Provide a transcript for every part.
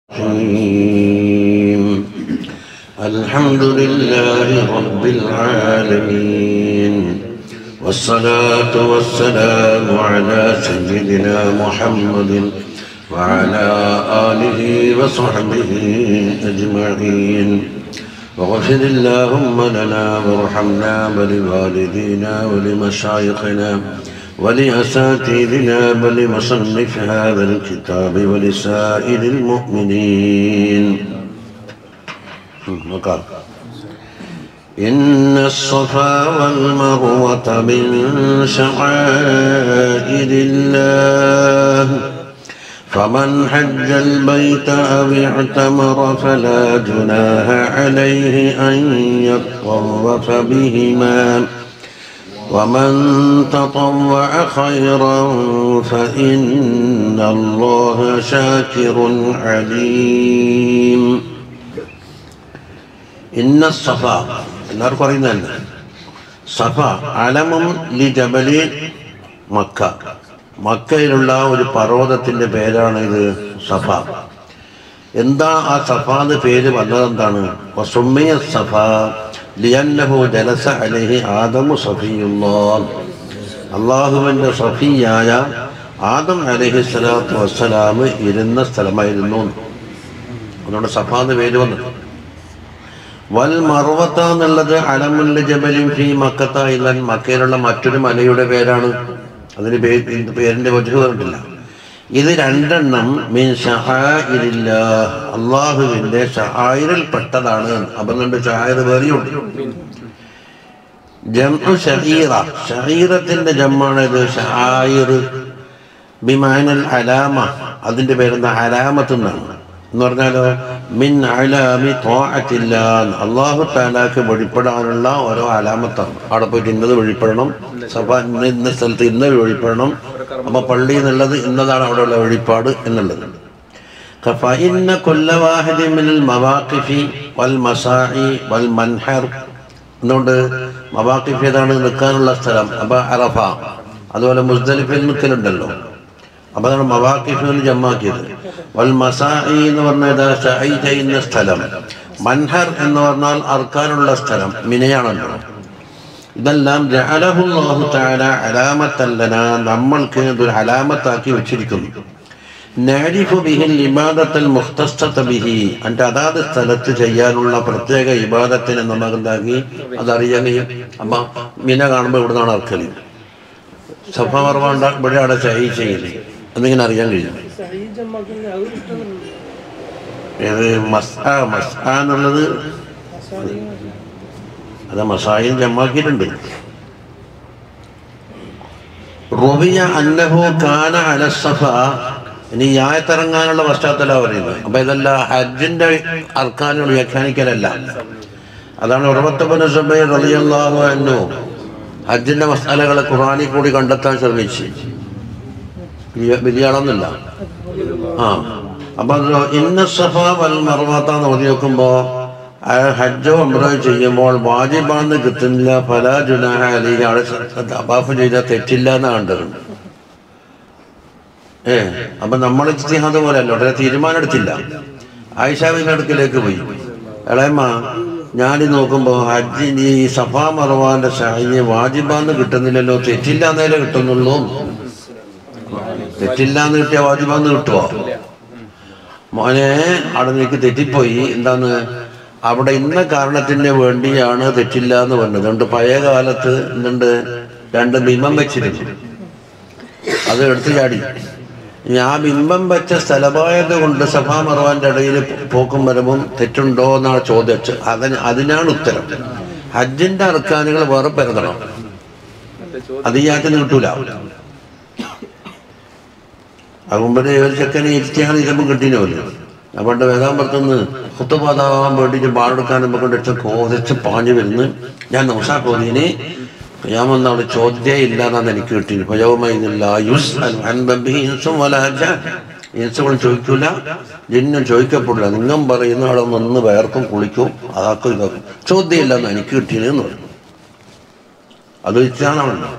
الرحيم الحمد لله رب العالمين والصلاة والسلام على سيدنا محمد وعلى آله وصحبه أجمعين واغفر اللهم لنا وارحمنا ولوالدينا ولمشايخنا ولأساتذنا ولمصنف هذا الكتاب ولسائر المؤمنين وقال إن الصفا والمروة من شعائر الله فمن حج البيت أو اعتمر فلا جناح عليه أن يطوف بهما ومن تطوع خيرا فإن الله شاكر عليم ഇന്ന സഫ എല്ലാവർക്കും അറിയുന്നതല്ല സഫ അലമും ലി ജബലി മക്ക മക്കയിലുള്ള ഒരു പർവ്വതത്തിന്റെ പേരാണ് ഇത് സഫ എന്താ ആ സഫ എന്ന് പേര് വന്നതെന്താണ് വസുമ്മിയ സഫ ലിയന്നഹു ജലസ അലഹി ആദമു സഫിയുള്ളാൻ അള്ളാഹുവിൻ്റെ സഫിയായ ആദം അലഹി സ്വലാത്തു വസ്സലാം ഇരുന്ന സ്ഥലമായിരുന്നു അതുകൊണ്ട് സഫ എന്ന് പേര് വന്നത് വൽ മറുവത്ത എന്നുള്ളത് അലമുല്ല ജബലിൻ ഫി മക്കത്ത ഇല്ലൻ മക്കയിലുള്ള മറ്റൊരു മലയുടെ പേരാണ് അതിന് പേര് പേരിന്റെ വജു പറഞ്ഞിട്ടില്ല ഇത് രണ്ടെണ്ണം മീൻ ഷഹായിരില്ല അള്ളാഹുവിന്റെ ഷഹായിരിൽ പെട്ടതാണ് അപ്പം രണ്ട് ഷഹായർ വേറെയുണ്ട് ജംഉ ഷഹീറ ഷഹീറത്തിന്റെ ജമ്മാണ് ഇത് ഷഹായിർ ബിമാനൽ അലാമ അതിന്റെ പേരെന്താ അലാമത്ത് എന്നാണ് എന്ന് പറഞ്ഞാലോ മിൻ അലാമി തോഅത്തില്ല അള്ളാഹു താലാക്ക് വഴിപ്പെടാനുള്ള ഓരോ അലാമത്താണ് അവിടെ പോയിട്ട് ഇന്നത് വഴിപ്പെടണം സഭ ഇന്ന ഇന്ന സ്ഥലത്ത് ഇന്ന വഴിപ്പെടണം അപ്പൊ പള്ളി എന്നുള്ളത് ഇന്നതാണ് അവിടെയുള്ള വഴിപ്പാട് എന്നുള്ളത് فإن كل واحد من المواقف والمساعي والمنحر എന്നുകൊണ്ട് മവാക്കിഫ് ഏതാണ് നിൽക്കാനുള്ള സ്ഥലം അപ്പൊ അറഫ അതുപോലെ മുസ്ദലിഫിൽ നിൽക്കലുണ്ടല്ലോ അപ്പൊ അതാണ് മവാക്കിഫ് ജമ്മാക്കിയത് വൽ മസായി എന്ന് പറഞ്ഞത് ഷഹൈ ചെയ്യുന്ന സ്ഥലം മൻഹർ എന്ന് പറഞ്ഞാൽ അർക്കാനുള്ള സ്ഥലം മിനയാണല്ലോ ഇതെല്ലാം ജഅലഹുല്ലാഹു തആല അലാമത്തല്ലന നമ്മൾക്ക് ഇതൊരു അലാമത്താക്കി വെച്ചിരിക്കുന്നു നാരിഫു ബിഹിൽ ഇബാദത്തൽ മുഖ്തസ്തത ബിഹി എന്നിട്ട് അതാത് സ്ഥലത്ത് ചെയ്യാനുള്ള പ്രത്യേക ഇബാദത്തിനെ നമുക്ക് എന്താക്കി അതറിയാൻ കഴിയും അപ്പൊ മിന കാണുമ്പോൾ ഇവിടെ നിന്നാണ് അർക്കല് സഫ മറവാണ്ട ഇവിടെ അവിടെ ചൈ ചെയ്യില്ലേ എന്നിങ്ങനെ അറിയാൻ കഴിയും ഏത് മസ്ആ മസ്ആ എന്നുള്ളത് അത് മസായിൽ ജമ്മാക്കിയിട്ടുണ്ട് റുബിയ അന്നഹു കാന അലസഫ ഇനി ഈ ആയത്തിറങ്ങാനുള്ള പശ്ചാത്തലമാണ് പറയുന്നത് അപ്പൊ ഇതല്ല ഹജ്ജിന്റെ അർക്കാനുകൾ വ്യാഖ്യാനിക്കലല്ല അതാണ് ഉറവത്തപ്പന സുബൈർ റളിയല്ലാഹു അൻഹു ഹജ്ജിന്റെ മസാലകളെ ഖുറാനിൽ കൂടി കണ്ടെത്താൻ ശ്രമിച്ചു വലിയാളൊന്നുമില്ല ആ അപ്പൊ അത് ഇന്ന സഫ വൽ മർവാത്ത എന്ന് ഓതി നോക്കുമ്പോ അയാൾ ഹജ്ജോ ഉംറോ ചെയ്യുമ്പോൾ വാജിബാന്ന് കിട്ടുന്നില്ല ഫല ജുനാഹ അലിഹി അവിടെ അബാഫ് ചെയ്താൽ തെറ്റില്ല എന്ന് കണ്ടത് ഏ അപ്പൊ നമ്മൾ ഇസ്തിഹാദ് പോലെ അല്ല ഉടനെ തീരുമാനം എടുത്തില്ല ആയിഷാബിന്റെ അടുക്കിലേക്ക് പോയി ഇളയമ്മ ഞാനി നോക്കുമ്പോ ഹജ്ജിന് ഈ സഫാ മറവാന്റെ ഷായി വാജിബാന്ന് കിട്ടുന്നില്ലല്ലോ തെറ്റില്ല എന്നേലേ കിട്ടുന്നുള്ളൂ തെറ്റില്ല എന്ന് കിട്ടിയ വാജിബാന്ന് കിട്ടുവോ മോനെ അവിടെ നിനക്ക് തെറ്റിപ്പോയി എന്താന്ന് അവിടെ ഇന്ന കാരണത്തിന് വേണ്ടിയാണ് തെറ്റില്ല എന്ന് പറഞ്ഞത് അതുകൊണ്ട് പഴയ കാലത്ത് എന്തുണ്ട് രണ്ട് ബിംബം വെച്ചിരുന്നു അത് എടുത്തു ചാടി ഞാൻ ബിംബം വെച്ച സ്ഥലമായത് കൊണ്ട് സഭാ മറവാന്റെ ഇടയിൽ പോക്കും വരവും തെറ്റുണ്ടോ എന്നാണ് ചോദിച്ചത് അതിന് അതിനാണ് ഉത്തരം ഹജ്ജിന്റെ അർക്കാനുകൾ വേറെ പരതണം അത് ഈ ആറ്റിന് കിട്ടൂല അതുകൊണ്ടേ ഒരു ചെക്കനെ ഇരുത്തിയാണ് ഇരുമ്പ് കിട്ടിനല്ലോ പണ്ട് വേദാമ്പുറത്തുനിന്ന് കുത്തുപാതാവാൻ വേണ്ടിയിട്ട് പാടെടുക്കാൻ നമുക്ക് കൊണ്ട് കോതച്ച് പാഞ്ഞു വരുന്നു ഞാൻ നൗഷാക്കോതിനെ ഞാൻ അവിടെ ചോദ്യേ ഇല്ല എന്നാണ് എനിക്ക് കിട്ടിയത് ഭയവുമായിരുന്നില്ല യുസ് ഇൻസും വലാജ ഇൻസുകൾ ചോദിക്കൂല ജിന്നും ചോദിക്കപ്പെടില്ല നിങ്ങം പറയുന്ന അവിടെ നിന്ന് വേർക്കും കുളിക്കും അതാക്കും ഇതാക്കും ചോദ്യം ഇല്ല എന്ന് എനിക്ക് കിട്ടിയെന്ന് പറഞ്ഞു അത് ഇച്ചാണല്ലോ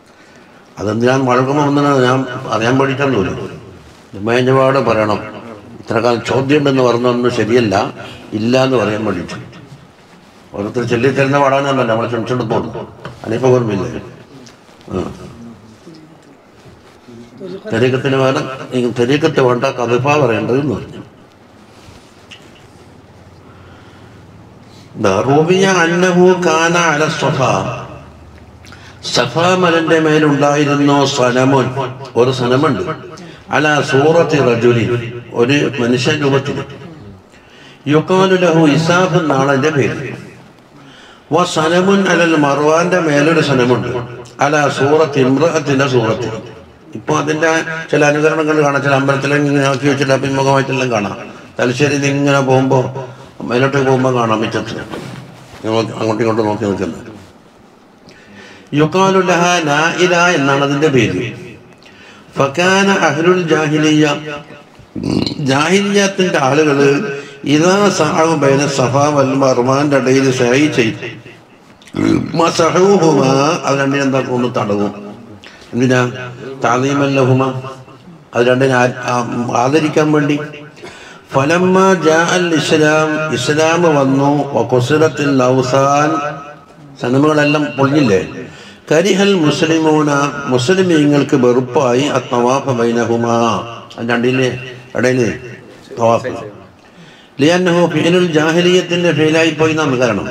അതെന്തിനാണ് വഴക്കുമ്പോൾ വന്നത് ഞാൻ അറിയാൻ വേണ്ടിയിട്ടാണ് തോന്നുന്നു മേഞ്ഞപാട് പറയണം ഇത്ര കാലം ചോദ്യം ഉണ്ടെന്ന് പറഞ്ഞൊന്നും ശരിയല്ല ഇല്ല എന്ന് പറയാൻ വേണ്ടിയിട്ട് ഓരോരുത്തർ ചൊല്ലി തരുന്ന പാടാനല്ല നമ്മളെ ക്ഷണിച്ചോണ്ട് പോകുന്നു അനിപ്പ ഓർമ്മയില്ലേ ആ തെരീക്കത്തിന് വേണം ഈ തെരീക്കത്ത് വേണ്ട കഥപ്പ പറയേണ്ടതെന്ന് പറഞ്ഞു റൂബിയ അന്നഹു കാന അല സഫ സഫ മലന്റെ മേലുണ്ടായിരുന്നു സനമുൻ ഒരു സനമുണ്ട് അല സൂറത്തി റജുലി ഒരു മനുഷ്യൻ രൂപത്തിൽ യുക്കാലു ലഹു ഇസാഫ് എന്നാണ് അതിന്റെ പേര് വ സനമുൻ അലൽ മർവാന്റെ മേലൊരു സനമുണ്ട് അല സൂറത്ത് ഇമ്രഹത്തിന്റെ സൂറത്തിൽ ഇപ്പൊ അതിന്റെ ചില അനുകരണങ്ങൾ കാണാം ചില അമ്പലത്തിലും ഇങ്ങനെ ആക്കി വെച്ചിട്ട് അഭിമുഖമായിട്ടെല്ലാം കാണാം തലശ്ശേരി ഇങ്ങനെ പോകുമ്പോ മേലോട്ട് പോകുമ്പോ കാണാം മിറ്റത്ത് നോക്കി- അങ്ങോട്ടും ഇങ്ങോട്ടും നോക്കി നിൽക്കുന്നത് യുക്കാലു ലഹ നായില എന്നാണ് അതിന്റെ പേര് ഫക്കാന അഹ്ലുൽ ജാഹിലിയ ജാഹിലിയത്തിന്റെ ആളുകള് ഇതാ സഹാബ് ബൈന സഫ വൽ മർമാന്റെ ഇടയിൽ സഹി ചെയ്തു മസഹൂഹുമ അത് രണ്ടിനും എന്താ ഒന്ന് തടവും എന്തിനാ താലീമല്ലഹുമ അത് രണ്ടിനെ ആ- ആ- ആദരിക്കാൻ വേണ്ടി ഫലമ്മ ജാ അൽ ഇസ്ലാം ഇസ്ലാം വന്നു വഖുസിറത്തിൽ ഔസാൻ സനമുകളെല്ലാം പൊളിഞ്ഞില്ലേ കരിഹൽ മുസ്ലിമൂന മുസ്ലിമീങ്ങൾക്ക് വെറുപ്പായി അത്തവാഫ ബൈനഹുമാ അത് രണ്ടിലെ ഇടയില് തവാഫ് ലിയന്നഹു ഫിഅലുൽ ജാഹിലിയത്തിന്റെ ഫീലായി പോയി നാം കാരണം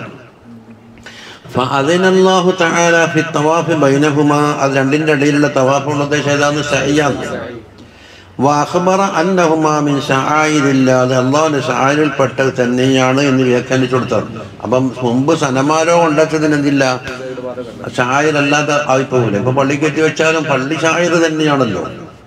فأذن الله تعالى في الطواف بينهما അത് രണ്ടിന്റെ ഇടയിലുള്ള തവാഫ് ഉദ്ദേശം ഏതാന്ന് സഹിയാണ് വാഖബറ അന്നഹുമാ മിൻ ഷആയിരില്ലാതെ അള്ളാഹുവിന്റെ ഷായിരിൽപ്പെട്ടത് തന്നെയാണ് എന്ന് വ്യാഖ്യാനിച്ചു കൊടുത്തത് അപ്പം മുമ്പ് സനമാരോ ഉണ്ടാച്ചതിന് എന്തില്ല ഷായരല്ലാതെ ആയിപ്പോകൂല ഇപ്പൊ പള്ളിക്കെത്തി വെച്ചാലും പള്ളി ഷായർ തന്നെയാണല്ലോ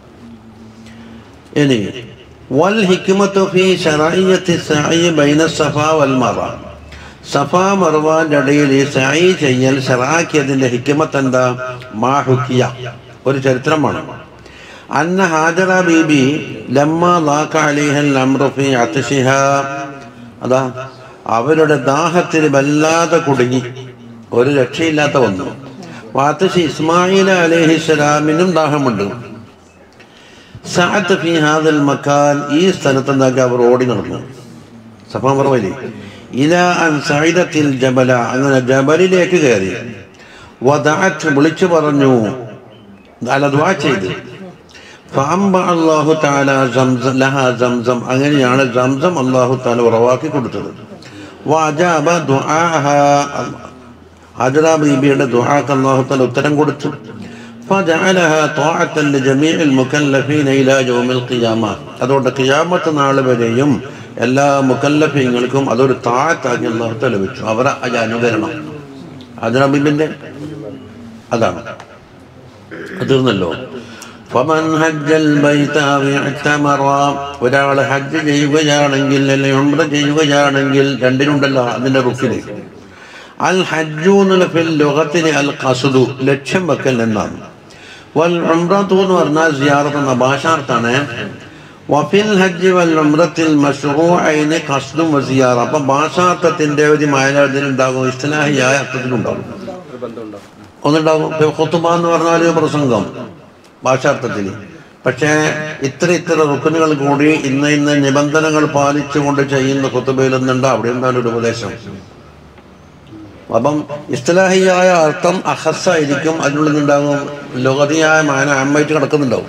ഇനി വൽ ഹിക്മത്തു ഫീ ശറഇയ്യത്തി സഅയി ബൈന സഫ വൽ മറ സഫ മർവാന്റെ ഇടയിൽ ഈ സഅയി ചെയ്യൽ ശറാക്കിയതിന്റെ ഹിക്മത്ത് എന്താ മാ ഹുക്കിയ ഒരു ചരിത്രമാണ് അന്ന ഹാജറ ബീബി ലമ്മ ലാഖ അലിഹൽ അംറു ഫീ അത്ശിഹ അതാ അവരുടെ ദാഹത്തിന് വല്ലാതെ കുടുങ്ങി ഒരു രക്ഷയില്ലാത്ത വന്നു വാത്തശി ഇസ്മായിൽ അലഹിസ്സലാമിനും ദാഹമുണ്ട് സഅത്ത് ഫി ഹാദൽ മക്കാൻ ഈ സ്ഥലത്ത് എന്താക്കി അവർ ഓടി നടന്നു സഫാമറവലി ഇല അൻ സൈദത്തിൽ ജബല അങ്ങനെ ജബലിലേക്ക് കയറി വദഅത്ത് വിളിച്ചു പറഞ്ഞു അല്ല ദുആ ചെയ്തു ഫഅംബ അല്ലാഹു തആല സംസം ലഹ സംസം അങ്ങനെയാണ് സംസം അല്ലാഹു തആല ഉറവാക്കി കൊടുത്തത് വഅജാബ ദുആഹ ഹജറ ബീബിയുടെ ദുആക്ക് അല്ലാഹു തആല ഉത്തരം കൊടുത്തു فجعلها طاعة لجميع المكلفين إلى يوم القيامة അതുകൊണ്ട് ഖിയാമത്ത് നാൾ വരെയും എല്ലാ മുക്കല്ലഫീങ്ങൾക്കും അതൊരു താഴത്താക്കി അള്ളാഹു തആല വെച്ചു അവർ അത് അനുകരണം ഹജറ ബീബിന്റെ അതാണ് അത് തീർന്നല്ലോ ഫമൻ ഹജ്ജൽ ബൈത അവ ഇഅ്തമറ ഒരാൾ ഹജ്ജ് ചെയ്യുകയാണെങ്കിൽ അല്ലെങ്കിൽ ഉംറ ചെയ്യുകയാണെങ്കിൽ രണ്ടിനുണ്ടല്ലോ അതിന്റെ റുക്കില് അൽ ഹജ്ജു എന്നുള്ള ഫിൽ ലുഗത്തിൽ അൽ ഖസ്ദു ലക്ഷ്യം വെക്കൽ എന്നാണ് വൽ ഉംറത്തു എന്ന് പറഞ്ഞാൽ സിയാറത്ത് എന്ന ഭാഷാർത്ഥാണ് വഫിൽ ഹജ്ജ് വൽ ഉംറത്തിൽ മഷ്റൂഅൈന് ഖസ്ദും വസിയാറ അപ്പൊ ഭാഷാർത്ഥത്തിന്റെ ഒരു മായതിൽ ഉണ്ടാകും ഇസ്ലാഹിയായ അർത്ഥത്തിലുണ്ടാകും ഒന്നുണ്ടാകും ഇപ്പൊ ഖുത്തുബ എന്ന് പറഞ്ഞാൽ ഒരു പ്രസംഗം ഭാഷാർത്ഥത്തിൽ പക്ഷേ ഇത്ര ഇത്ര റുക്കനുകൾ കൂടി ഇന്ന ഇന്ന നിബന്ധനകൾ പാലിച്ചുകൊണ്ട് ചെയ്യുന്ന ഖുത്തുബയിൽ ഒന്നുണ്ട് അവിടെ എന്താണ് ഒരു ഉപദേശം അപ്പം ഇസ്തലാഹിയായ അർത്ഥം അഹസ്സായിരിക്കും അതിനുള്ളിൽ നിന്നുണ്ടാകും ലോകതിയായ മാന അമ്മായിട്ട് കിടക്കുന്നുണ്ടാവും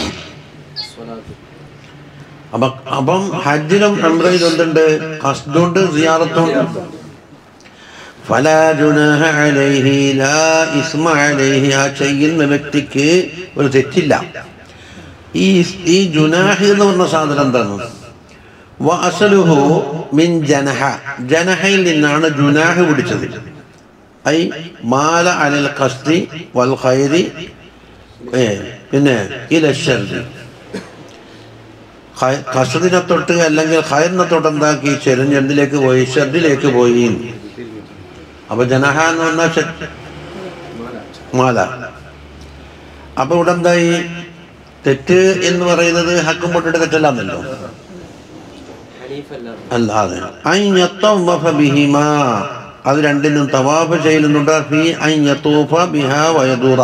അപ്പം അപ്പം ഹജ്ജിലും അമ്രയിലും എന്തുണ്ട് കസ്തുണ്ട് സിയാറത്തുണ്ട് ഫലാ ജുനാഹ അലൈഹി ലാ ഇസ്മ അലൈഹി ആ ചെയ്യുന്ന വ്യക്തിക്ക് ഒരു തെറ്റില്ല ഈ ഈ ജുനാഹ് എന്ന് പറഞ്ഞ സാധനം എന്താണ് വഅസലുഹു മിൻ ജനഹ ജനഹയിൽ നിന്നാണ് ജുനാഹ് പിടിച്ചത് ഐ മാല അലൽ ഖസ്തി വൽ ഖൈരി ഏ പിന്നെ ഇലശ്ശർദി ഖസ്ദിനെ തൊട്ട് അല്ലെങ്കിൽ ഖൈറിനെ തൊട്ട് എന്താക്കി ചെരിഞ്ഞ് എന്തിലേക്ക് പോയി ഷർദിലേക്ക് പോയി അപ്പൊ ജനഹ എന്ന് പറഞ്ഞാൽ ഷെ- മാല അപ്പൊ ഇവിടെ എന്തായി തെറ്റ് എന്ന് പറയുന്നത് ഹക്കും പൊട്ടിട്ട് തെറ്റല്ലാന്നല്ലോ അല്ലാതെ അൻ യത്തവഫ ബിഹിമാ അത് രണ്ടിനും തവാഫ് ചെയ്യുന്നുണ്ട് ഫി അൻ യത്തൂഫ ബിഹാ വയദൂറ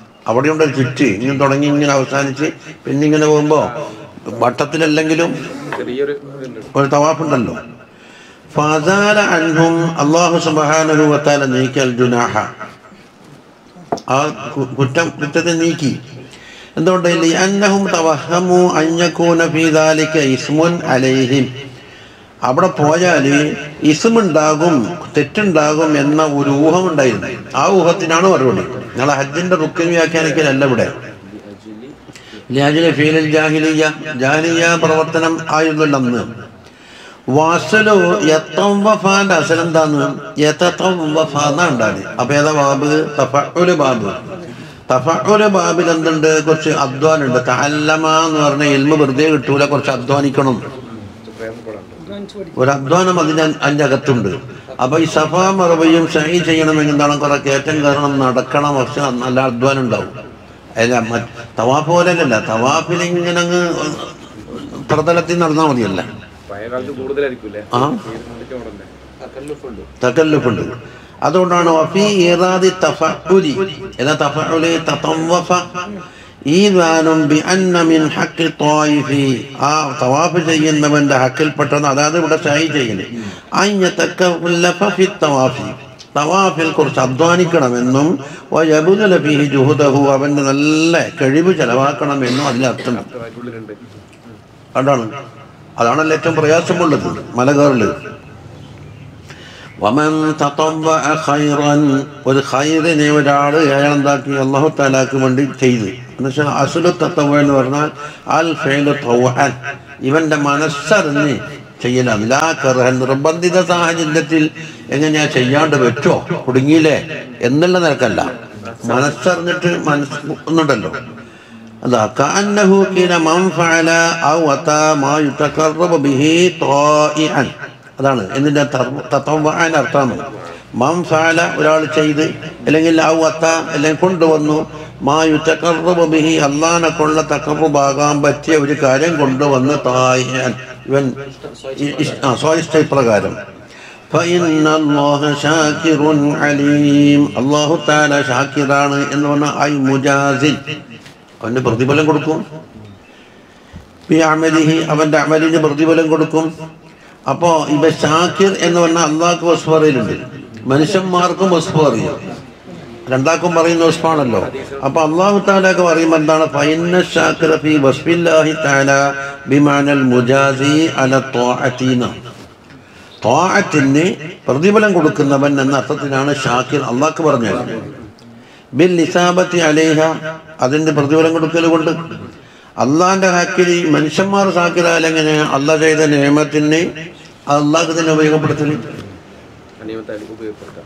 അവിടെയുണ്ട് ഒരു ചുറ്റ് ഇങ്ങനെ തുടങ്ങി ഇങ്ങനെ അവസാനിച്ച് പിന്നെ ഇങ്ങനെ പോകുമ്പോ വട്ടത്തിലല്ലെങ്കിലും ചെറിയൊരു ഇതുണ്ട് ഒരു തവാഫുണ്ടല്ലോ ഫാസാല അൻഹും അള്ളാഹു സുബ്ഹാനഹു വതആല നീക്കിയൽ ജുനാഹ ആ കു- കുറ്റം കുറ്റത്തെ നീക്കി എന്തുകൊണ്ട് അന്നഹും തവഹമു അഞ്ഞക്കൂന ഫീ ദാലിക ഇസ്മുൻ അലൈഹിം അവിടെ പോയാൽ ഇസ്മുണ്ടാകും തെറ്റുണ്ടാകും എന്ന ഒരു ഊഹം ഉണ്ടായിരുന്നു ആ ഊഹത്തിനാണ് മറുപടി ഞങ്ങളെ ഹജ്ജിന്റെ റുക്കിൻ വ്യാഖ്യാനിക്കലല്ല ഇവിടെ ലാജിലെ ഫീലിൽ ജാഹിലിയ ജാഹിലിയ പ്രവർത്തനം ആയിരുന്നല്ലോ അന്ന് വാസലു യത്തവഫാന്റെ അസലെന്താന്ന് യത്തവഫ എന്നാ ഉണ്ടാല് അപ്പൊ ഏതാ ബാബ് തഫഉല് ബാബ് തഫഉല് ബാബിൽ എന്തുണ്ട് കുറച്ച് അധ്വാനം ഉണ്ട് തഅല്ലമ എന്ന് പറഞ്ഞ ഇൽമ വെറുതെ കിട്ടൂല കുറച്ച് അധ്വാനിക്കണം പ്രേമപ്പെടാണ്ട് ഒരു അധ്വാനം അതിന് അതിൻ്റെ അകത്തുണ്ട് അപ്പൊ ഈ സഫാ മറവയും ഷൈ ചെയ്യണമെങ്കിൽ എന്താണ് കുറെ കയറ്റം കയറണം നടക്കണം പക്ഷെ നല്ല അധ്വാനം ഉണ്ടാവും അല്ല മറ്റ് തവാഫ് പോലെയല്ല തവാഫിൽ ഇങ്ങനെ അങ്ങ് പ്രതലത്തിൽ നടന്നാൽ മതിയല്ല പഴയ കാലത്ത് കൂടുതലായിരിക്കൂലേ ആ ഇരുന്നൂറ്റി മോഡലിന്റെ തകല്ലുഫുണ്ട് അതുകൊണ്ടാണ് വഫീ ഇറാദി തഫഉലി ഏതാ തഫഉലി തതവഫ ഈദാനും ബിഅന്ന മിൻ ഹഖി ത്വായിഫി ആ തവാഫ് ചെയ്യുന്നവന്റെ ഹക്കിൽപ്പെട്ടത് അതായത് ഇവിടെ സഹി ചെയ്യല് അയ്യതക്കല്ലഫ ഫി തവാഫി തവാഫിൽ കുറച്ച് അധ്വാനിക്കണമെന്നും വയബുദല ഫീഹി ജുഹുദഹു അവന്റെ നല്ല കഴിവ് ചെലവാക്കണമെന്നും അതിൽ അർത്ഥം ഉള്ളിലുണ്ട് അതാണ് അതാണല്ലോ ഏറ്റവും പ്രയാസമുള്ളത് മല കയറല് വമൻ തതവ്വഅ ഖൈറൻ ഒരു ഖൈറിനെ ഒരാൾ അയാൾ എന്താക്കി അള്ളാഹു താലാക്ക് വേണ്ടി ചെയ്തു എന്നുവെച്ചാൽ അസുലു തത്തവ എന്ന് പറഞ്ഞാൽ അൽ ഫേലു തൗഅൻ ഇവന്റെ മനസ്സറിഞ്ഞ് ചെയ്യലാണ് ലാ കർഹൻ നിർബന്ധിത സാഹചര്യത്തിൽ എങ്ങനെയാ ചെയ്യാണ്ട് പറ്റോ കുടുങ്ങിയില്ലേ എന്നുള്ള നിലക്കല്ല മനസ്സറിഞ്ഞിട്ട് മനസ്സ് ഒന്നുണ്ടല്ലോ അതാ കഅന്നഹു ഖീല മൻ ഫഅല ഔ അതാ മാ യുതഖറബ ബിഹി ത്വായിഅൻ അതാണ് എന്നിന്റെ തത്വൻ അർത്ഥം മൻ ഫഅല ഒരാൾ ചെയ്ത് അല്ലെങ്കിൽ ഔ അത അല്ലെങ്കിൽ കൊണ്ടുവന്നു മാ യുതഖറബ ബിഹി അല്ലാഹനെ കൊള്ള തഖറബാകാൻ പറ്റിയ ഒരു കാര്യം കൊണ്ടുവന്ന് തായിഅൻ ഇവൻ ഇ- ഇഷ്- ആ, സ്വായിഷ്ട പ്രകാരം فإن الله شاكر عليم الله تعالى ഷാക്കിറാണ് എന്ന് പറഞ്ഞാൽ ഐ മുജാസിൻ അവന്റെ പ്രതിഫലം കൊടുക്കും ഫി അമലിഹി അവന്റെ അമലിന് പ്രതിഫലം കൊടുക്കും അപ്പോ ഇവ ഷാക്കിർ എന്ന് പറഞ്ഞാൽ അള്ളാഹ്ക്ക് വസ്ഫ് പറയലുണ്ട് മനുഷ്യന്മാർക്കും വസ്ഫ് പറയും രണ്ടാക്കും പറയുന്ന വസ്ഫാണല്ലോ അപ്പൊ അള്ളാഹു താലൊക്കെ പറയുമ്പോൾ എന്താണ് ഫൈന ഷാക്കിർ ഫി വസ്ഫില്ലാഹി താല ബിമാനൽ മുജാസി അല ത്വാഅത്തീന ത്വാഅത്തിന് പ്രതിഫലം കൊടുക്കുന്നവൻ എന്ന അർത്ഥത്തിലാണ് ഷാക്കിർ അള്ളാഹ്ക്ക് പറഞ്ഞത് ബിൽ ഇസാബത്തി അലേഹ അതിന്റെ പ്രതിഫലം കൊടുക്കൽ കൊണ്ട് അള്ളാന്റെ ഹാക്കിൽ മനുഷ്യന്മാർ സാക്കിറാൽ എങ്ങനെ അള്ളാഹ് ചെയ്ത നിയമത്തിന് അള്ളാഹ് തന്നെ ഉപയോഗപ്പെടുത്തൽ അനിയമത്തായി ഉപയോഗപ്പെടുത്താം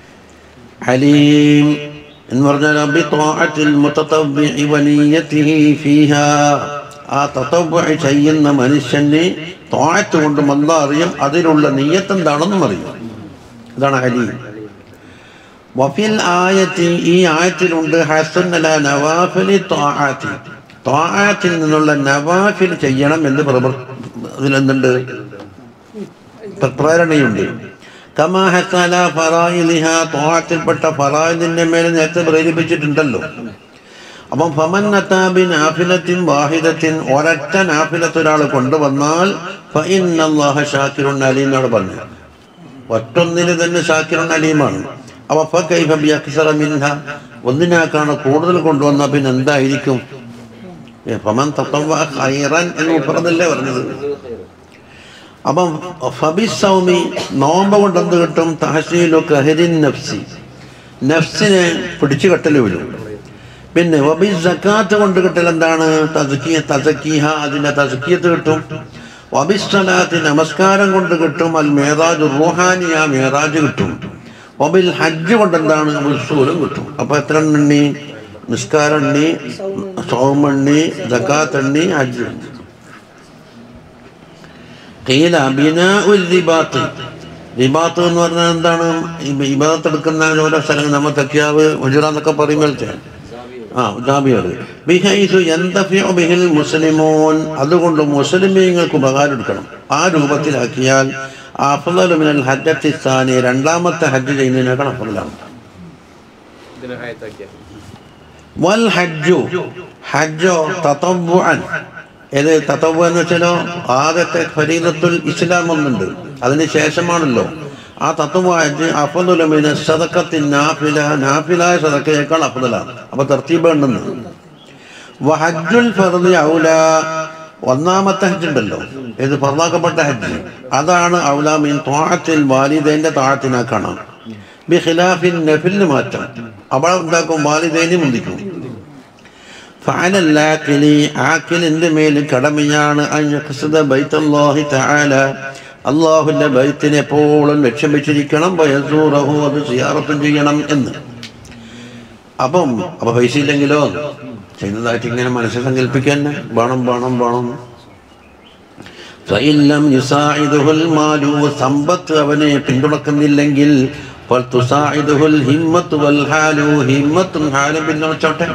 അലീം എന്ന് പറഞ്ഞാൽ അബി ത്വാഅത്തിൽ മുതതവ്വിഇ വനിയ്യതിഹി ഫീഹാ ആ തതവ്വുഇ ചെയ്യുന്ന മനുഷ്യന് ത്വാഅത്ത് കൊണ്ട് അല്ലാഹ് അറിയും അതിലുള്ള നിയ്യത്ത് എന്താണെന്നും അറിയും ഇതാണ് അലീം വഫിൽ ആയത്തിൽ ഈ ആയത്തിലുണ്ട് ഹസനല നവാഫിലി ത്വാആത്തി ത്വാആത്തിൽ നിന്നുള്ള നവാഫിൽ ചെയ്യണം എന്ന് പ്രവർ അതിലെന്തുണ്ട് പ്ര- പ്രേരണയുണ്ട് കമാ ഹസന ഫറായിലിഹ ത്വാഅത്തിൽപ്പെട്ട ഫറായിലിന്റെ മേലെ നേരത്തെ പ്രേരിപ്പിച്ചിട്ടുണ്ടല്ലോ അപ്പം ഫമൻ അത്താബി നാഫിലത്തിൻ വാഹിദത്തിൻ ഒരൊറ്റ നാഫിലത്ത് ഒരാൾ കൊണ്ടുവന്നാൽ ഫഇന്നല്ലാഹ ഷാക്കിറുൻ അലീം എന്നാണ് പറഞ്ഞത് ഒറ്റൊന്നിന് തന്നെ ഷാക്കിറുൻ അലീമാണ് അപ്പൊ ഫകൈഫ ബിഅക്സറ മിൻഹ ഒന്നിനാക്കാണ് കൂടുതൽ കൊണ്ടുവന്ന പിന്നെ എന്തായിരിക്കും ഏ, ഫമൻ തത്തവ്വഅ ഖൈറൻ എന്ന് പറഞ്ഞല്ലേ പറഞ്ഞത് അപ്പം ഫബിസൗമി നോമ്പ് കൊണ്ട് എന്ത് കിട്ടും തഹസീലു കഹരിൻ നഫ്സി നഫ്സിനെ പിടിച്ചു കെട്ടൽ വരും പിന്നെ വബി സക്കാത്ത് കൊണ്ട് കിട്ടൽ എന്താണ് തസ്കിയ തസക്കീഹ അതിന്റെ തസ്കിയത്ത് കിട്ടും വബിസ്സലാത്ത് നമസ്കാരം കൊണ്ട് കിട്ടും അൽ മേറാജ് റുഹാനിയ മേറാജ് കിട്ടും വബിൽ ഹജ്ജ് കൊണ്ട് എന്താണ് ഉത്സൂലും കിട്ടും അപ്പൊ എത്ര എണ്ണി നിസ്കാരം എണ്ണി സൗമണ്ണി ജക്കാത്ത് എണ്ണി ഹജ്ജ് എണ്ണി കീല ബിനാഉൽ റിബാത്ത് റിബാത്ത് എന്ന് പറഞ്ഞാൽ എന്താണ് ഇബാത്ത് എടുക്കുന്ന ഓരോ സ്ഥലങ്ങൾ നമ്മൾ തക്കിയാവ് ഉജറ എന്നൊക്കെ പറയുമ്പോഴത്തെ ആ ജാബിയർ ബിഹൈസു യന്തഫിഉ ബിഹിൽ മുസ്ലിമൂൻ അതുകൊണ്ട് മുസ്ലിമീങ്ങൾക്ക് ഉപകാരം എടുക്കണം ആ രൂപത്തിലാക്കിയാൽ അഫ്ളലു മിനൽ ഹജ്ജത്തി സാനി രണ്ടാമത്തെ ഹജ്ജ് ചെയ്യുന്നതിനേക്കാൾ അഫ്ളലാണ് ഇതിനെ ആയത്താക്കിയ വൽ ഹജ്ജു ഹജ്ജോ തതവ്വുഅൻ ഏത് തത്വ എന്ന് വെച്ചാലോ ആദ്യത്തെ ഫരീദത്തുൽ ഇസ്ലാം ഒന്നുണ്ട് അതിന് ശേഷമാണല്ലോ ആ തത്വമായിട്ട് അഫദുലമിന് സദക്കത്തിൻ നാഫില നാഫിലായ സദക്കയേക്കാൾ അഫദലാണ് അപ്പൊ തർത്തീബ് ഉണ്ടെന്ന് വഹജ്ജുൽ ഫർദി ഔല ഒന്നാമത്തെ ഹജ്ജ് ഉണ്ടല്ലോ ഇത് ഫർദാക്കപ്പെട്ട ഹജ്ജ് അതാണ് ഔല മീൻ ത്വാഅത്തിൽ വാലിദൈന്റെ താഴത്തിനാക്കണം ബി ഖിലാഫിൻ നഫിലിന് മാറ്റം അവിടെ എന്താക്കും വാലിദൈനെ മുന്തിക്കും ഫഅലല്ലാഖിലി ആഖിലിന്റെ മേൽ കടമയാണ് അൻ യഖ്സിദ ബൈത്തല്ലാഹി തആല അള്ളാഹുവിന്റെ ബൈത്തിനെ എപ്പോഴും ലക്ഷ്യം വെച്ചിരിക്കണം വയസൂറഹു അത് സിയാറത്തും ചെയ്യണം എന്ന് അപ്പം അപ്പൊ പൈസ ഇല്ലെങ്കിലോ ചെയ്യുന്നതായിട്ട് ഇങ്ങനെ മനസ്സിൽ സങ്കല്പിക്കാൻ വേണം വേണം വേണം ഫഇല്ലം യുസാഇദുഹുൽ മാലു സമ്പത്ത് അവനെ പിന്തുണക്കുന്നില്ലെങ്കിൽ ഫൽതുസാഇദുഹുൽ ഹിമ്മത്തു വൽ ഹാലു ഹിമ്മത്തും ഹാലും പിന്തുണച്ചോട്ടെ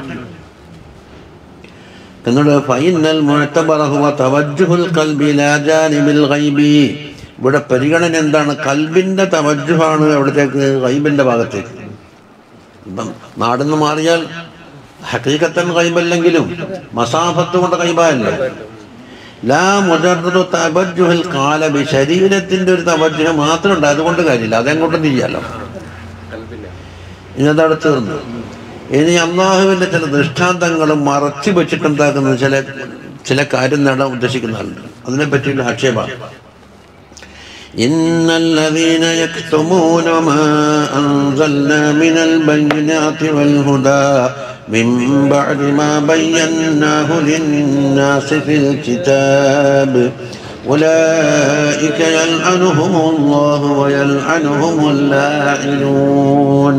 എന്നോട് ഫൈനൽ മുഴത്തബറ ഹുവ തവജ്ജുഹുൽ ഖൽബി ലാ ജാനിബിൽ ഗൈബി ഇവിടെ പരിഗണന എന്താണ് കൽബിന്റെ തവജ്ജുഹാണ് അവിടത്തേക്ക് ഗൈബിന്റെ ഭാഗത്തേക്ക് ഇപ്പം നാടെന്ന് മാറിയാൽ ഹക്കീക്കത്തൻ കൈബല്ലെങ്കിലും മസാഫത്ത് കൊണ്ട് കൈബായല്ലോ ലാ മുജറദു തവജ്ജുഹുൽ ഖാലബി ശരീരത്തിന്റെ ഒരു തവജ്ജുഹ മാത്രം ഉണ്ട് അതുകൊണ്ട് കാര്യമില്ല അതെങ്ങോട്ടും ചെയ്യാലോ കൽപ്പില്ല ഇനി അതവിടെ തീർന്നു ഇനി അള്ളാഹുവിന്റെ ചില ദൃഷ്ടാന്തങ്ങളും മറച്ചു വെച്ചിട്ടുണ്ടാക്കുന്ന ചില ചില കാര്യം നേടാൻ ഉദ്ദേശിക്കുന്ന ആളുണ്ട് അതിനെ പറ്റിയുള്ള ആക്ഷേപമാണ് إن الذين يكتمون ما أنزلنا من البينات والهدى من بعد ما بيناه للناس في الكتاب أولئك يلعنهم الله ويلعنهم اللاعنون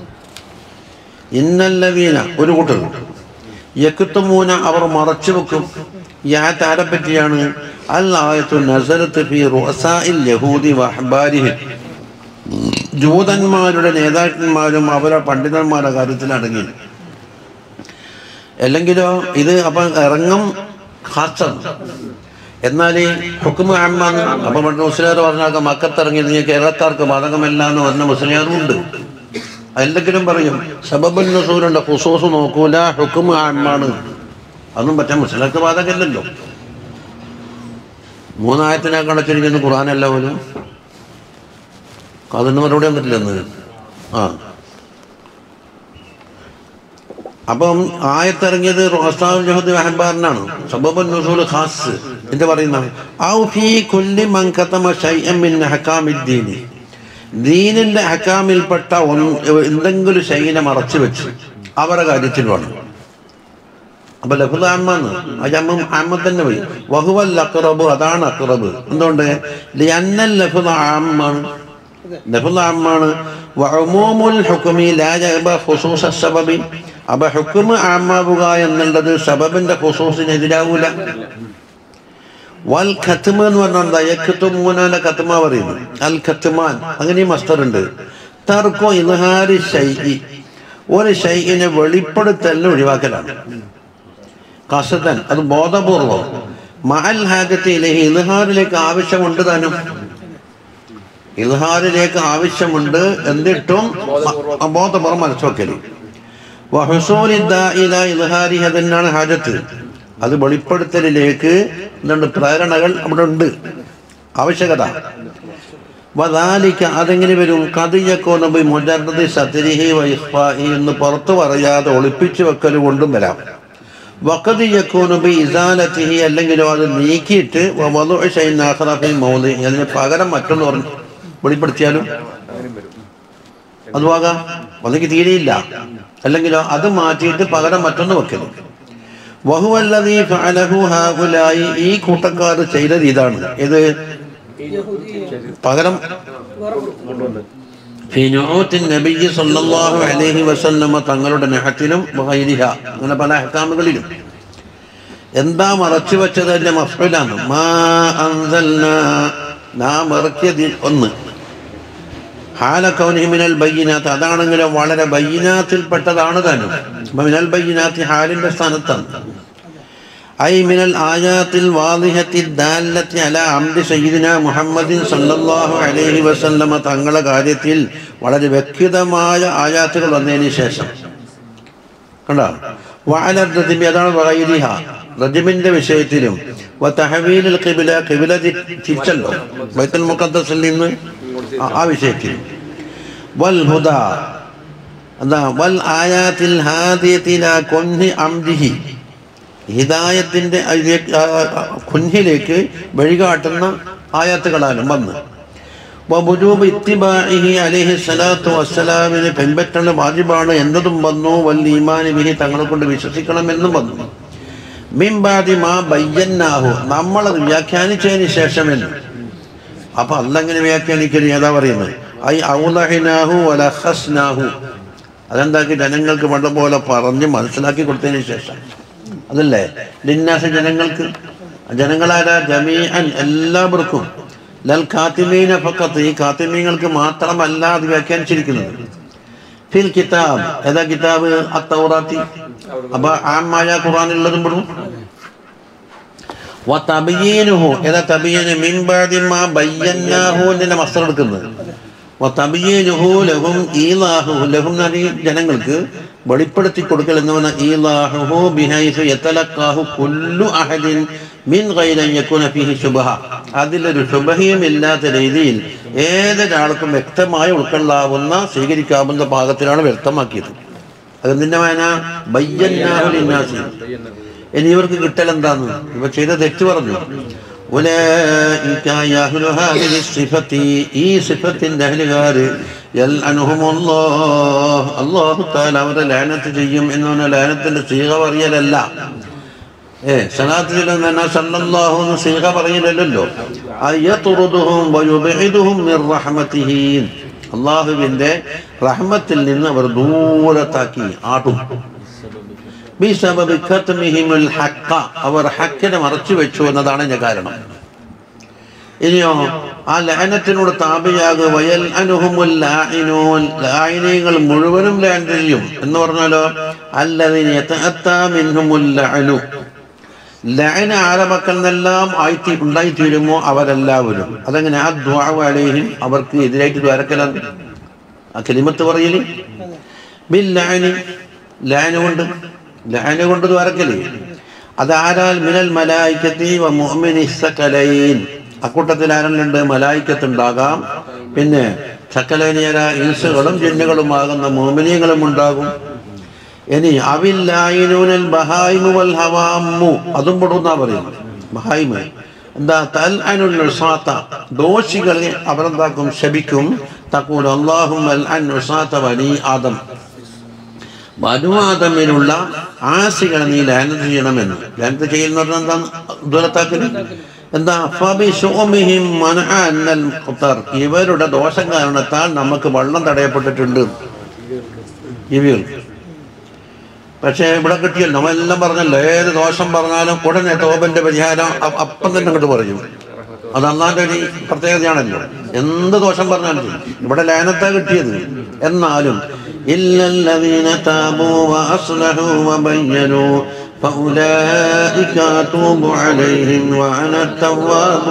ഇന്നല്ലവീന ഒരു കൂട്ടർ യക്കുത്തുമൂന അവർ മറച്ചു വെക്കും ഈ ആയത്ത് ആരെ പറ്റിയാണ് അൽ ആയത്തു നസരത്ത് ഫി റുഅസാഇൽ യഹൂദി വഹബാരിഹി ജൂതന്മാരുടെ നേതാക്കന്മാരും അവരുടെ പണ്ഡിതന്മാരുടെ കാര്യത്തിൽ അടങ്ങി അല്ലെങ്കിലോ ഇത് അപ്പം ഇറങ്ങും ഹാസം എന്നാൽ ഈ ഹുക്കുമ അമ്മാന്ന് അപ്പൊ പണ്ട് മുസ്ലിയാർ പറഞ്ഞാൽ മക്കത്തിറങ്ങി നീ കേരളക്കാർക്ക് ബാധകമല്ല എന്ന് പറഞ്ഞ മുസ്ലിയാറും ഉണ്ട് എന്തെങ്കിലും പറയും സബബുൽ നസൂലുണ്ട് ഫുസൂസ് നോക്കൂല ഹുക്കുമ അമ്മാണ് അതൊന്നും പറ്റാൻ മുസ്ലിങ്ങൾക്ക് ബാധകമില്ലല്ലോ മൂന്നായത്തിനെ കണച്ചിരിക്കുന്ന ഖുറാനല്ല പോലും അതിന് മറുപടി വന്നിട്ടില്ലെന്ന് ആ അപ്പം ആയത്തിറങ്ങിയത് റോസ്താവ് ജഹദ് അഹബാറിനാണ് സബബുൽ നസൂൽ ഖാസ് എന്ന് പറയുന്നത് ഔ ഫീ കുല്ലി മൻ ഖതമ ശൈഅൻ മിൻ അഹ്കാമിദ്ദീനി ദീനിന്റെ അഹ്കാമിൽപ്പെട്ട ഒന്ന് എന്തെങ്കിലും ശൈനെ മറച്ചു വെച്ച് അവരുടെ കാര്യത്തിൽ വേണം അപ്പൊ ലഫുൽ അമ്മാന്ന് അജമ്മും അമ്മ തന്നെ പോയി വഹുവൽ അക്റബ് അതാണ് അക്റബ് എന്തുകൊണ്ട് ലിയന്നൽ ലഫുൽ ആമാണ് ലഫുൽ ആമാണ് വഅമൂമുൽ ഹുക്മി ലാ ജഅബ ഖുസൂസ സബബി അപ്പൊ ഹുക്മ് ആമാവുക എന്നുള്ളത് സബബിന്റെ ഖുസൂസിനെതിരാവൂല വൽ ഖത്മ എന്ന് പറഞ്ഞാൽ എന്താ യഖ്തുമൂനന്റെ ഖത്മ പറയുന്നു അൽ ഖത്മാൻ അങ്ങനെ മസ്തർ ഉണ്ട് തർക്കോ ഇൽഹാരി ഷൈഇ ഒരു ഷൈഇനെ വെളിപ്പെടുത്തലിന് ഒഴിവാക്കലാണ് കസതൻ അത് ബോധപൂർവം മഹൽ ഹാജത്തിലേക്ക് ഇൽഹാറിലേക്ക് ആവശ്യമുണ്ട് താനും ഇൽഹാറിലേക്ക് ആവശ്യമുണ്ട് എന്നിട്ടും മ- ബോധപൂർവം മനസ്സ് വെക്കല് വഹുസൂലി ദാഇല ഇൽഹാരി തന്നെയാണ് ഹാജത്ത് അത് വെളിപ്പെടുത്തലിലേക്ക് എന്തുണ്ട് പ്രേരണകൾ അവിടെ ഉണ്ട് ആവശ്യകത വദാലിക്ക അതെങ്ങനെ വരും കതിയക്കോന്ന് മുജർദി സത്തിരിഹി വൈഹ്വാഹി എന്ന് പുറത്തു പറയാതെ ഒളിപ്പിച്ചു വെക്കൽ കൊണ്ടും വരാം വക്കത് യക്കൂനുബി ഇസാലത്തിഹി അല്ലെങ്കിലോ അത് നീക്കിയിട്ട് വധു ഷൈൻ ആഖറഫി മൗലി അതിന് പകരം മറ്റൊന്ന് പറഞ്ഞു വെളിപ്പെടുത്തിയാലും അങ്ങനെയും വരും അതുവാകാം ഒന്നെങ്കിൽ തീരെയില്ല അല്ലെങ്കിലോ അത് മാറ്റിയിട്ട് പകരം മറ്റൊന്ന് വെക്കലും വഹുവല്ലതീ ഫഅലഹു ഹാഉലായി ഈ കൂട്ടക്കാർ ചെയ്തത് ഇതാണ് ഇത് പകരം കൊണ്ടുവന്ന് ഫി നുഊത്തിൻ നബിയ്യി സല്ലല്ലാഹു അലൈഹി വസല്ലമ തങ്ങളുടെ നഹത്തിലും വഗൈരിഹ അങ്ങനെ പല അഹ്കാമുകളിലും എന്താ മറച്ചു വെച്ചത് എന്റെ മഫ്ഇലാണ് മാ അൻസൽന നാം ഇറക്കിയത് ഒന്ന് ഹാല കൗനിഹി മിനൽ ബയ്യിനാത്ത് അതാണെങ്കിലും വളരെ ബയ്യിനാത്തിൽപ്പെട്ടതാണ് താനും അപ്പൊ മിനൽ ബയ്യിനാത്ത് ഹാലിന്റെ സ്ഥാനത്താണ് ഐ മിനൽ ആയാത്തിൽ വാദിഹത്തി ദാലത്തി അല അംദി സയ്യിദിന മുഹമ്മദിൻ സല്ലല്ലാഹു അലൈഹി വസല്ലമ തങ്ങളുടെ കാര്യത്തിൽ വളരെ വ്യക്തമായ ആയാത്തുകൾ വന്നതിന് ശേഷം കണ്ടോ വാലർദ്ദത്തിൻ്റെ അതാണ് വൈരിഹ റജമിന്റെ വിഷയത്തിലും തഹവീലിൽ കിബില കിബില തി- തിരിച്ചല്ലോ ബൈത്തുൽ മുഖദ്ദസിൽ നിന്ന് ആ- ആ വിഷയത്തിൽ വൽ ഹുദ എന്താ വൽ ആയാത്തിൽ ഹാദിയത്തില കൊന്നി അംദിഹി ഹിദായത്തിന്റെ അതിലേക്ക്, ആ, ആ, കുഞ്ഞിലേക്ക് വഴികാട്ടുന്ന ആയാത്തുകളാലും വന്ന് വബുജൂബ് ഇത്തിബാഇഹി അലൈഹി സ്വലാത്തു വസ്സലാമിന് പിൻപറ്റൽ വാജിബാണ് എന്നതും വന്നു വൽ ഈമാനി ബിഹി തങ്ങളെ കൊണ്ട് വിശ്വസിക്കണമെന്നും വന്നു മിംബാദി മാ ബയ്യന്നാഹു നമ്മളത് വ്യാഖ്യാനിച്ചതിന് ശേഷമെന്ന് അപ്പൊ അല്ലെങ്ങനെ വ്യാഖ്യാനിക്കല് ഏതാ പറയുന്നത് ഐ ഔലഹിനാഹു വലഹസ്നാഹു അതെന്താക്കി ജനങ്ങൾക്ക് പണ്ട പോലെ പറഞ്ഞ് മനസ്സിലാക്കി കൊടുത്തതിന് ശേഷം അതല്ലേ ലിന്നാസ ജനങ്ങൾക്ക് ജനങ്ങളാരാ ജമീഅൻ എല്ലാവർക്കും ലൽ കാത്തിമീന ഫക്കത്ത് ഈ കാത്തിമീങ്ങൾക്ക് മാത്രമല്ല അത് വ്യാഖ്യാനിച്ചിരിക്കുന്നത് ഫിൽ കിതാബ് ഏതാ കിതാബ് അത്തൗറാത്തി അപ്പൊ ആമായ ഖുറാനിലുള്ളതും പെടും വതബയീനുഹു ഏതാ തബയീന് മിൻ ബഅദി മാ ബയ്യന്നാഹു എന്നതിന്റെ മസ്തർ എടുക്കുന്നത് വതബയീനുഹു ലഹും ഈലാഹു ലഹും എന്ന് പറഞ്ഞാൽ ഈ ജനങ്ങൾക്ക് വെളിപ്പെടുത്തി കൊടുക്കൽ എന്ന് പറഞ്ഞാൽ ഈലാഹുഹു ബിഹൈസു യതലഖാഹു കുല്ലു അഹദിൻ മിൻ ഗൈരി അൻ യകൂന ഫീഹി ശുബഹ അതിലൊരു ശുബഹയും ഇല്ലാത്ത രീതിയിൽ ഏതൊരാൾക്കും വ്യക്തമായി ഉൾക്കൊള്ളാവുന്ന സ്വീകരിക്കാവുന്ന പാകത്തിലാണ് വ്യക്തമാക്കിയത് അതെന്തിന്റെ വായന ബയ്യന്നാഹു ലിന്നാസി ഇനി ഇവർക്ക് കിട്ടൽ എന്താന്ന് ഇവ ചെയ്ത തെറ്റ് പറഞ്ഞു ഉലൈക യഹ്ലു ഹാദിഹി സിഫത്തി ഈ സിഫത്തിന്റെ അഹ്ലുകാര് യൽഅനുഹുമുല്ലാഹ് അല്ലാഹു തആല അവരെ ലാനത്ത് ചെയ്യും എന്ന് പറഞ്ഞാൽ ലാനത്തിന്റെ സീഗ പറയലല്ല ഏ സലാത്ത് ചൊല്ലുന്ന തന്നെ സല്ലല്ലാഹു എന്ന് സീഗ പറയലല്ലോ അയ്യതുറുദുഹും വയുബഇദുഹും മിർ റഹ്മതിഹി അള്ളാഹുവിന്റെ റഹ്മത്തിൽ നിന്ന് അവർ ദൂരത്താക്കി ആട്ടും ബിസബബി കത്മിഹിമുൽ ഹഖ അവർ ഹക്കിനെ മറച്ചു വെച്ചു എന്നതാണ് ഇതിന്റെ കാരണം ഇനിയോ ആ ലഹനത്തിനോട് താപിയാകു വയൽ അനുഹുമുൽ ലാഇനൂൻ ലായിനീങ്ങൾ മുഴുവനും ലാൻ ചെയ്യും എന്ന് പറഞ്ഞാലോ അല്ലതിന് യതഅത്താ മിൻഹുമുൽ ലഅനു ലഅന ആരമക്കൾ നിന്നെല്ലാം ആയിത്തീ ഉണ്ടായിത്തീരുമോ അവരെല്ലാവരും അതങ്ങനെ ആ ദ്വാവ അലൈഹിം അവർക്ക് എതിരായിട്ട് ദ്വാരക്കലാണ് ആ കലിമത്ത് പറയല് ബിൽ ലഅനി ലഅന കൊണ്ട് ലഅന കൊണ്ട് ദ്വാരക്കല് അതാരാൽ മിനൽ മലായിക്കത്തി വ മുഅ്മിനി സകലൈൻ അക്കൂട്ടത്തിൽ ആരെല്ലുണ്ട് മലായിക്കത്തുണ്ടാകാം പിന്നെ സകലനിയര ഇൻസുകളും ജിന്നുകളുമാകുന്ന മോമിനിയങ്ങളും ഉണ്ടാകും ഇനി അവില്ലായിനൂനൽ ബഹായിമു വൽ ഹവാമു അതും പെടുന്നാ പറയുന്നത് ബഹായിമ് എന്താ തൽ അനുൽ ഉസാത്ത ദോഷികളെ അവരെന്താക്കും ശപിക്കും തക്കൂൽ അള്ളാഹും അൽ അൻ ഉസാത്ത വലി ആദം ബനുവാദമിലുള്ള ആസികളെ നീ ലാനത്ത് ചെയ്യണമെന്ന് ലാനത്ത് ചെയ്യുന്ന പറഞ്ഞാൽ എന്താണ് ദൂരത്താക്കല് എന്താ ഫബി ശോമിഹിം മനഅ അന്നൽ ഖത്തർ ഇവരുടെ ദോഷം കാരണത്താൽ നമുക്ക് വെള്ളം തടയപ്പെട്ടിട്ടുണ്ട് ജീവികൾക്ക് പക്ഷേ ഇവിടെ കിട്ടിയല്ലോ നമ്മളെല്ലാം പറഞ്ഞല്ലോ ഏത് ദോഷം പറഞ്ഞാലും ഉടനെ തോപന്റെ പരിഹാരം അ- അപ്പം തന്നെ അങ്ങോട്ട് പറയും അത് അന്നാന്റെ ഒരു പ്രത്യേകതയാണല്ലോ എന്ത് ദോഷം പറഞ്ഞാലും ചെയ്യും. ഇവിടെ ലാനത്താ കിട്ടിയത് എന്നാലും ഇല്ലല്ലദീന താബൂ വഅസ്ലഹൂ വബയ്യനൂ فأولئك أتوب عليهم وأنا التواب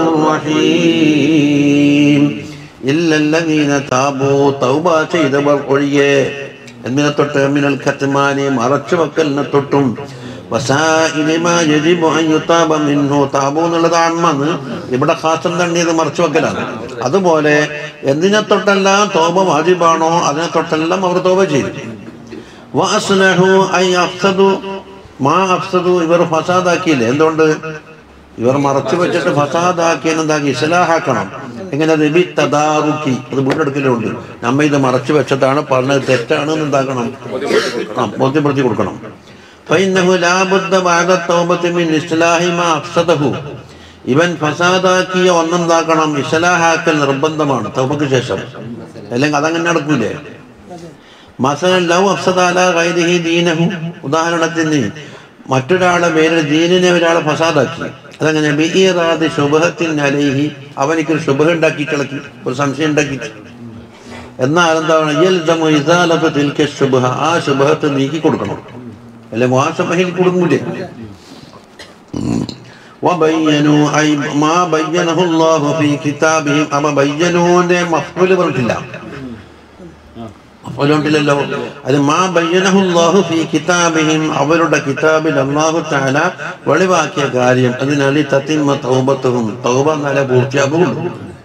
الرحيم إلا الذين تابوا توبة ചെയ്തവർ ഒഴികെ എന്നിനെ തൊട്ട് മിനൽ ഖത്മാനി മറച്ചു വെക്കലിനെ തൊട്ടും വസാഇലി മാ യജിബു അൻ യുതാബ മിൻഹു താബു എന്നുള്ളത് അമ്മന്ന് ഇവിടെ ഖാസം തണ്ണിയത് മറച്ചു വെക്കലാണ് അതുപോലെ എന്തിനെ തൊട്ടെല്ലാം തോപ വാജിബാണോ അതിനെ തൊട്ടെല്ലാം അവർ തോപ ചെയ്തു വഅസ്ലഹു ഐ അഫ്സദു മാ അഫ്സദു ഇവർ ഫസാദാക്കിയില്ലേ എന്തുകൊണ്ട് ഇവർ മറച്ചു വെച്ചിട്ട് ഫസാദാക്കി എന്താക്കി ഇസ്ലാഹാക്കണം എങ്ങനെ റബി തദാറുക്കി അത് വീണ്ടെടുക്കലുണ്ട് നമ്മ ഇത് മറച്ചു വെച്ചതാണ് പറഞ്ഞത് തെറ്റാണ് എന്ന് എന്താക്കണം ആ ബോധ്യപ്പെടുത്തി കൊടുക്കണം فإنه لا بد بعد التوبة من إصلاح ما أفسده ഇവൻ ഫസാദാക്കിയ ഒന്നെന്താക്കണം ഇസ്ലാഹാക്കൽ നിർബന്ധമാണ് തൗബക്ക് ശേഷം അല്ലെങ്കിൽ അതങ്ങനെ നടക്കൂലേ മസലൻ ലവ് അഫ്സദാല ഗൈരിഹി ദീനഹു ഉദാഹരണത്തിന് മറ്റൊരാളെ പേരിൽ ദീനിനെ ഒരാളെ ഫസാദാക്കി അതങ്ങനെ ബിഇറാദി ശുഭഹത്തിൻ അലൈഹി അവനിക്ക് ഒരു ശുഭ ഉണ്ടാക്കി കിളക്കി ഒരു സംശയം ഉണ്ടാക്കി എന്നാൽ എന്താണ് യൽസമു ഇസാലത്ത് തിൽക ശുഭഹ ആ ശുഭഹത്ത് നീക്കി കൊടുക്കണം അല്ലെങ്കിൽ ആ ശുഭഹിൽ കൊടുക്കൂലേ وبينوا أي ما بينه الله في كتابهم أما بينوا مفعول പറഞ്ഞില്ല അതുകൊണ്ടില്ലല്ലോ അത് മാ ബയ്യനഹുല്ലാഹു ഫീ കിതാബിഹിം അവരുടെ കിതാബിൽ അല്ലാഹു തആല വെളിവാക്കിയ കാര്യം അതിനാൽ തത്തിമ്മ തൗബത്തുഹും തൗബ എന്നാലേ പൂർത്തിയാകുള്ളൂ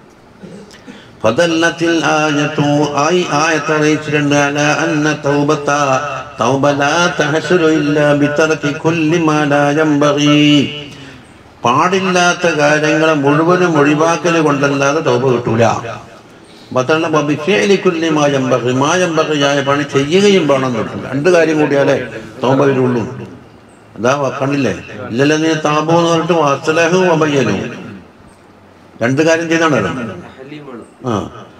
فدلت الآية أي آية ريشرن على أن توبة توبة لا تحصل إلا بترك كل ما لا ينبغي പാടില്ലാത്ത കാര്യങ്ങളെ മുഴുവനും ഒഴിവാക്കൽ കൊണ്ടല്ലാതെ തൗബ കിട്ടൂല മാത്രമല്ല ബിഫേലിക്കുല്ലി മായമ്പകി മായമ്പകയായ പണി ചെയ്യുകയും വേണം എന്ന് രണ്ട് കാര്യം കൂടിയാലേ തൗബ വരുള്ളൂ അതാ കണ്ടില്ലേ ഇല്ലല്ലോ നീ താപോ എന്ന് പറഞ്ഞിട്ട് വസ്ലഹും അബയ്യനും രണ്ട് കാര്യം ചെയ്താണല്ലോ ആ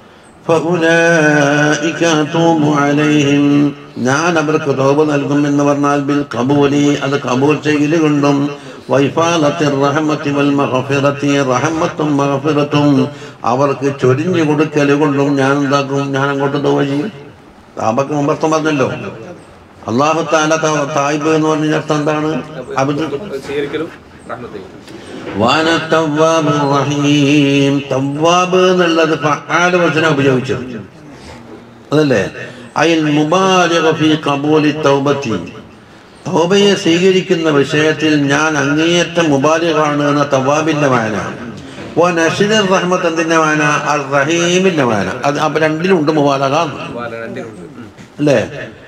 فأولئك أتوب عليهم ഞാൻ അവർക്ക് തോപ നൽകും എന്ന് പറഞ്ഞാൽ ബിൽ കബൂലി അത് കബൂൽ ചെയ്യൽ കൊണ്ടും വൈഫാലത്തിൽ റഹമത്തി വൽ മഹഫിറത്തി റഹമത്തും മഹഫിറത്തും അവർക്ക് ചൊരിഞ്ഞു കൊടുക്കൽ കൊണ്ടും ഞാൻ എന്താക്കും ഞാൻ അങ്ങോട്ട് തോപ ചെയ്യും താപക്ക് മുമ്പർത്ഥം പറഞ്ഞല്ലോ അള്ളാഹു താല തായ്പ് എന്ന് പറഞ്ഞ അർത്ഥം എന്താണ് അബിദ് സ്വീകരിക്കലും റഹ്മത്തെയും വാന തവ്വാബ് റഹീം തവ്വാബ് എന്നുള്ളത് ഫഅാല് വചനം ഉപയോഗിച്ചത് അതല്ലേ അയൽ മുബാലിഗ ഫീ ഖബൂലി തൗബത്തി തൗബയെ സ്വീകരിക്കുന്ന വിഷയത്തിൽ ഞാൻ അങ്ങേയറ്റം മുബാലിഗാണ് എന്ന തവ്വാബിന്റെ വായന നഷിദർ റഹ്മത്ത് എന്തിന്റെ വായന അർ റഹീമിന്റെ വായന അത് അപ്പൊ രണ്ടിലുണ്ട് മുബാലകാന്ന് വാല രണ്ടിനുണ്ട് ഉം. അല്ലേ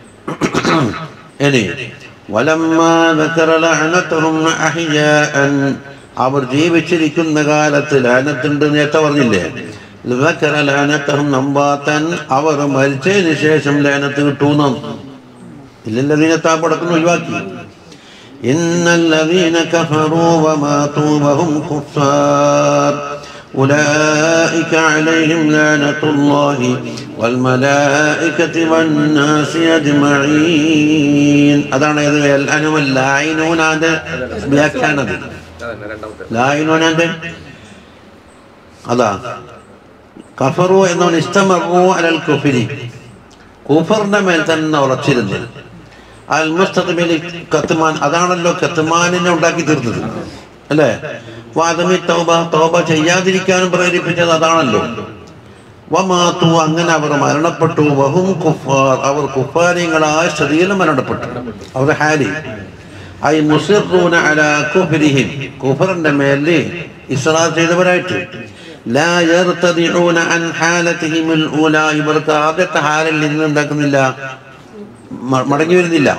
ഇനി വലമ്മ ذكر لعنتهم احياء അവർ ജീവിച്ചിരിക്കുന്ന കാലത്ത് ലാനത്തുണ്ട് നേരത്തെ പറഞ്ഞില്ലേ ذكر لعنتهم നമ്പാത്തൻ അവർ മരിച്ചതിന് ശേഷം ലാനത്ത് കിട്ടൂന്ന് ഇല്ലല്ലതീന താപ്പടക്കുന്ന ഒഴിവാക്കി إن الذين كفروا وماتوا وهم كفار أولئك عليهم لعنة الله والملائكة والناس أجمعين أدعنا إذا الأنم اللاعنون هذا വ്യാഖ്യാനം അതന്നെ രണ്ടാമത്തെ ലായിനോൻ എൻ്റെ അതാ കഫറു എന്നവൻ ഇഷ്ടമറു അലൽ കുഫിരി കുഫറിന്റെ മേൽ തന്നെ ഉറച്ചിരുന്നു അൽ മുസ്തഖ്ബിലി കത്തുമാൻ അതാണല്ലോ കത്തുമാനിനെ ഉണ്ടാക്കി തീർത്തത് അല്ലേ വാദമി തൗബ തൗബ ചെയ്യാതിരിക്കാനും പ്രേരിപ്പിച്ചത് അതാണല്ലോ വമാത്തു അങ്ങനെ അവർ മരണപ്പെട്ടു വഹും കുഫാർ അവർ കുഫാരികളായ സ്ഥിതിയിൽ മരണപ്പെട്ടു അവർ ഹാലി ഐ മുസിറൂന അല കുഫ്രിഹിം കുഫറിന്റെ മേലിൽ ഇസ്രാ ചെയ്തവരായിട്ട് ലാ യർതദിഊന അൻ ഹാലതിഹിമുൽ ഊലാ ഇവർക്ക് ആദ്യത്തെ ഹാലിൽ നിന്ന് എന്താക്കുന്നില്ല മ- മടങ്ങി വരുന്നില്ല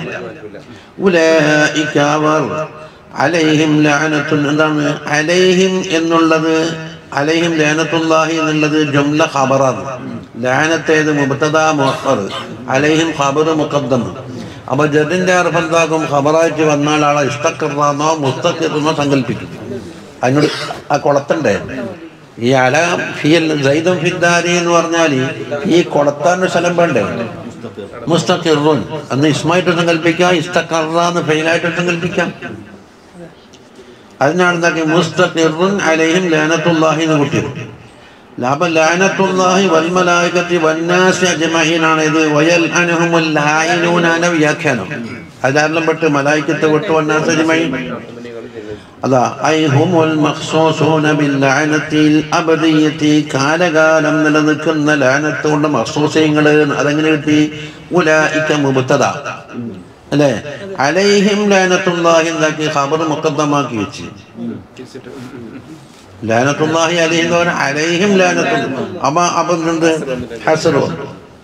ഉലൈക അവർ അലൈഹിം ലഅനത്തുൻ എന്താണ് അലൈഹിം എന്നുള്ളത് അലൈഹിം ലഅനത്തുല്ലാഹി എന്നുള്ളത് ജംല ഖബറാണ് ലഅനത്തേത് മുബ്തദാ മുഅഖർ അലൈഹിം ഖബർ മുഖദ്ദം അപ്പൊ ജറിന്റെ അർത്ഥം എന്താകും ഖബറായിട്ട് വന്നാൽ ആളെ ഇഷ്ടക്കറാന്നോ മുസ്തഖിറെന്നോ സങ്കല്പിക്കും അതിനോട് ആ കൊളത്തണ്ടേ ഈ അല ഫിയൽ സൈദം ഫിദ്ദാരി എന്ന് പറഞ്ഞാൽ ഈ കൊളത്താനൊരു സ്ഥലം വേണ്ടേ മുസ്തഖിറുൻ അന്ന് ഇസ്മായിട്ട് സങ്കല്പിക്കാം ഇസ്തഖറാന്ന് ഫെയിലായിട്ട് സങ്കല്പിക്കാം അതിനാണ് എന്താക്കി മുസ്തഖിറുൻ അലൈഹിം ലാനത്തുല്ലാഹി എന്ന് കൂട്ടിയത് ലാഭം ലാനത്തുല്ലാഹി വൽമലായികത്തി വന്നാസി അജ്മഈനാണ് ഇത് വയൽ അനഹുമുൽ ലായിനൂനാന വ്യാഖ്യാനം അതാരെല്ലാം പെട്ട് മലായിക്കത്തെ വിട്ട് വന്നാസ് അജ്മഈൻ അതാ ഐ ഹുമുൽ മഖ്സൂസൂന ബിൽ ലഅനത്തിൽ അബദിയത്തി കാലകാലം നിലനിൽക്കുന്ന ലാനത്ത് കൊണ്ട് മഖ്സൂസയങ്ങൾ അതെങ്ങനെ കിട്ടി ഉലായിക മുബ്തദ അല്ലേ അലൈഹിം ലാനത്തുല്ലാഹി എന്താക്കി ഖബർ മുഖദ്ദമാക്കി വെച്ച് തിരിച്ചിട്ട് ഉം, ഉം, ഉം. ലാനത്തുല്ലാഹി അലൈഹിം എന്ന് പറഞ്ഞാൽ അലൈഹിം ലാനത്തു അപ്പൊ അപ്പൊ എന്ത് ഹസർ വന്നു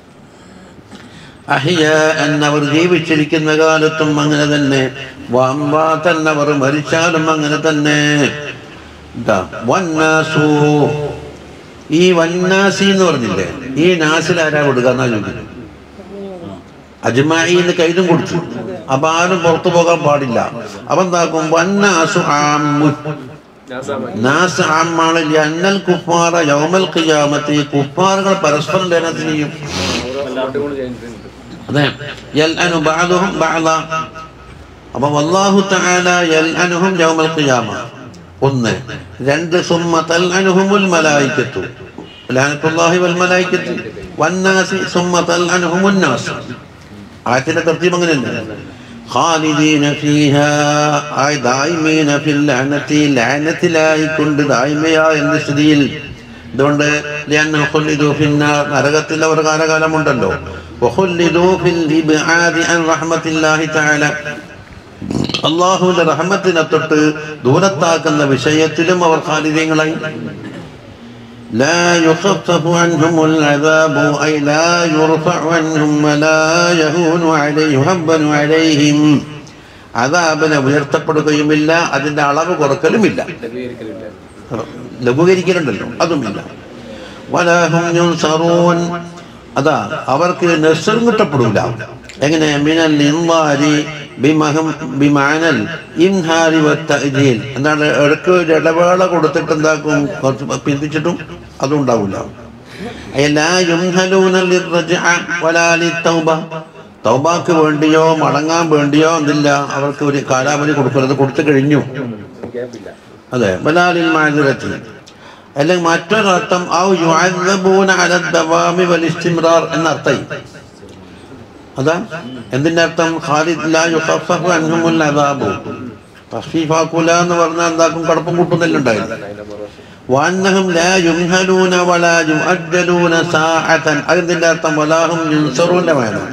അഹിയ എന്നവർ ജീവിച്ചിരിക്കുന്ന കാലത്തും അങ്ങനെ തന്നെ വമ്പാത്തൻ അവർ മരിച്ചാലും അങ്ങനെ തന്നെ ഇതാ, വന്നാസു ഈ വന്നാസി എന്ന് പറഞ്ഞില്ലേ ഈ നാസിൽ ആരാ കൊടുക്കുക എന്നാ ചോദിക്കുന്നത് അജ്മായി എന്ന് കൈതും കൊടുത്തു അപ്പൊ ആരും പുറത്തു പോകാൻ പാടില്ല അപ്പൊ എന്താക്കും വന്നാസു ആമ്മു നാസാമായി നാസ് ആമ്മാണ് അന്നൽ കുഫാറ യൗമൽ ഖിയാമത്തി കുഫാറുകൾ പരസ്പരം ലേനത്ത് ചെയ്യും അങ്ങോട്ടും ഇങ്ങോട്ടും ചെയ്തിട്ടുണ്ട് അതെ യൽഅനു ബഅദുഹും ബഅദ അപ്പൊ വല്ലാഹു തആല യൽഅനുഹും യൗമൽ ഖിയാമ ഒന്ന് രണ്ട് സുമ്മ തൽഅനുഹുമുൽ മലായികത്തു ലഅനത്തുല്ലാഹി വൽ മലായികത്തു വന്നാസി സുമ്മ തൽഅനുഹുമുൻ നാസ് ആയത്തിന്റെ തർത്തീബ് അങ്ങനെയല്ലേ ഖാലിദീന ഫീഹാ ആയി ദായിമീന ഫിൽ ലഅനത്തി ലഅനത്തിലായിക്കൊണ്ട് ദായിമയാ എന്ന സ്ഥിതിയിൽ ഇതുകൊണ്ട് ലിഅന്നഹു ഖുലിദു ഫിന്നാർ നരകത്തിൽ അവർ കാലകാലമുണ്ടല്ലോ وخلدوا في الإبعاد عن رحمة الله تعالى അള്ളാഹുവിന്റെ റഹ്മത്തിനെ തൊട്ട് ദൂരത്താക്കുന്ന വിഷയത്തിലും അവർ ഖാലിദീങ്ങളായി لا يخفف عنهم العذاب أي لا يرفع عنهم ولا يهون عليه يهبن عليهم അതാബിനെ ഉയർത്തപ്പെടുകയുമില്ല അതിന്റെ അളവ് കുറക്കലുമില്ല ലഘൂകരിക്കലില്ല ലഘൂകരിക്കലുണ്ടല്ലോ അതുമില്ല വലാഹും യുൻസറൂൻ അതാ അവർക്ക് നെസ്സറും കിട്ടപ്പെടൂല എങ്ങനെ മിനൽ ഇൻവാരി ബിമഹം ബിമാനൽ ഇൻഹാരി വത്തഅജീൽ എന്താണ് ഇടയ്ക്ക് ഒരു ഇടവേള കൊടുത്തിട്ട് എന്താക്കും കുറച്ച് പിന്തിച്ചിട്ടും അതും ഉണ്ടാവില്ല ലാ യുംഹലൂന ലിർറജ്അ വലാ ലിത്തൗബ തൗബാക്ക് വേണ്ടിയോ മടങ്ങാൻ വേണ്ടിയോ എന്തില്ല അവർക്ക് ഒരു കാലാവധി കൊടുക്കുന്നത് കൊടുത്തു കഴിഞ്ഞു ഗ്യാപ്പില്ല അതെ ബലാലിൽ മാതിരത്തി അല്ലെങ്കിൽ മറ്റൊരർത്ഥം ഔ യുഅദ്ദബൂന അല ദവാമി വൽ ഇസ്തിംറാർ എന്നർത്ഥം അതാ എന്തിന്റെ അർത്ഥം ഖാലിദ് ലാ യുഖഫഫു അൻഹുമുൽ അദാബു തഖഫീഫാക്കൂല എന്ന് പറഞ്ഞാൽ എന്താക്കും കടപ്പം കൂട്ടുന്നില്ലുണ്ടായിരുന്നു അതന്നെ അതിന്റെ മറുവശം وأنهم لا يمهلون ولا يؤجلون ساعة അതിന്റെ അർത്ഥം വലാഹും യുൻസറൂന്റെ വേണം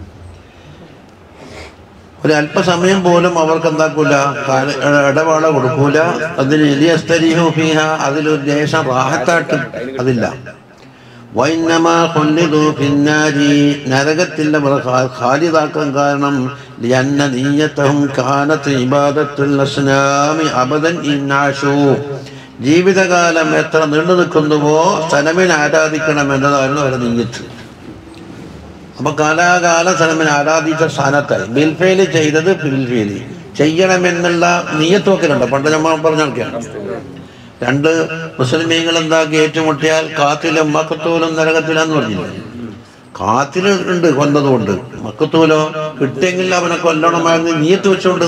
ഒരു അല്പസമയം പോലും അവർക്ക് എന്താക്കൂല കാല- ഇടവേള കൊടുക്കൂല അതിന് എലിയസ്തരിഹു ഫീഹ അതിലൊരു ദേശം റാഹത്താട്ട് അതില്ല വൈന്നമാ കൊല്ലിതു പിന്നാരി നരകത്തിന്റെ ഖാലിദാക്കാൻ കാരണം ലിയന്ന നീയത്തഹും കാനത്ത് ഇബാദത്തുൽ അസ്നാമി അബദൻ ഇന്നാഷു ജീവിതകാലം എത്ര നീണ്ടു നിൽക്കുന്നുവോ സനമിനെ ആരാധിക്കണം എന്നതായിരുന്നു അവരുടെ നീയത്ത് അപ്പൊ കാലാകാല സനമിനെ ആരാധിച്ച സ്ഥാനത്തായി ബിൽഫേല് ചെയ്തത് ബിൽഫേല് ചെയ്യണമെന്നുള്ള നീയത്തൊക്കെയുണ്ട് പണ്ട് നമ്മൾ പറഞ്ഞ ആൾക്കാണ് രണ്ട് മുസ്ലിമീങ്ങൾ എന്താക്കി ഏറ്റുമുട്ടിയാൽ കാത്തിലും മക്കത്തൂലും നരകത്തിലാന്ന് പറഞ്ഞില്ല കാത്തിൽ ഉണ്ട് കൊന്നതുകൊണ്ട് മക്കത്തൂലോ കിട്ടിയെങ്കിൽ അവനെ കൊല്ലണമായിരുന്നു നീയത്ത് വെച്ചുകൊണ്ട്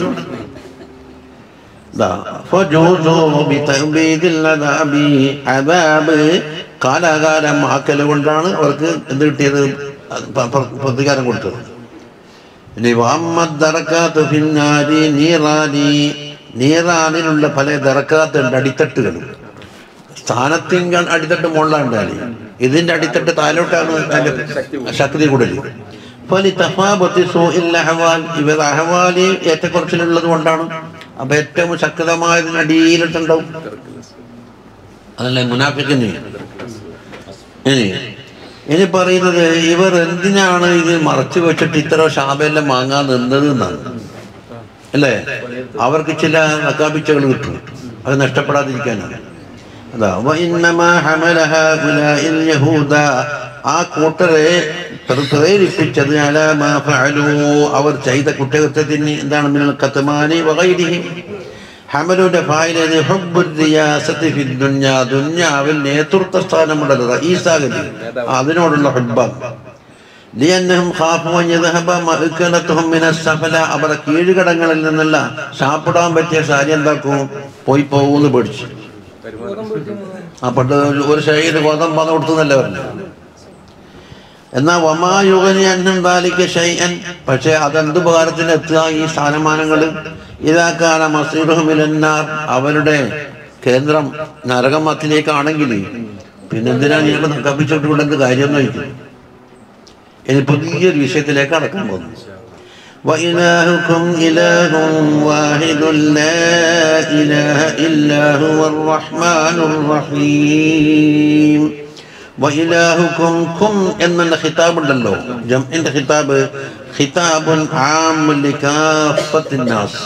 ദാ, ഫജൂസു ബിതഅബീദിൽ അദാബി. അദാബ് കാലാകാലം ആക്കൽ കൊണ്ടാണ് അവർക്ക് എന്ത് കിട്ടിയത് അത് പ- പ- പ്രതികാരം കൊടുത്തത് ഇനി വഅമ്മദ് ദറക്കാത്ത് ഫിന്നാരി നീറാനി നീറാനിലുള്ള പല ദറക്കാത്തുണ്ട് അടിത്തട്ടുകൾ സ്ഥാനത്തിങ്കൾ അടിത്തട്ട് മുകളിലാണ്ടാണ് ഇതിന്റെ അടിത്തട്ട് താലോട്ടാണ് അതിന്റെ ശക്തി കൂടുതൽ ഫലി തഫാബത്തി സൂഇൽ അഹ്വാൽ ഇവർ അഹ്വാലി ഏറ്റക്കുറച്ചിലുള്ളത് കൊണ്ടാണ് അപ്പൊ ഏറ്റവും ശക്തമായതിന് അടിയിലിട്ടുണ്ടാവും അതല്ലേ മുനാഫിക്കിന് ഇനി ഇനി പറയുന്നത് ഇവർ എന്തിനാണ് ഇത് മറച്ചു വെച്ചിട്ട് ഇത്ര ശാപെല്ലാം വാങ്ങാൻ നിന്നത് എന്നാണ് അല്ലേ അവർക്ക് ചില നക്കാപ്പിച്ചകൾ കിട്ടും അത് നഷ്ടപ്പെടാതിരിക്കാനാണ് അതാ വഇന്നമാ ഹമലഹ ഉലൈൽ യഹൂദ ആ കൂട്ടരെ പ്ര- പ്രേരിപ്പിച്ചത് അലാ മാ ഫഅലൂ അവർ ചെയ്ത കുറ്റകൃത്യത്തിന് എന്താണ് മിനൽ കത്മാനി വഗൈരിഹി ഹമലുന്റെ ഫായിലേത് ഹുബ്ബുർ റിയാസത്തി ഫി ദുനിയ ദുനിയാവിൽ നേതൃത്വ സ്ഥാനമുള്ളത് റഈസാകലി അതിനോടുള്ള ഹുബ്ബാണ് ലിയന്നഹും ഖാഫു അൻ യദ്ഹബ മഅ്കലതുഹും മിന സഫല അവരുടെ കീഴുകടങ്ങളിൽ നിന്നല്ല സാപ്പിടാൻ പറ്റിയ സാരി എന്താക്കും പോയി പോകുമെന്ന് പേടിച്ചു ആ പണ്ട് ഒരു- ഒരു ഷഹീദ് ഗോതമ്പ് വന്ന് കൊടുത്തുന്നല്ലേ പറഞ്ഞു എന്നാ വമായുഗനി അന്നം ബാലിക്ക് ഷൈഅൻ പക്ഷെ അതെന്ത് ഉപകാരത്തിന് എത്തുക ഈ സ്ഥാനമാനങ്ങൾ ഇതാക്കാല മസീറുഹുമിലെന്നാർ അവരുടെ കേന്ദ്രം നരകമത്തിലേക്കാണെങ്കിൽ പിന്നെന്തിനാ നിങ്ങൾ നക്കപ്പിച്ചോട്ട് കൊണ്ട് എന്ത് കാര്യം ചോദിക്കും ഇനി പുതിയൊരു വിഷയത്തിലേക്ക് അടക്കാൻ പോകുന്നു وإلهكم إله واحد لا إله إلا هو الرحمن الرحيم وإلهكم كم എന്നുള്ള ഖിതാബ് ഉണ്ടല്ലോ ജംഇന്റെ ഖിതാബ് ഖിതാബുൻ ആം ലികാഫത്തിൻ നാസ്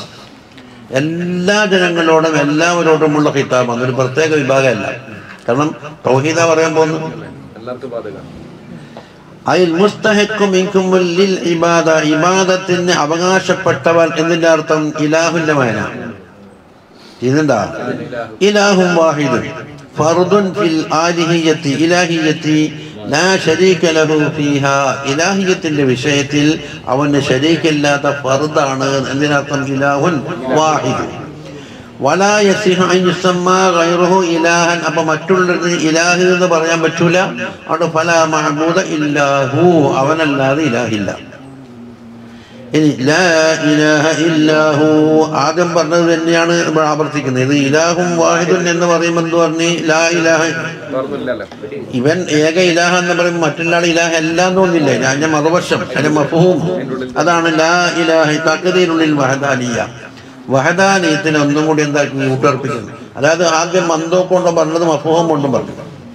എല്ലാ ജനങ്ങളോടും എല്ലാവരോടുമുള്ള ഖിതാബ് അതൊരു പ്രത്യേക വിഭാഗമല്ല കാരണം തൗഹീദ പറയാൻ പോകുന്നു എല്ലാവർക്കും ബാധക അയിൽ മുസ്തഹിഖു മിൻകും ലിൽ ഇബാദ ഇബാദത്തിന് അവകാശപ്പെട്ടവൻ എന്നതിന്റെ അർത്ഥം ഇലാഹുന്റെ മയന ഇതെന്താ ഇലാഹും വാഹിദുൻ ഫർദുൻ ഫിൽ ആലിഹിയത്തി ഇലാഹിയത്തി ലാ ശരീക ലഹു ഫീഹാ ഇലാഹിയത്തിന്റെ വിഷയത്തിൽ അവന് ശരീക്കില്ലാത്ത ഫർദാണ് എന്നതിനർത്ഥം ഇലാഹുൻ വാഹിദ് വലാ യസിഹു അൻ യുസമ്മാ ഗൈറുഹു ഇലാഹൻ അപ്പൊ മറ്റുള്ളത് ഇലാഹ് എന്ന് പറയാൻ പറ്റൂല അവിടെ ഫലാ മഅബൂദ ഇല്ലാഹു അവനല്ലാതെ ഇലാഹില്ല ഇനി ലാ ഇലാഹ ഇല്ലാഹു ആദ്യം പറഞ്ഞത് തന്നെയാണ് ഇവിടെ ആവർത്തിക്കുന്നത് ഇത് ഇലാഹും വാഹിദുൻ എന്ന് പറയുമ്പോൾ എന്ത് പറഞ്ഞു ലാ ഇലാഹ തുറന്നില്ലല്ലോ ഇവൻ ഏക ഇലാഹ എന്ന് പറയുമ്പോൾ മറ്റുള്ള ആൾ ഇലാഹ എല്ലാം തോന്നില്ലേ ഞാൻ മറുവശം അതിന്റെ മഫഹൂം അതാണ് ലാ ഇലാഹ തക്കതീരുള്ളിൽ വഹദാനിയ വഹദാനീയത്തിന് ഒന്നും കൂടി എന്താക്കി കൂട്ടർപ്പിക്കുന്നു അതായത് ആദ്യം മന്ദോ കൊണ്ട് പറഞ്ഞത് മഫഹൂം കൊണ്ടും പറഞ്ഞു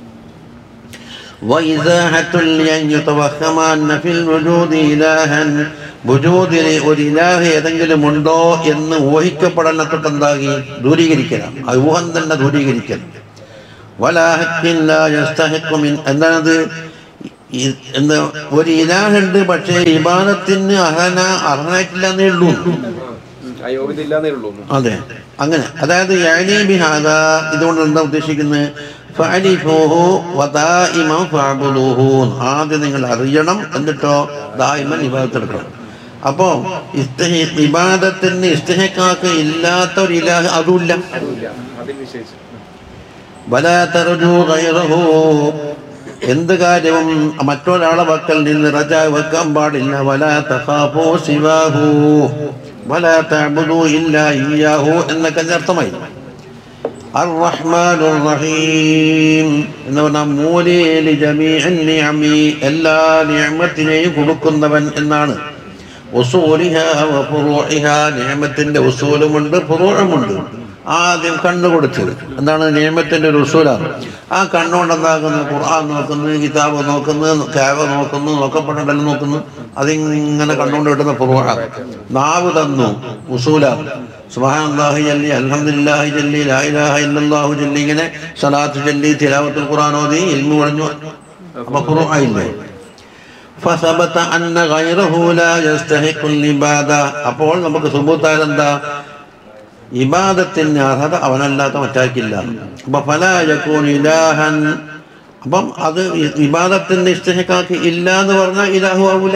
وإزاحة لأن يتوهم أن في الوجود إلها വജൂദിന് ഒരു ഇലാഹ് ഏതെങ്കിലും ഉണ്ടോ എന്ന് ഊഹിക്കപ്പെടലത്തൊട്ട് എന്താകി ദൂരീകരിക്കണം ആ ഊഹം തന്നെ ദൂരീകരിക്കൽ വലാഹത്തിൻ ലാ യസ്തഹിഖു മിൻ എന്താണത് ഈ- എന്താ ഒരു ഇലാഹുണ്ട് പക്ഷേ ഇബാദത്തിന് അർഹന അർഹനായിട്ടില്ല എന്നേ ഉള്ളൂ ആ യോഗ്യത ഇല്ലാന്നേ ഉള്ളൂ അതെ അങ്ങനെ അതായത് യഅനി ബിഹാദ ഇതുകൊണ്ട് എന്താ ഉദ്ദേശിക്കുന്നത് ഫഅലിഫൂഹു വദായിമ ഫഅബുദൂഹു ആദ്യം നിങ്ങൾ അറിയണം എന്നിട്ടോ ദായിമൻ ഇബാദത്ത് എടുക്കണം അപ്പോൾ ഇസ്തഹി ഇബാദത്തിന് ഇസ്തഹക്കാക്ക് ഇല്ലാത്ത ഒരു ഇലാഹ് അതുമില്ല അതുമില്ല അതിൽ വിശേഷിച്ച് വലാ തർജു ഗൈറഹു എന്ത് കാര്യവും മറ്റൊരാളെ വക്കൽ നിന്ന് റജ വെക്കാൻ പാടില്ല വലാ തഖാഫു സിവാഹു വലാ തഅബുദു ഇല്ലാ ഇയ്യാഹു എന്നൊക്കെ അതിന്റെ അർത്ഥമായി الرحمن الرحيم എന്ന് പറഞ്ഞാൽ മൂലേലി ജമീഅൻ നിഅമി എല്ലാ നിഅമത്തിനെയും കൊടുക്കുന്നവൻ എന്നാണ് ഉസൂലിഹ വ ഫുറൂഇഹ നിഅമത്തിന്റെ ഉസൂലുമുണ്ട് ഫുറൂഉമുണ്ട് ആദ്യം കണ്ണു കൊടുത്തത് എന്താണ് നിയമത്തിന്റെ ഒരു ഉസൂലാണ് ആ കണ്ണുകൊണ്ട് എന്താകുന്നു ഖുർആൻ നോക്കുന്നു കിതാബ് നോക്കുന്നു കാവ നോക്കുന്നു നോക്കപ്പെടലെല്ലാം നോക്കുന്നു അതിങ്ങനെ കണ്ണുകൊണ്ട് കിട്ടുന്ന ഫുറൂആണ് നാവ് തന്നു ഉസൂലാണ് സുബ്ഹാനല്ലാഹി ജല്ലി അൽഹംദുലില്ലാഹി ജല്ലി ലാ ഇലാഹ ഇല്ലല്ലാഹു ജല്ലി ഇങ്ങനെ സലാത്ത് ജല്ലി തിലാവത്തുൽ ഖുർആൻ ഓതി ഇൽമു പറഞ്ഞു അപ്പൊ ഫുറൂആയില്ലേ فثبت أن غيره لا يستحق العبادة അപ്പോൾ നമുക്ക് സുബൂത്തായത് എന്താ ഇബാദത്തിന് അർഹത അവനല്ലാത്ത മറ്റാക്കില്ല അപ്പൊ ഫല യകൂൻ ഇലാഹൻ അപ്പം അത് ഇ- ഇബാദത്തിന്റെ ഇഷ്ടഹക്കാക്ക് ഇല്ല എന്ന് പറഞ്ഞാൽ ഇലാഹു ആവൂല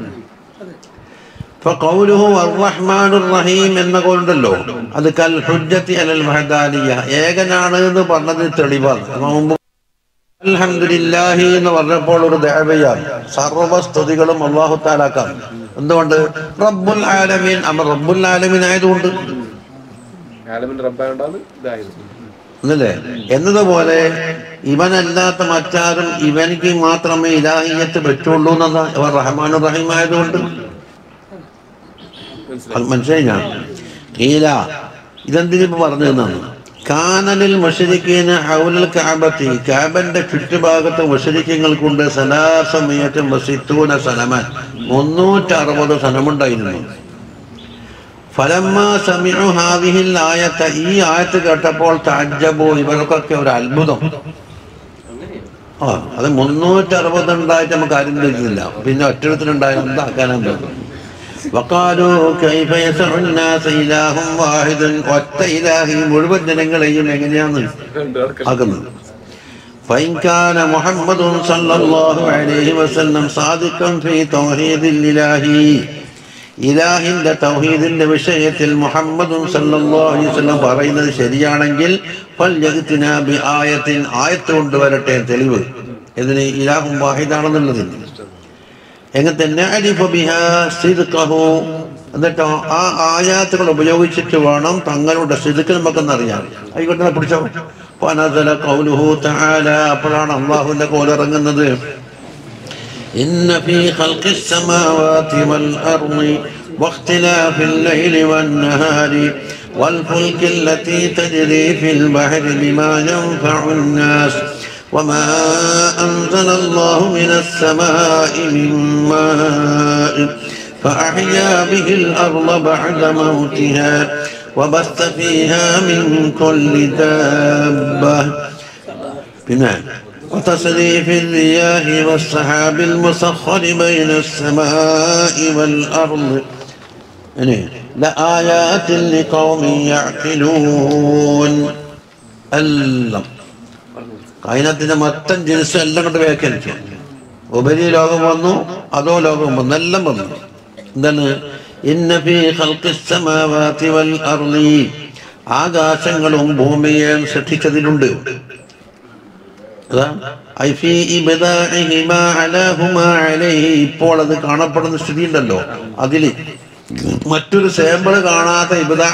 فقوله الرحمن الرحيم എന്ന കൊണ്ടല്ലോ അത് കൽ ഹുജ്ജത്തി അലൽ വഹദാനിയ ഏകനാണ് എന്ന് പറഞ്ഞത് തെളിവാണ് അപ്പൊ മുമ്പ് അൽഹംദുലില്ലാഹി എന്ന് പറഞ്ഞപ്പോൾ ഒരു ദേവയാണ് സർവസ്തുതികളും അള്ളാഹു താലാക്കാം എന്തുകൊണ്ട് റബ്ബുൽ ആലമീൻ അമ്മ റബ്ബുൽ ആലമീൻ ആയതുകൊണ്ട് ആലമിന്റെ റബ്ബായോണ്ടാണ് ഇതായത് എന്നല്ലേ എന്നതുപോലെ ഇവനല്ലാത്ത മറ്റാരും ഇവനിക്ക് മാത്രമേ ഇലാഹിയത്ത് പറ്റുള്ളൂ എന്നാ ഇവർ റഹ്മാൻ റഹീം ആയതുകൊണ്ട് മനസ്സിലായി അത് മനസ്സിലായി ഞാൻ കീല ഇതെന്തിനിപ്പോ പറഞ്ഞു തന്നാണ് കാനലിൽ മുഷരിക്കീന് ഹൗലൽ കാബത്തി കാബന്റെ ചുറ്റുഭാഗത്ത് മുഷരിക്കങ്ങൾക്കുണ്ട് സലാസമയത്തും വസിത്തൂന സനമൻ മുന്നൂറ്ററുപത് സനമുണ്ടായിരുന്നു ഫലമ്മ സമിഉ ഹാദിഹിൽ ആയത്ത ഈ ആയത്ത് കേട്ടപ്പോൾ താജബു ഇവർക്കൊക്കെ ഒരു അത്ഭുതം ആ അത് മുന്നൂറ്ററുപത് ഉണ്ടായിട്ട് നമുക്ക് ആരും തിരിച്ചില്ല പിന്നെ ഒറ്റത്തിനുണ്ടായ എന്താക്കാനാണ് വക്കാലു കൈഫ യസ്ഉ الناس ഇലാഹു വാഹിദൻ ഒറ്റ ഇലാഹി മുഴുവൻ ജനങ്ങളെയും എങ്ങനെയാണ് ഉണ്ട് അതൊക്കെ ആക്കുന്നത് فإن كان محمد صلى الله عليه وسلم صادقا في توحيد الإله ഇലാഹിന്റെ തൗഹീദിന്റെ വിഷയത്തിൽ മുഹമ്മദും സല്ലല്ലാഹു അലൈഹി വസല്ലം പറയുന്നത് ശരിയാണെങ്കിൽ ഫൽയഗ്തിനാ ബി ആയത്തിൻ ആയത്ത് കൊണ്ടുവരട്ടെ തെളിവ് ഇതിന് ഇലാഹും വാഹിദാണെന്നുള്ളതിന് എങ്ങനെ തന്നെ അരിഫ ബിഹാ സിദ്ഖഹു എന്നിട്ടോ ആ ആയാത്തുകൾ ഉപയോഗിച്ചിട്ട് വേണം തങ്ങളുടെ സിദ്ക്ക് നമുക്കെന്നറിയാം ആയിക്കോട്ടെ പിടിച്ചോ ഫനസല ഖൗലുഹു തആല അപ്പോഴാണ് അള്ളാഹുവിന്റെ കോലിറങ്ങുന്നത് إن في خلق السماوات والأرض واختلاف الليل والنهار والفلك التي تجري في البحر بما ينفع الناس وما أنزل الله من السماء من ماء فأحيا به الأرض بعد موتها وبث فيها من كل دابة بناء وتصريف الرياح والسحاب المسخر بين السماء والأرض يعني لآيات لقوم يعقلون എല്ലാം കായിനത്തിന്റെ മൊത്തം ജിൻസ് എല്ലാം കൊണ്ട് വ്യാഖ്യാനിച്ചു ഉപരി ലോകം വന്നു അതോ ലോകം വന്നു എല്ലാം വന്നു എന്താണ് ഇന്ന ഫീ ഖൽഖിസ് സമാവാതി വൽ അർളി ആകാശങ്ങളും ഭൂമിയെയും സൃഷ്ടിച്ചതിലുണ്ട് അതാ ഐ ഫീ ഇബ്ദാഇഹിമാ അലാഹുമാ അലൈഹി ഇപ്പോൾ അത് കാണപ്പെടുന്ന സ്ഥിതി ഉണ്ടല്ലോ അതില് മറ്റൊരു സാമ്പിള് കാണാത്ത ഇബിദാ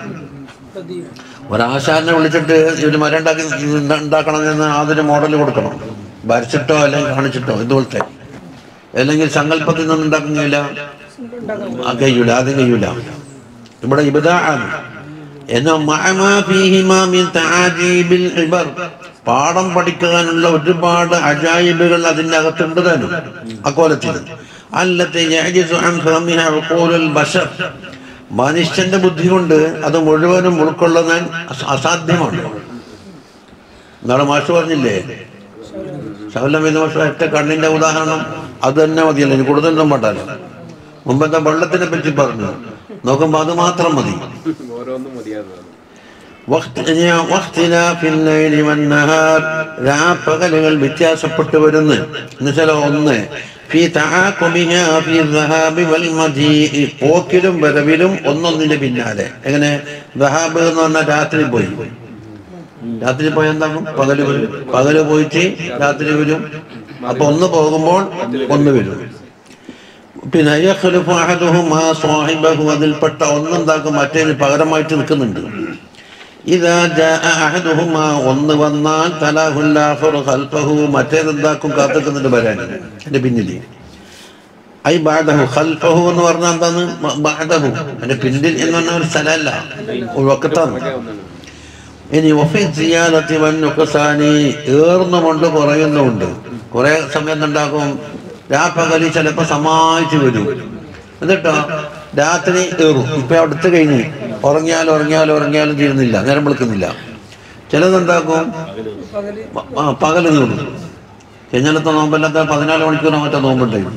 ഒരാശാനെ വിളിച്ചിട്ട് ഇവര് മരം ഉണ്ടാക്കി ഉണ്ടാക്കണം എന്ന് അതിന് മോഡൽ കൊടുക്കണം വരച്ചിട്ടോ അല്ലെങ്കിൽ കാണിച്ചിട്ടോ ഇതുപോലത്തെ അല്ലെങ്കിൽ സങ്കല്പത്തിൽ നിന്ന് ഉണ്ടാക്കുന്നില്ല ആ കഴിയൂല ആദ്യം കഴിയൂല ഇവിടെ ഇബിദാ ആണ് എന്നാൽ മഅമാ ഫീഹിമാ മിൻ തആജീബിൽ ഇബർ പാഠം പഠിക്കാനുള്ള ഒരുപാട് അജായിബുകൾ അതിൻ്റെ അകത്തുണ്ട് താനും അക്കോലത്തിൽ അല്ലത്തെ യഅ്ജിസു അൻ ഫഹമിഹ ഉഖൂലുൽ ബശർ മനുഷ്യന്റെ ബുദ്ധി കൊണ്ട് അത് മുഴുവനും ഉൾക്കൊള്ളുവാൻ അസ- അസാധ്യമാണ് നാളെ മാഷ് പറഞ്ഞില്ലേ ശബലമേത് മാഷ് ഒറ്റ കണ്ണിന്റെ ഉദാഹരണം അത് തന്നെ മതിയല്ലോ ഇനി കൂടുതലൊന്നും വേണ്ടല്ലോ മുമ്പത്തെ വെള്ളത്തിനെ പറ്റി പറഞ്ഞു നോക്കുമ്പോ അത് മാത്രം മതി ഓരോന്നും മതിയാകുന്നതാണ് واخت- واختلاف الليل والنهار രാപ്പകലുകൾ വ്യത്യാസപ്പെട്ടു വരുന്നു എന്നുവെച്ചാൽ ഒന്ന് ഫി തആഖുബിഹാ ഫി الذهاب والمجيء പോക്കിലും വരവിലും ഒന്നൊന്നിന്റെ പിന്നാലെ എങ്ങനെ ദഹാബ് എന്ന് പറഞ്ഞാൽ രാത്രി പോയി രാത്രി പോയ എന്താണ് പകല് വരും പകല് പോയിട്ട് രാത്രി വരും അപ്പൊ ഒന്ന് പോകുമ്പോൾ ഒന്ന് വരും പിന്നെ യഖ്ലുഫു അഹദുഹുമാ സ്വാഹിബഹു അതിൽപ്പെട്ട ഒന്നെന്താക്കും മറ്റേതിന് പകരമായിട്ട് നിൽക്കുന്നുണ്ട് ഇതാ ജാഅ അഹദുഹുമാ ഒന്ന് വന്നാൽ തലാഹുൽ ആഖിറു ഖൽഫഹു മറ്റേതെന്താക്കും കാത്തുക്കുന്നുണ്ട് വരാൻ അതിന്റെ പിന്നിൽ ഐ ബാദഹു ഖൽഫഹു എന്ന് പറഞ്ഞാൽ എന്താണ് ബ- ബാദഹു അതിന്റെ പിന്നിൽ എന്ന് പറഞ്ഞ ഒരു സ്ഥലമല്ല ഒരു വക്കത്താണ് ഇനി വഫി സിയാദത്തി വന്നുഖസാനി ഏർന്നുകൊണ്ട് കുറയുന്നുമുണ്ട് കുറെ സമയം ഉണ്ടാക്കും രാപ്പകലി ചിലപ്പോ സമാഹിച്ചു വരും എന്നിട്ടോ രാത്രി ഏറും ഇപ്പൊ അടുത്ത് കഴിഞ്ഞ് ഉറങ്ങിയാലും ഉറങ്ങിയാലും ഉറങ്ങിയാലും തീരുന്നില്ല നേരം വിളിക്കുന്നില്ല ചിലതെന്താക്കും പ- ആ, പകല് നീളും കഴിഞ്ഞാലത്തെ നോമ്പല്ലാത്ത പതിനാല് മണിക്കൂർ മറ്റേ നോമ്പുണ്ടായിരുന്നു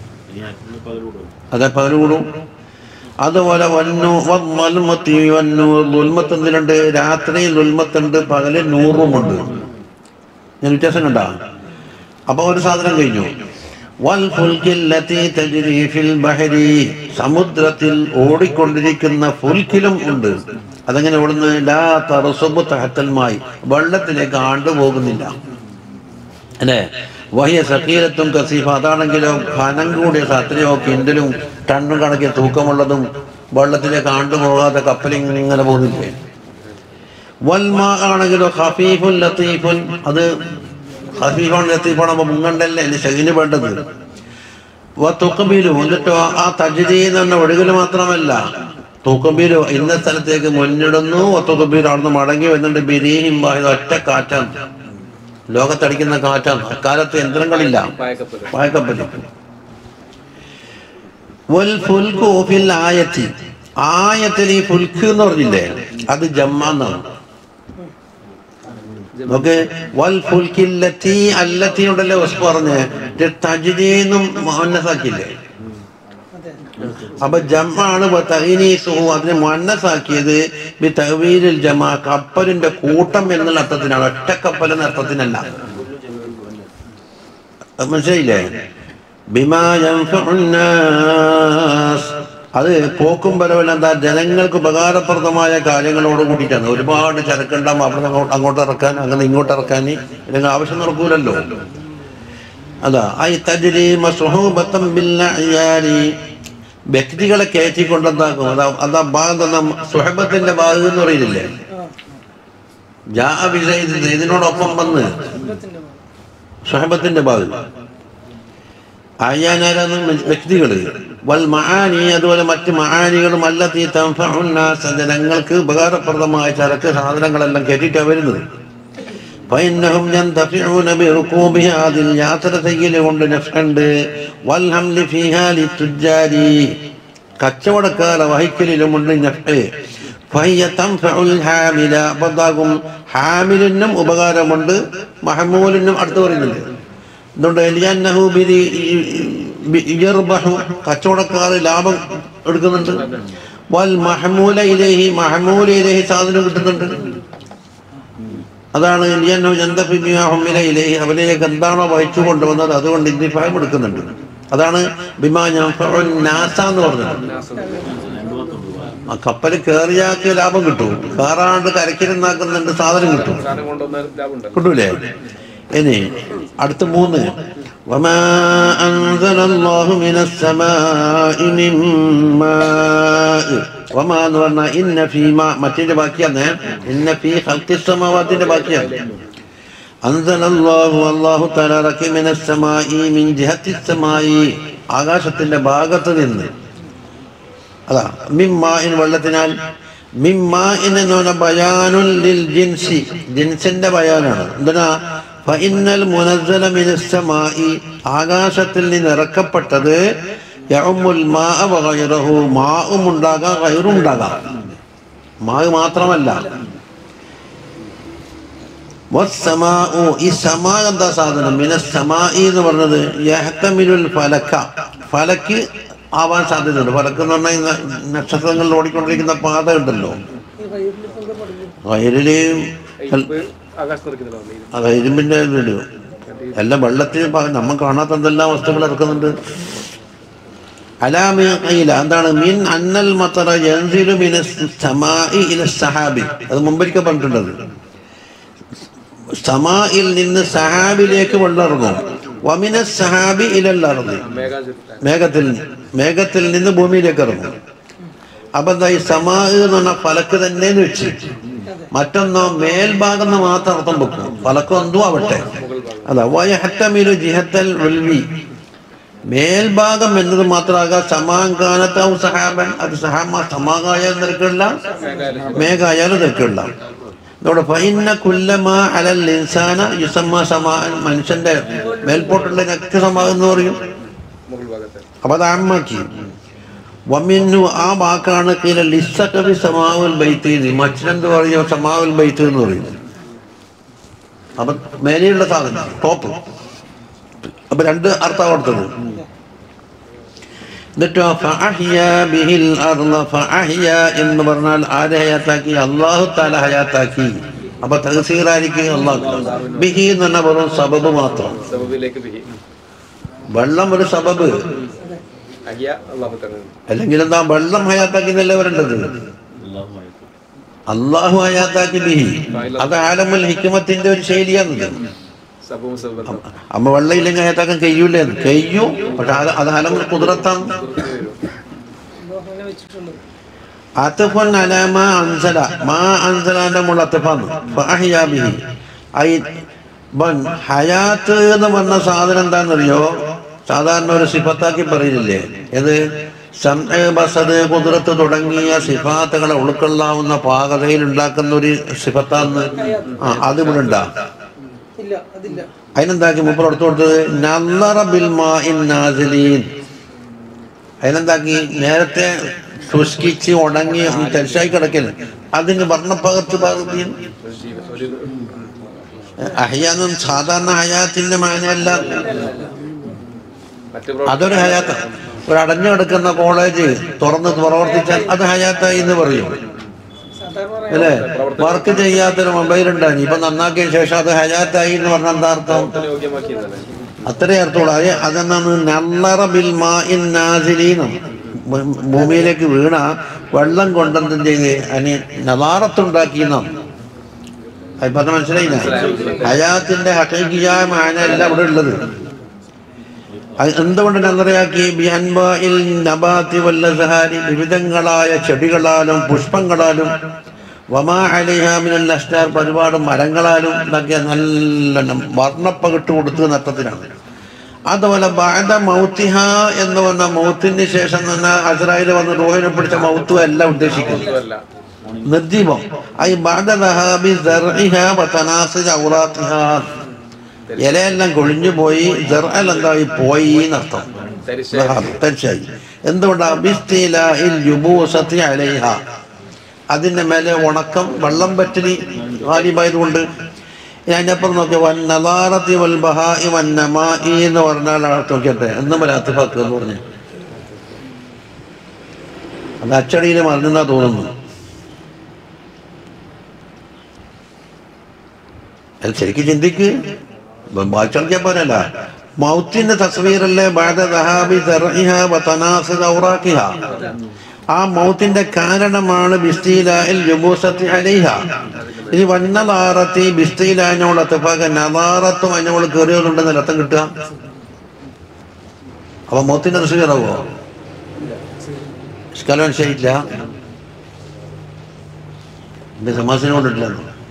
അതെ പകല് കൂടും അതുപോലെ വന്നു വൽമത്തി വന്നു ലുൽമത്ത് എന്തിനുണ്ട് രാത്രി ലുൽമത്തുണ്ട് പകല് നൂറുമുണ്ട് ഞാൻ വ്യത്യാസം കണ്ട അപ്പൊ ഒരു സാധനം കഴിഞ്ഞു വൽഫുൽക്കില്ലത്തി തജ്രി ഫിൽ ബഹരി സമുദ്രത്തിൽ ഓടിക്കൊണ്ടിരിക്കുന്ന ഫുൽക്കിലും ഉണ്ട് അതെങ്ങനെ ഓടുന്നു ലാ തറസുബ് തഹത്തൽമായി വെള്ളത്തിലേക്ക് ആണ്ടുപോകുന്നില്ല അല്ലേ വഹിയ സക്കീലത്തും കസീഫ അതാണെങ്കിലോ ഖനം കൂടിയ സത്രയോ കിൻഡലും ടണ്ണും കണക്കിയ തൂക്കമുള്ളതും വെള്ളത്തിലേക്ക് ആണ്ടുപോകാതെ കപ്പലിങ്ങനെ പോകുന്നില്ലേ വൽമാ ആണെങ്കിലോ ഖഫീഫുൻ ലത്തീഫുൻ അത് ഖഫീഫാണ് ലത്തീഫാണ് അപ്പൊ മുങ്ങണ്ടല്ലേ അതിന് ശകിന് വേണ്ടത് തുക്കബീലു എന്നിട്ടോ ആ തജ്രി എന്ന് പറഞ്ഞ ഒഴുകൽ മാത്രമല്ല തൂക്കബീലു ഇന്ന സ്ഥലത്തേക്ക് മുന്നിടുന്നു ഒത്തുക്കബീലു അവിടുന്ന് മടങ്ങി വരുന്നുണ്ട് ബിരീഹിം വാഹിദ് ഒറ്റ കാറ്റാണ് ലോകത്തടിക്കുന്ന കാറ്റാണ് അക്കാലത്ത് യന്ത്രങ്ങളില്ല പായക്കപ്പല് പായക്കപ്പല് വൽ ഫുൽക്കു ഫിൽ ആയത്തി ആയത്തിൽ ഈ ഫുൽക്ക് എന്ന് പറഞ്ഞില്ലേ അത് ജമ്മാന്നാണ് നമുക്ക് വൽ ഫുൽക്കില്ലത്തി അല്ലത്തി ഉണ്ടല്ലേ വസ് പറഞ്ഞ് തജിദീന്നും മുഹന്നസാക്കില്ലേ അപ്പൊ ജമ്മാണ് തഹീനീസുഹു അതിനെ മുഹന്നസാക്കിയത് ബി തഹവീലിൽ ജമാ കപ്പലിന്റെ കൂട്ടം എന്നുള്ള അർത്ഥത്തിനാണ് ഒറ്റ കപ്പൽ എന്ന അർത്ഥത്തിനല്ല അത് മനസ്സിലായില്ലേ ബിമാ യൻഫഉന്നാസ് അത് പോക്കും വരവല്ല എന്താ ജനങ്ങൾക്ക് ഉപകാരപ്രദമായ കാര്യങ്ങളോട് കൂടിയിട്ടാണ് ഒരുപാട് ചരക്കുണ്ടാകുമ്പോൾ അവിടെ അങ്ങോട്ട് അങ്ങോട്ട് ഇറക്കാൻ അങ്ങനെ ഇങ്ങോട്ട് ഇറക്കാൻ ഇല്ലെങ്കിൽ ആവശ്യം നടക്കൂലല്ലോ അതാ ഐ തജ്രി മസ്ഹൂബത്തം ബില്ലഅയാനി വ്യക്തികളെ കയറ്റിക്കൊണ്ട് എന്താക്കും അതാ അതാ ഭാഗം സുഹബത്തിന്റെ ഭാഗം എന്ന് പറയുന്നില്ലേ ജാ വിജയ് ഇതിനോടൊപ്പം വന്ന് സുഹബത്തിന്റെ ഭാഗം അയ്യാനാരാന്ന് വ്യക്തികള് വൽ മഹാനി അതുപോലെ മറ്റ് മഹാനികളും അല്ലത്തി തൻഫഉന്നാസ ജനങ്ങൾക്ക് ഉപകാരപ്രദമായ ചരക്ക് സാധനങ്ങളെല്ലാം കയറ്റിയിട്ടാണ് വരുന്നത് فإنهم ينتفعون بركوبها അതിൽ യാത്ര ചെയ്യൽ കൊണ്ട് നഫ്ണ്ട് വൽഹംലി ഫീഹാ ലിത്തുജാരി കച്ചവടക്കാരെ വഹിക്കലിലുമുണ്ട് നഫ് ഫഹിയ തൻഫഉൽ ഹാമില അപ്പോൾ എന്താകും ഹാമിലിനും ഉപകാരമുണ്ട് മഹമൂലിനും അടുത്ത് പറയുന്നുണ്ട് എന്തുകൊണ്ട് ലിയന്നഹു ബിരി യർബഹു കച്ചവടക്കാർ ലാഭം എടുക്കുന്നുണ്ട് വൽ മഹമൂല ഇലേഹി മഹമൂല ഇലേഹി സാധനം കിട്ടുന്നുണ്ട് അതാണ് ലിയന്നഹു യന്തഫി ബിമാ ഹുമില ഇലേഹി അവനിലേക്ക് എന്താണോ വഹിച്ചു കൊണ്ടുവന്നത് അതുകൊണ്ട് ഇന്തിഫായം എടുക്കുന്നുണ്ട് അതാണ് ബിമാ യൻഫഉൻ നാസ എന്ന് പറഞ്ഞത് ആ കപ്പൽ കയറിയാക്കിയ ലാഭം കിട്ടും കയറാണ്ട് കരക്കിരുന്നാക്കുന്നുണ്ട് സാധനം കിട്ടും സാധനം കൊണ്ടുവന്നാൽ ലാഭം ഉണ്ടല്ലോ കിട്ടൂലേ ഇനി അടുത്ത മൂന്ന് وما أنزل الله من السماء من ماء وما എന്ന് പറഞ്ഞാൽ ഇന്ന ഫീമ മറ്റേ ബാക്കിയാണ് ഇന്ന ഫീ ഖൽഖി സമാവാത്തിന്റെ ബാക്കിയാണ് أنزل الله والله تعالى لك من السماء من جهة السماء ആകാശത്തിന്റെ ഭാഗത്ത് നിന്ന് അതാ മിമ്മായിൻ വെള്ളത്തിനാൽ മിമ്മായിൻ എന്ന് പറഞ്ഞ ബയാനുൽ ലിൽ ജിൻസി ജിൻസിന്റെ ബയാനാണ് എന്തിനാ ഫഇന്നൽ മുനസ്സല മിനസ്സമായി ആകാശത്തിൽ നിന്ന് ഇറക്കപ്പെട്ടത് യഉമുൽ മാഅ വഗൈറഹു മാഉം ഉണ്ടാകാം ഗൈറും ഉണ്ടാകാം മാവ് മാത്രമല്ല വസ്സമാഉ ഈ സമാ എന്താ സാധനം മിനസ്സമായി എന്ന് പറഞ്ഞത് യഹ്തമിലുൽ ഫലക്ക ഫലക്ക് ആവാൻ സാധ്യതയുണ്ട് ഫലക്ക് എന്ന് പറഞ്ഞാൽ ഇന്ന് നക്ഷത്രങ്ങളിൽ ഓടിക്കൊണ്ടിരിക്കുന്ന പാത ഉണ്ടല്ലോ വയലില് ഇപ്പൊ ആകാശത്ത് നിൽക്കുന്നുണ്ടോ അത് ഇരുമ്പിന്റെ ഇതില് എല്ലാം വെള്ളത്തിൽ പ- നമ്മ കാണാത്ത എന്തെല്ലാം വസ്തുക്കൾ ഇറക്കുന്നുണ്ട് അലാമി കയ്യില എന്താണ് മിൻ അന്നൽ മത്തറ യൻസിലു മിന സമാഇ ഇല സഹാബി അത് മുമ്പൊരിക്കൽ പറഞ്ഞിട്ടുണ്ടത് സമായിൽ നിന്ന് സഹാബിലേക്ക് വെള്ളം ഇറങ്ങും വമിന സഹാബി ഇലൽ അർദി മേഘാചുരുട്ടാൻ മേഘത്തിൽ മേഘത്തിൽ നിന്ന് ഭൂമിയിലേക്ക് ഇറങ്ങും അപ്പൊ എന്താ ഈ സമാ എന്ന് പറഞ്ഞാൽ ഫലക്ക് തന്നെ എന്ന് വെച്ച് മറ്റൊന്നോ മേൽഭാഗം എന്ന് മാത്രം അർത്ഥം വെക്കും ഫലക്കോ എന്തോ ആവട്ടെ അതാ വയഹത്തമിലു ജിഹത്തൽ ഉൽവി മേൽഭാഗം എന്നത് മാത്രമാകാം സമാങ്കാനത്താവും സഹാബൻ അത് സഹാമ സമാകായാലും നിരക്കില്ല മേഘായാലും നിരക്കില്ല ഇതോടെ ഫൈന കുല്ലമ അലൽ ഇൻസാന യുസമ്മ സമാൻ മനുഷ്യന്റെ മേൽപോട്ടുള്ളതിനൊക്കെ സമാ എന്ന് പറയും മുകൾ ഭാഗത്ത് അപ്പൊ അത് ആമാക്കി വമിന്നു ആ വാക്കാണ് കീല ലിസ്സക്കബി സമാവുൽ ബൈത്ത് ഇത് മച്ചിനെന്ത് പറയും സമാവുൽ ബൈത്ത് എന്ന് പറയും അപ്പൊ മേലെയുള്ള സാധനം ടോപ്പ് അപ്പൊ രണ്ട് അർത്ഥം കൊടുത്തത് എന്നിട്ടോ ഫഅഹ്യ ബിഹിൽ അർള ഫഅഹ്യ എന്ന് പറഞ്ഞാൽ ആരെ ഹയാത്താക്കി അള്ളാഹു താല ഹയാത്താക്കി അപ്പൊ തഹസീറായിരിക്കും അള്ളാഹു ബിഹി എന്ന് പറഞ്ഞാൽ വെറും സബബ് മാത്രം സബബിലേക്ക് ബിഹി വെള്ളം ഒരു സബബ് അഹിയ അള്ളാഹു തന്നെ അല്ലെങ്കിൽ എന്താ വെള്ളം ഹയാത്താക്കി എന്നല്ലേ വരേണ്ടത് അള്ളാഹു ഹയാത്താക്കി ബിഹി അത് ആലമുൽ ഹിക്കുമത്തിന്റെ ഒരു ശൈലിയാണത് സബവും സബബന്ധം അമ്മ വെള്ളം ഇല്ലെങ്കിൽ ഹയാത്താക്കാൻ കഴിയൂലേ കഴിയും പക്ഷെ അത് അത് ആലമുൽ കുതിരത്താണ് അത്തഫൻ അലാമ അൻസല മാ അൻസലാന്റെ മുള്ള അത്തഫാന്ന് ഫഅഹ്യാ ബിഹി ഐ ബൻ ഹയാത്ത് എന്ന് പറഞ്ഞ സാധനം എന്താണെന്നറിയോ സാധാരണ ഒരു സിഫത്താക്കി പറയുന്നില്ലേ ഏത് സംഅ, ബസറ് കുതിരത്ത് തുടങ്ങിയ സിഫാത്തുകളെ ഉൾക്കൊള്ളാവുന്ന പാകതയിൽ ഉണ്ടാക്കുന്ന ഒരു സിഫത്താന്ന് ആ അത് ഇവിടെ ഉണ്ടാ ഇല്ല അതില്ല അതിനെന്താക്കി മുപ്പർ എടുത്തു കൊടുത്തത് നല്ലറ ബിൽ മാഇൻ നാസിലീൻ അതിനെന്താക്കി നേരത്തെ ശുഷ്കിച്ച് ഉണങ്ങി തെരച്ചായി കിടക്കല് അതിന് വർണ്ണപ്പകർത്ത് പകർത്തിയും ഒരു ജീവൻ ഒരു അഹയാന്നും സാധാരണ ഹയാത്തിന്റെ മാനയല്ല മറ്റു അതൊരു ഹയാത്താണ് ഒരു അടഞ്ഞു കിടക്കുന്ന കോളേജ് തുറന്ന് പ്രവർത്തിച്ചാൽ അത് ഹയാത്തായി എന്ന് പറയും സാധാരണ അല്ലേ വർക്ക് ചെയ്യാത്തൊരു മൊബൈൽ ഉണ്ടായി ഇപ്പൊ നന്നാക്കിയ ശേഷം അത് ഹയാത്തായി എന്ന് പറഞ്ഞാൽ എന്താ അർത്ഥം പ്രവർത്തന യോഗ്യമാക്കിയതല്ലേ അത്രേ അർത്ഥമുള്ളൂ അത് അതെന്നാണ് നല്ലറ ബിൽ മാഇൻ നാസിലീനം ഭൂ- ഭൂമിയിലേക്ക് വീണ വെള്ളം കൊണ്ടെന്തും ചെയ്ത് അതിന് നവാറത്തുണ്ടാക്കിയെന്നാണ് അത് പറഞ്ഞ മനസ്സിലായില്ല ഹയാത്തിന്റെ ഹക്കീക്കിയായ മാനല്ല ഇവിടെ ഉള്ളത് അത് എന്തുകൊണ്ട് നല്ലറയാക്കി ബിഅൻവാഇൽ നബാത്തി വല്ലസഹാരി വിവിധങ്ങളായ ചെടികളാലും പുഷ്പങ്ങളാലും വമാ അലിഹ മിനൽ അഷ്ടാർ ഒരുപാട് മരങ്ങളാലും ഇതൊക്കെ നല്ല വർണ്ണപ്പകിട്ട് കൊടുത്ത് നട്ടത്തിനാണ് അതുപോലെ ബാധ മൗത്തിഹ എന്ന് പറഞ്ഞ മൗത്തിന് ശേഷം തന്നെ അസ്രായിൽ വന്ന് റോഹിനെ പിടിച്ച മൗത്തും അല്ല ഉദ്ദേശിക്കുന്നത് അല്ല നിർജീവം ഐ ബാധ ദഹാബി സർഇഹ വതനാസിജ ഔറാത്തിഹ ഇലയെല്ലാം കൊഴിഞ്ഞു പോയി ജർഅൽ എന്തായി പോയി എന്നർത്ഥം തരിശ് ദഹാബ്, തീർച്ചയായി എന്തുകൊണ്ടാ ബിസ്തിലാഇൽ യുബൂസത്തി അലൈഹ അതിന്റെ മേലെ ഉണക്കം വെള്ളം പറ്റലി ഗാലിബായതുകൊണ്ട് ഇനി അതിനപ്പുറം നോക്കിയ വൻ നദാറത്തി വൽ ബഹാഇ വൻ നമായി എന്ന് പറഞ്ഞാൽ അവിടെ നോക്കിയട്ടെ എന്നും വലാത്തിഫാക്ക് എന്ന് പറഞ്ഞു അത് അച്ചടിയിൽ മറിഞ്ഞെന്നാ തോന്നുന്നു അത് ശരിക്കും ചിന്തിക്ക് വായിച്ചോക്കിയാ പോരല്ല മൗത്തിന്റെ തസ്വീറല്ലേ ബാധ ദഹാബി ദർഇഹ വതനാസിദ ഔറാഖിഹ ആ മൗത്തിന്റെ കാരണമാണ് ബിസ്തീലായിൽ ജുബൂസത്തി അലൈഹ ഇനി വന്നലാറത്തി ബിസ്തീലാനോട് അത്തഫാക നദാറത്തും അതിനോട് കയറിയതുണ്ടെന്ന് അർത്ഥം കിട്ടുക അപ്പൊ മൗത്തിന്റെ തസ്വീറാവോ ഇഷ്കാലം മനസ്സിലായിട്ടില്ല എന്റെ സമാസിനെ കൊണ്ടിട്ടില്ല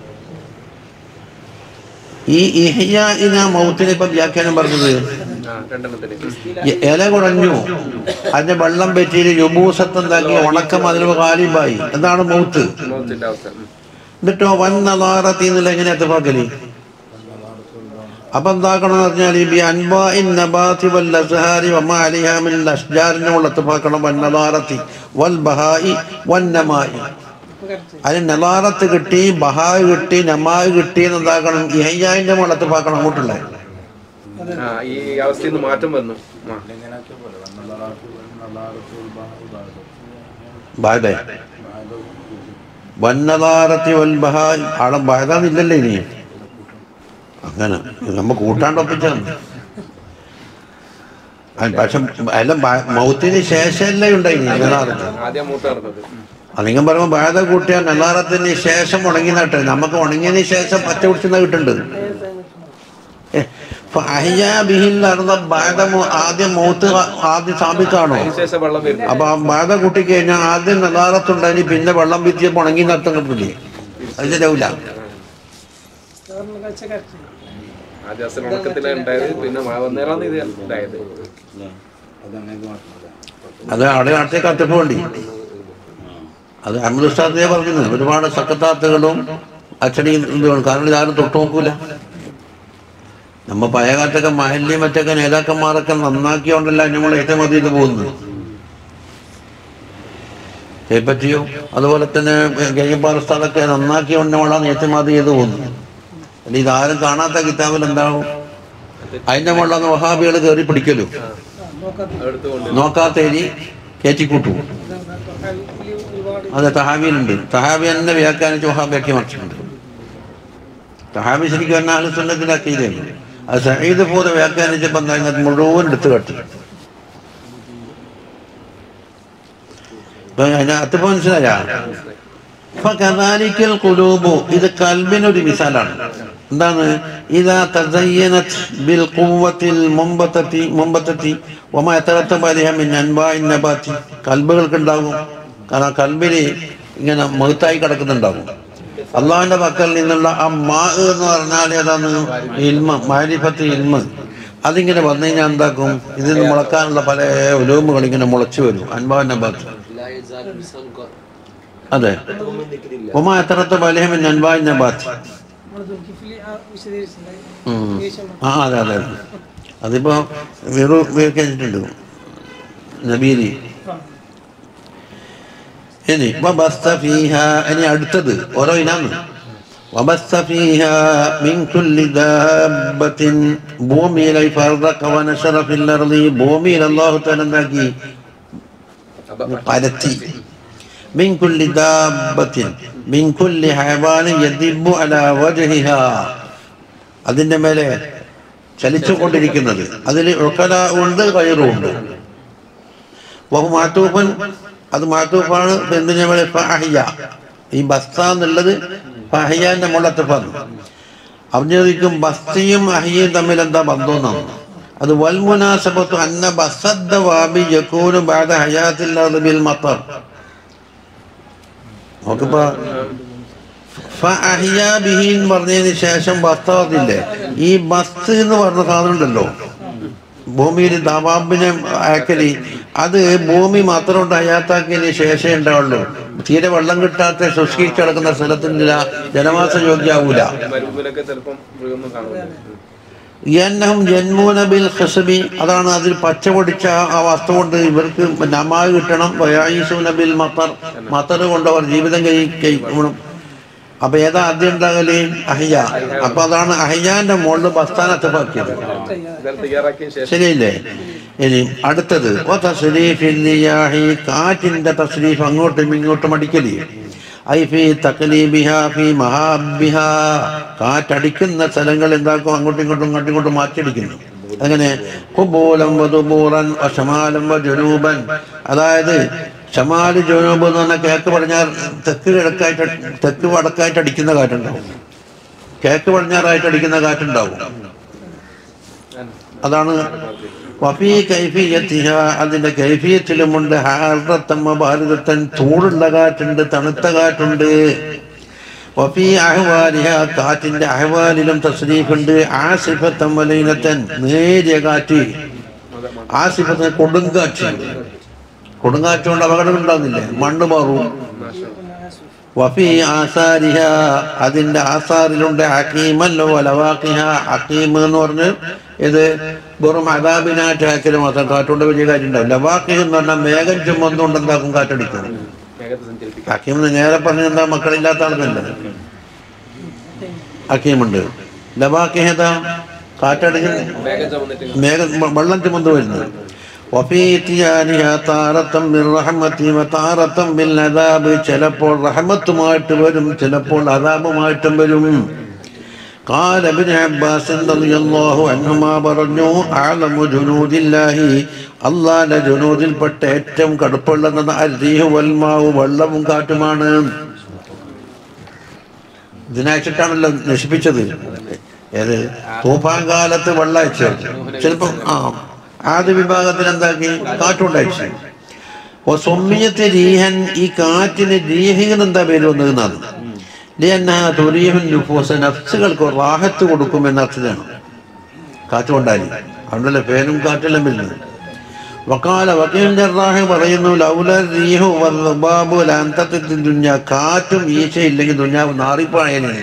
ഈ ഇഹ്യാഇന മൗത്തിന് ഇപ്പൊ വ്യാഖ്യാനം പറഞ്ഞത് ആ രണ്ടെണ്ണത്തിന് ഇ- ഇല കുടഞ്ഞു അതിന്റെ വെള്ളം പറ്റിയിട്ട് യുബൂസത്ത് എന്താക്കി ഉണക്കം അതിന് കാലിബായി എന്താണ് മൗത്ത് മോത്തിന്റെ അവസ്ഥ ഉം. എന്നിട്ടോ വൻ നലാറത്തി എന്നുള്ള എങ്ങനെ എത്തപ്പാക്കല് അപ്പൊ എന്താക്കണം എന്ന് പറഞ്ഞാൽ ഈ അൻവാഇൻ നബാത്തി വൽ അസ്ഹാരി വമാ അലിഹാ മിനൽ അഷ്ജാരിനെ ഉള്ള എത്തപ്പാക്കണം വൻ നലാറത്തി വൽ ബഹായി വൻ നമായി കറക്റ്റ് അതിന് നലാറത്ത് കിട്ടി ബഹായ് കിട്ടി നമായി കിട്ടി എന്ന് എന്താക്കണം ഇഹയ്യായിന്റെ മുകളിൽ എത്തപ്പാക്കണം അങ്ങോട്ടുള്ള അതെ ആ ഈ അവസ്ഥയിൽ നിന്ന് മാറ്റം വന്നു ആ. ബാധ വന്നതാറത്തി വൽ ബഹായ് ആടെ ബാധാന്നില്ലല്ലേ ഇനി അങ്ങനെ നമ്മ കൂട്ടാണ്ട് ഒപ്പിച്ചാണ് പക്ഷെ എല്ലാം ബ- മൗത്തിന് ശേഷമല്ലേ ഉണ്ടായിനി നലാറത്ത് ആദ്യം മൂത്ത നടന്നത് ഉം. അല്ലെങ്കിൽ പറയുമ്പോൾ ബാധ കൂട്ടിയാൽ നലാറത്തിന് ശേഷം ഉണങ്ങി നട്ടെ നമുക്ക് ഉണങ്ങിയതിന് ശേഷം പച്ച കുടിച്ചെന്ന കിട്ടുന്നുണ്ട് ആദ്യം മൗത്ത് ആദ്യം സാബിത്താണോ അതിനുശേഷം വെള്ളം വരുന്നു അപ്പൊ ആ ബാധ കൂട്ടി കഴിഞ്ഞാൽ ആദ്യം നലാറത്തുണ്ടായി പിന്നെ വെള്ളം വിത്തിയപ്പോ ഉണങ്ങി നട്ടം കിട്ടില്ലേ അത് ശരിയാവില്ല സാറിന് കാഴ്ച കറക്റ്റ് ആദ്യം അസൽ ഉണക്കത്തിലാണ് ഉണ്ടായത് പിന്നെ മഴ വന്നേരാന്ന് ഇത് ഉണ്ടായത് അത് അവിടെ നാട്ടിലേക്ക് അത്തപ്പ് വേണ്ടി അത് അഹമ്മദ് ഉസ്താദിനെ പറഞ്ഞത് ഒരുപാട് സക്കത്താത്തുകളും അച്ചടിയും ഇതുമാണ് കാരണം ഇതാരും തൊട്ട് നോക്കൂല നമ്മ പഴയ കാലത്തൊക്കെ മഹല്ലിയും മറ്റൊക്കെ നേതാക്കന്മാരൊക്കെ നന്നാക്കിയോണ്ടല്ല നമ്മൾ ഏറ്റവും മതി ഇത് പോകുന്നത് ചേപ്പറ്റിയോ അതുപോലെ തന്നെ ഗയ്യപ്പാർ ഉസ്താദൊക്കെ നന്നാക്കിയോണ്ടാണ് ഏറ്റവും മതി ചെയ്ത് പോകുന്നത് അല്ല ഇതാരും കാണാത്ത കിതാബിൽ എന്താവും അതിന്റെ മുകളിലാണ് വഹാബികൾ കയറി പിടിക്കലും ആ നോക്കാത്ത അടുത്ത് കൊണ്ട് നോക്കാത്ത എലി കയറ്റിക്കൂട്ടു ഇതിൽ ഒരുപാട് അതെ തഹാബിയിലുണ്ട് തഹാബി തന്നെ വ്യാഖ്യാനിച്ച് വഹാബിയാക്കി മറിച്ചിട്ടുണ്ട് തഹാബി ശരിക്കും എന്നെ ആലുസുന്നത്തിലാക്കിയതാണ് അത് സഹീദ് പോതെ വ്യാഖ്യാനിച്ചപ്പോൾ എന്താ ഇതിനകത്ത് മുഴുവൻ എടുത്തു കട്ടി ഇപ്പൊ അതിനകത്ത് ഇപ്പൊ മനസ്സിലായ ഇപ്പൊ കഥാലിക്കൽ കുലൂബു ഇത് കൽബിനൊരു മിസാലാണ് എന്താണ് ഇതാ തസയ്യനത് ബിൽ ഖുവ്വത്തിൽ മുമ്പത്തത്തി മുമ്പത്തത്തി വമ യതറത്തബ അലൈഹ മിൻ അൻവാഇൻ നബാത്തി കൽബുകൾക്ക് ഉണ്ടാകും കാരണം കൽബിന് ഇങ്ങനെ മഹത്തായി കിടക്കുന്നുണ്ടാകും അള്ളാഹിന്റെ പക്കൽ നിന്നുള്ള ആ മാ എന്ന് പറഞ്ഞാൽ ഏതാണ് ഇൽമ മാരിഫത്ത് ഇൽമ അതിങ്ങനെ വന്നു കഴിഞ്ഞാൽ എന്താക്കും ഇതിന് മുളക്കാനുള്ള പല ഉലൂമുകൾ ഇങ്ങനെ മുളച്ചു വരും അൻവാൻ നബാത്ത് അതെ ഒമാ എത്രത്തെ ബലഹമിൻ അൻവാൻ നബാത്ത് നമ്മൾ ദുൽഖിഫിലി ആ വിശദീകരിച്ചിട്ടുണ്ടായി ഉം. ദേഷ്യം ആ അതെ അതെ അതിപ്പോ വെറു വ്യാഖ്യാനിച്ചിട്ടുണ്ട് നബീലി ആ. ഇനി വബസ്ത ഫീഹ ഇനി അടുത്തത് ഓരോ ഇനാണ് വബസ്ത ഫീഹ മിൻ കുല്ലി ദാബത്തിൻ ഭൂമിയിലെ ഫർദഖ വനശറ ഫിൽ അർളി ഭൂമിയിൽ അല്ലാഹു തആല എന്താക്കി അപ്പൊ പരത്തി മിൻ കുല്ലി ദാബത്തിൻ മിൻ കുല്ലി ഹയവാനിൻ യദിബു അലാ വജ്ഹിഹാ അതിന്റെ മേലെ ചലിച്ചുകൊണ്ടിരിക്കുന്നത് അതിൽ ഉക്കല ഉണ്ട് കയറും ഉണ്ട് വഹു മാത്തൂഫൻ അത് മാത്തൂഫാണ് എന്തിനെ മേലെ ഫാഹിയ ഈ ബസ്ത എന്നുള്ളത് ഫാഹിയാന്റെ മുളത്തഫാണ് അവഞ്ഞതിക്കും ബസ്തിയും അഹിയും തമ്മിൽ എന്താ ബന്ധം എന്നാണ് അത് വൽമുനാസബത്തു അന്ന ബസദ്ദ വാബി യക്കൂനു ബാദ ഹയാത്തിൽ ബിൽ മത്തർ നോക്കിപ്പോ ഫഅഹിയ ബിഹി എന്ന് പറഞ്ഞതിന് ശേഷം ബസ്താവത്തില്ലേ ഈ ബസ് എന്ന് പറഞ്ഞ സാധനം ഉണ്ടല്ലോ ഭൂമിയിൽ ദവാബിനെ അയക്കലി അത് ഭൂമി മാത്രം കൊണ്ട് അയാത്താക്കിയതിന് ശേഷമേ ഉണ്ടാവുള്ളൂ തീരെ വെള്ളം കിട്ടാത്ത ശുഷ്കിച്ച് കിടക്കുന്ന സ്ഥലത്തില്ല ജനവാസ യോഗ്യാവൂല മരുഭൂമിയിലൊക്കെ ചിലപ്പം മൃഗമൊന്നും കാണുന്നില്ല എന്നഹും ജന്മൂന ബിൽ ഖസ്ബി അതാണ് അതിൽ പച്ച പൊടിച്ച ആ വസ്തു കൊണ്ട് ഇവർക്ക് നമാ കിട്ടണം വയായിസൂന ബിൽ മത്തർ മത്തർ കൊണ്ട് അവർ ജീവിതം കഴി കഴിക്കണം അപ്പൊ ഏതാ ആദ്യം ഉണ്ടാകല് അഹിയ അപ്പൊ അതാണ് അഹിയാന്റെ മുകളിൽ ബസ്ഥാനത്ത് പാക്കിയത് ഇതെല്ലാം തയ്യാറാക്കിയ ശേഷം ശരിയല്ലേ ഇനി അടുത്തത് വ തസ്രീഫിൽ റിയാഹി, കാറ്റിന്റെ തസ്രീഫ് അങ്ങോട്ടും ഇങ്ങോട്ടും അടിക്കല് ഐ ഫി തക്ലീബിഹ ഫി മഹാബിഹ കാറ്റടിക്കുന്ന സ്ഥലങ്ങൾ എന്താക്കും അങ്ങോട്ടും ഇങ്ങോട്ടും അങ്ങോട്ടും ഇങ്ങോട്ടും മാറ്റിയടിക്കുന്നു അങ്ങനെ കുബൂലം വധുബൂറൻ ഷമാലം ജനൂബൻ അതായത് ഷമാല് ജനൂബ് എന്ന് പറഞ്ഞാൽ കേക്ക് പടിഞ്ഞാറ് തെക്ക് കിഴക്കായിട്ട് തെക്ക് വടക്കായിട്ട് അടിക്കുന്ന കാറ്റുണ്ടാവും കേക്ക് പടിഞ്ഞാറായിട്ട് അടിക്കുന്ന കാറ്റുണ്ടാവും അതാണ് വഫീ കൈഫിയത്തിഹ അതിന്റെ കൈഫിയത്തിലുമുണ്ട് ഹാർദത്തമ്മ ഭാരതത്തൻ ചൂടുള്ള കാറ്റുണ്ട് തണുത്ത കാറ്റുണ്ട് വഫീ അഹ്വാലിഹ കാറ്റിന്റെ അഹ്വാലിലും തസ്രീഫുണ്ട് ആസിഫത്തം വലൈനത്തൻ നേരിയ കാറ്റ് ആസിഫത്തിന് കൊടുങ്കാറ്റ് കൊടുങ്കാറ്റ് കൊണ്ട് അപകടം ഉണ്ടാകുന്നില്ലേ മണ്ണ് മാറും വഫി ആസാരിഹ അതിന്റെ ആസാറിലുണ്ട് ഹക്കീമല്ലോ ലവാക്കിഹ ഹക്കീം എന്ന് പറഞ്ഞ് ഇത് വെറും അതാബിനായിട്ട് ഹാക്കിന് മാത്രം കാറ്റുകൊണ്ട് വലിയ കാര്യം ഉണ്ടാവും ലവാക്കിഹ് എന്ന് പറഞ്ഞാൽ മേഘം ചുമന്നുകൊണ്ട് എന്താക്കും കാറ്റടിക്കും മേഘത്തെ സഞ്ചരിപ്പിക്കും ഹക്കീം എന്ന് നേരെ പറഞ്ഞ എന്താ മക്കളില്ലാത്ത ആൾക്കല്ല ഹക്കീമുണ്ട് ലവാക്കിഹത കാറ്റടിക്കുന്നത് മേഘം ചുമന്നിട്ട് മേഘം വെള്ളം ചുമந்து വരുന്നത് വഫീ ഇത്യാനിഹ താരത്തം ബിൽ റഹ്മത്തി വതാരത്തം ബിൽ അദാബ് ചിലപ്പോൾ റഹ്മത്തുമായിട്ട് വരും ചിലപ്പോൾ അദാബുമായിട്ടും വരും قال ابن عباس رضي الله عنهما പറഞ്ഞു അഅലമു ജുനൂദില്ലാഹി അല്ലാഹുവിന്റെ ജുനൂദിൽപ്പെട്ട ഏറ്റവും കടുപ്പുള്ളത് അർദീഹു വൽമാവു വെള്ളവും കാറ്റുമാണ് ഇതിനയച്ചിട്ടാണല്ലോ നശിപ്പിച്ചത് ഏത് തൂഫാൻ കാലത്ത് വെള്ളം അയച്ചു ചിലപ്പോ ആ ആദ്യ വിഭാഗത്തിന് എന്താക്കി കാറ്റുണ്ടയച്ചു ഓ സൊമ്മിയത്തെ രീഹൻ ഈ കാറ്റിന് രീഹിന് എന്താ പേര് വന്നതെന്നാണ് ലിയന്നാഹുൻ നുഫൂസ നഫ്സുകൾക്ക് റാഹത്ത് കൊടുക്കും എന്ന അർത്ഥത്തിലാണ് കാറ്റ് കൊണ്ടാലി അതുകൊണ്ടല്ലേ ഫേനും കാറ്റെല്ലാം വരുന്നത് വക്കാല വക്കീൽ ജറാഹ് പറയുന്നു ലൗല റീഹു വൽബാബു ലാന്തത്തിൽ ദുഞ്ഞ കാറ്റും ഈച്ച ഇല്ലെങ്കിൽ ദുഞ്ഞാവ് നാറിപ്പായനെ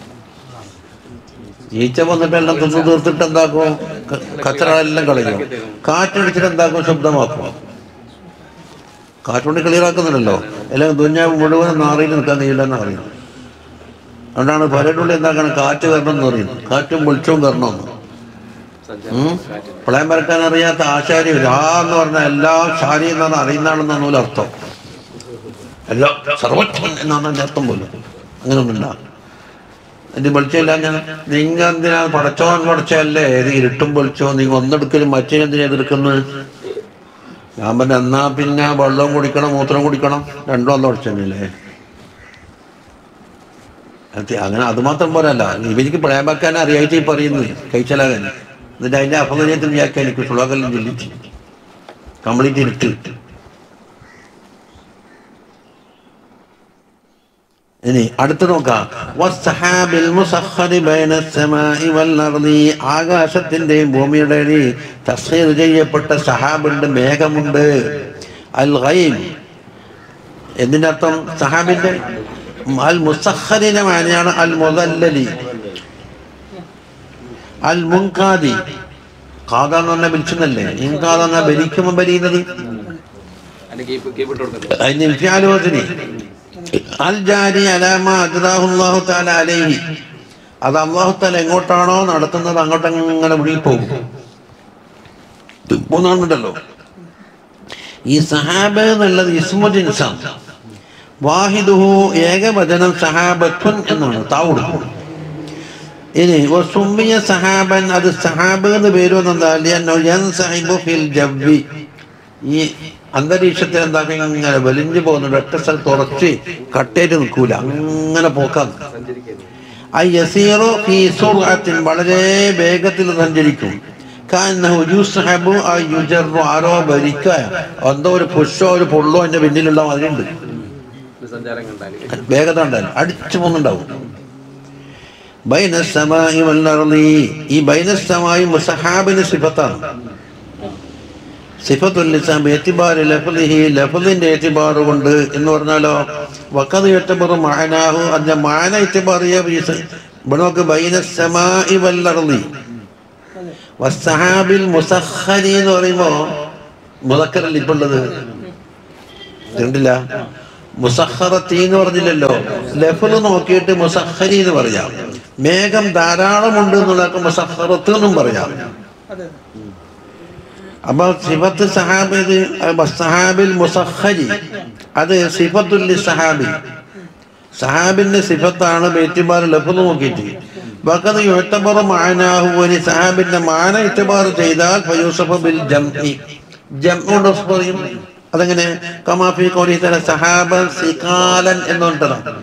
ഈച്ച വന്നിട്ട് എല്ലാം തിന്നു തീർത്തിട്ട് എന്താക്കും ക- കച്ചറകളെല്ലാം കളയും കാറ്റടിച്ചിട്ട് എന്താക്കും ശബ്ദമാക്കും കാറ്റുകൊണ്ട് ക്ലിയറാക്കുന്നുണ്ടല്ലോ എല്ലാം ദുഞ്ഞാവ് മുഴുവൻ നാറിയിൽ നിൽക്കാൻ കഴിയില്ലെന്ന് അറിയുന്നു അതുകൊണ്ടാണ് പലരുള്ളിൽ എന്താക്കണം കാറ്റ് വരണം എന്ന് പറയുന്നത് കാറ്റും വെളിച്ചവും വരണമെന്ന് ഉം. പ്രളയം വരക്കാൻ അറിയാത്ത ആശാരി രാ എന്ന് പറഞ്ഞാൽ എല്ലാ ശാരി എന്നാണ് അറിയുന്നതാണെന്നാണ് അർത്ഥം എല്ലാം സർവജ്ഞൻ എന്നാണ് അതിന്റെ അർത്ഥം പോലും അങ്ങനെ ഒന്നുമില്ല എന്റെ വെളിച്ചമില്ല ഞാൻ നിങ്ങ എന്തിനാ പടച്ചോൻ പടച്ചല്ലേ ഏത് ഇരുട്ടും വെളിച്ചോ നിങ്ങൾ ഒന്നെടുക്കലും മറ്റേ എന്തിനാ എതിർക്കുന്നത് ഞാൻ പറഞ്ഞ എന്നാ പിന്നെ വെള്ളവും കുടിക്കണം മൂത്രം കുടിക്കണം രണ്ടും ഒന്ന് പടച്ചല്ലേ അത് അങ്ങനെ അത് മാത്രം പോരല്ല ഇവർക്ക് പ്രേമക്കാൻ അറിയായിട്ട് ഈ പറയുന്നത് കഴിച്ചലാകാൻ എന്നിട്ട് അതിന്റെ അപകടത്തിൽ വ്യാഖ്യാനിക്കും സുളകലും ചൊല്ലിച്ച് കംപ്ലീറ്റ് ഇരുട്ട് ഇനി അടുത്ത് നോക്കാം വസ്സഹാബിൽ മുസഖ്ഖരി ബൈന السماء والأرض ആകാശത്തിന്റെയും ഭൂമിയുടെ ഇടയിൽ തസ്ഖീർ ചെയ്യപ്പെട്ട സഹാബുണ്ട് മേഘമുണ്ട് അൽ ഗൈബ് എന്തിന്റെ അർത്ഥം സഹാബിന്റെ അൽ മുസഖറിന്റെ മാനയാണ് അൽ മുദല്ലലി അൽ മുൻകാദി കാത എന്ന് പറഞ്ഞാൽ വിളിച്ചെന്നല്ലേ ഇൻകാദ എന്നാ ബലിക്കുമ്പോൾ ബലിയുന്നത് അതിന് കീപ്പ് കീപ്പ് ഇട്ട് കൊടുക്കണ്ടേ അതിന് ഇൻഫിയാലോചന അൽ ജാരി അലാമ അജ്റാഹുല്ലാഹു താല അലൈഹി അത് അള്ളാഹു താല എങ്ങോട്ടാണോ നടത്തുന്നത് അങ്ങോട്ട് അങ്ങനെ വിളിയിൽ പോകും മൂന്നാണുണ്ടല്ലോ ഈ സഹാബ് എന്നുള്ളത് ഇസ്മു ജിൻസാണ് വാഹിദുഹു ഏകവചനം സഹാബത്തുൻ എന്നാണ് താവുട് ഇനി വസുമ്മിയ സഹാബൻ അത് സഹാബ് എന്ന് പേര് വന്നെന്താ ഫിൽ ജവ്വി ഈ അന്തരീക്ഷത്തിൽ എന്താക്കും ഇങ്ങനെ വലിഞ്ഞു പോകുന്നുണ്ട് ഒറ്റ സ്ഥലത്ത് ഉറച്ച് കട്ടേറ്റ് നിൽക്കൂല അങ്ങനെ പോക്കാം സഞ്ചരിക്കുന്നു ഐ യസീറു ഫീ സുർഅത്തിൻ വളരെ വേഗത്തിൽ സഞ്ചരിക്കും കാന്നഹു യുസ്ഹബു ഐ യുജറു ആരോ ഭരിക്കുക എന്തോ ഒരു പുഷോ ഒരു പൊള്ളോ അതിന്റെ പിന്നിലുള്ള അതിലുണ്ട് ഇത് സഞ്ചാരം കണ്ടാല് വേഗത ഉണ്ടായാലും അടിച്ചു പോകുന്നുണ്ടാവും ബൈനസ്സമായി വല്ലർളി ഈ ബൈനസ്സമായി മുസഹാബിന് സിഫത്താണ് സിഫത്തുൽ ലിസാം എത്തിബാറ് ലഫ്ലിഹി ലഫ്ലിന്റെ എത്തിബാറ് കൊണ്ട് എന്ന് പറഞ്ഞാലോ വക്കത് എത്തബറു മാനാഹു അതിന്റെ മാന എത്തിബാറിയ ഇവിടെ നോക്ക് ബൈനസ്സമായി വല്ലർളി വസ്സഹാബിൽ മുസഖരി എന്ന് പറയുമ്പോ മുതക്കറല്ല ഇപ്പൊ ഉള്ളത് കണ്ടില്ല മുസഹറത്തി എന്ന് പറഞ്ഞില്ലല്ലോ ലഫല് നോക്കിയിട്ട് മുസഹരി എന്ന് പറയാം മേഘം ധാരാളമുണ്ട് എന്നുള്ളതൊക്കെ മുസഹറത്ത് എന്നും പറയാം അതെ അപ്പൊ സിഫത്ത് സഹാബ് ഇത് അപ്പൊ സഹാബിൽ മുസഹരി അത് സിഫത്തുൽ സഹാബി സഹാബിന്റെ സിഫത്താണ് ബേറ്റിബാർ ലഫല് നോക്കിയിട്ട് വക്കത് യുത്തബർ മാനാഹു ഒരു സഹാബിന്റെ മാന ഇത്തബാർ ചെയ്താൽ ഫയൂസഫ് ബിൽ ജംഇ ജം കൊണ്ട് പറയും അതെങ്ങനെ കമാഫി കോലി തല സഹാബൻ സിക്കാലൻ എന്ന് പറഞ്ഞതാണ്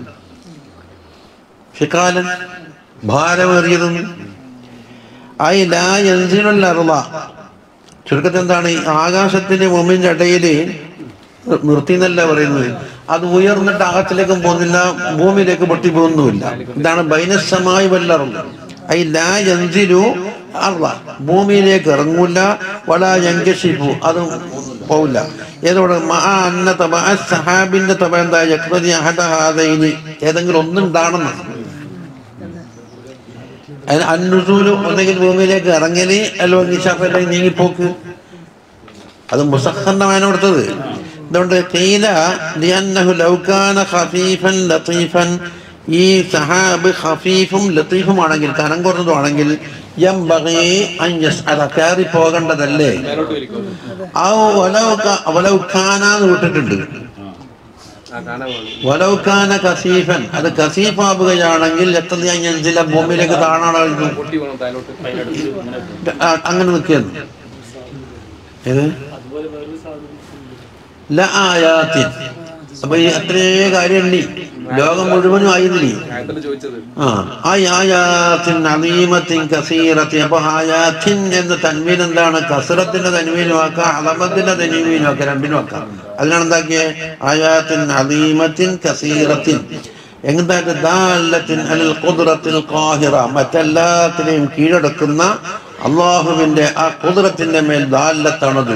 ഷിക്കാലൻ ഭാരമേറിയതും ഐ ലാ യൻസിലുൽ അർള ചുരുക്കത്തിൽ എന്താണ് ഈ ആകാശത്തിന്റെ ഭൂമിന്റെ ഇടയിൽ നിർത്തി എന്നല്ല പറയുന്നത് അത് ഉയർന്നിട്ട് ആകാശത്തിലേക്കും പോകുന്നില്ല ഭൂമിയിലേക്ക് പൊട്ടി പോകുന്നുമില്ല ഇതാണ് ബൈനസമായി വല്ലറും ഐ ലാ യൻസിലു അർള ഭൂമിയിലേക്ക് ഇറങ്ങൂല വലാ യങ്കശിഫു അത് പോവില്ല ഏതോടെ മഹാ അന്ന തബ സഹാബിന്റെ തബ എന്താ യക്രതി അഹദ ഹാദൈനി ഏതെങ്കിലും ഒന്നുണ്ടാണെന്ന് അതിന് അന്നുസൂല് ഒന്നെങ്കിൽ ഭൂമിയിലേക്ക് ഇറങ്ങല് അല്ലെങ്കിൽ ഷഫല നീങ്ങിപ്പോക്ക് അത് മുസഹന്നമാണ് കൊടുത്തത് അതുകൊണ്ട് കീല ലിയന്നഹു ലൗകാന ഖഫീഫൻ ലത്തീഫൻ ഈ സഹാബ് ഖഫീഫും ലത്തീഫുമാണെങ്കിൽ കനം കുറഞ്ഞതുമാണെങ്കിൽ യംബഗി അൻ യസ്അല കയറി പോകേണ്ടതല്ലേ മേലോട്ട് വലിക്കും ആ വലൗക്കാനെന്ന് വിട്ടിട്ടുണ്ട് ആ കാണാൻ വേണം വലൗക്കാന കസീഫൻ അത് കസീഫാവുകയാണെങ്കിൽ എത്ര ഞാൻ ചില ഭൂമിയിലേക്ക് താണാളായിരുന്നു പൊട്ടി വേണം താലോട്ട് ആ, അങ്ങനെ നിൽക്കുന്നു ഏത് ല ആയാത്തിൻ അപ്പൊ ഈ അത്രേ കാര്യമുണ്ട് ലോകം മുഴുവനും ആയിരുന്നില്ലേ ആയത്തിൽ ചോദിച്ചത് ആ ആ ആയാത്തിൻ അലീമത്തിൻ കസീറത്തിൻ അപ്പൊ ആയാത്തിൻ എന്ന തന്മീൻ എന്താണ് കസറത്തിന്റെ തന്മീനും ആക്കാം അളമത്തിന്റെ തന്മീനും ആക്കാം രണ്ടിനും ആക്കാം അതിനാണ് എന്താക്കിയേ ആയാത്തിൻ അലീമത്തിൻ കസീറത്തിൻ എന്തായിട്ട് ദാലത്തിൻ അലിൽ കുതിരത്തിൽ കാഹിറ മറ്റെല്ലാത്തിനെയും കീഴടക്കുന്ന അള്ളാഹുവിന്റെ ആ കുതിരത്തിന്റെ മേൽ ദാലത്താണത്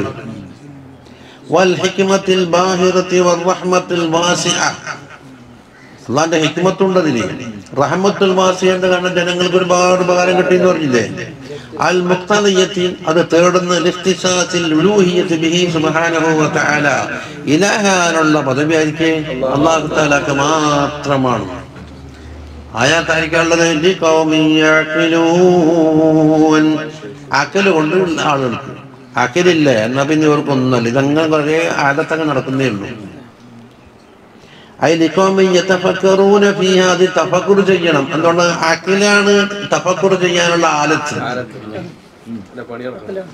വൽഹിക്മത്തിൽ ബാഹിറത്തി വൽറഹ്മത്തിൽ വാസിഅ അള്ളാന്റെ ഹിക്മത്തുണ്ട് അതിന് റഹ്മത്തുൽ വാസിയുടെ കാരണം ജനങ്ങൾക്ക് ഒരുപാട് ഉപകാരം കിട്ടി എന്ന് പറഞ്ഞില്ലേ അൽ മുക്തലയത്തിൽ അത് തേടുന്ന ലിഖ്തിസാസിൽ ഉലൂഹിയത്ത് ബിഹി സുബ്ഹാനഹു വ തആല ഇലാഹാനുള്ള പദവി ആയിരിക്കെ അല്ലാഹു തആലക്ക് മാത്രമാണ് ആയാത്തായിരിക്കാനുള്ളത് ലിഖൗമിൻ യഅഖിലൂൻ അക്കല് കൊണ്ട് ആളുകൾക്ക് അക്കലില്ല എന്നാ പിന്നെ ഇവർക്കൊന്നുമല്ല ഇതങ്ങനെ കുറേ ആദത്തങ്ങ് നടക്കുന്നേ ഉള്ളൂ അതിലിക്കോമിൻ യതഫക്കറൂന ഫീഹ അത് തഫക്കുർ ചെയ്യണം എന്തുകൊണ്ട് അക്കിലാണ് തഫക്കുർ ചെയ്യാനുള്ള ആലത്ത് ആരത്ത് അല്ല പണി നടക്കണം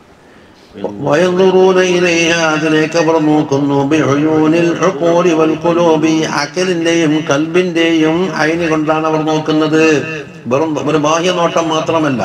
വയന്നുറൂന ഇലൈഹ അതിലേക്ക് അവർ നോക്കുന്നു ബിഉയൂനിൽ ഉഖൂലി വൽ ഖുലൂബി അക്കലിന്റെയും കൽബിന്റെയും അയിന് കൊണ്ടാണ് അവർ നോക്കുന്നത് വെറും ഒരു ബാഹ്യ നോട്ടം മാത്രമല്ല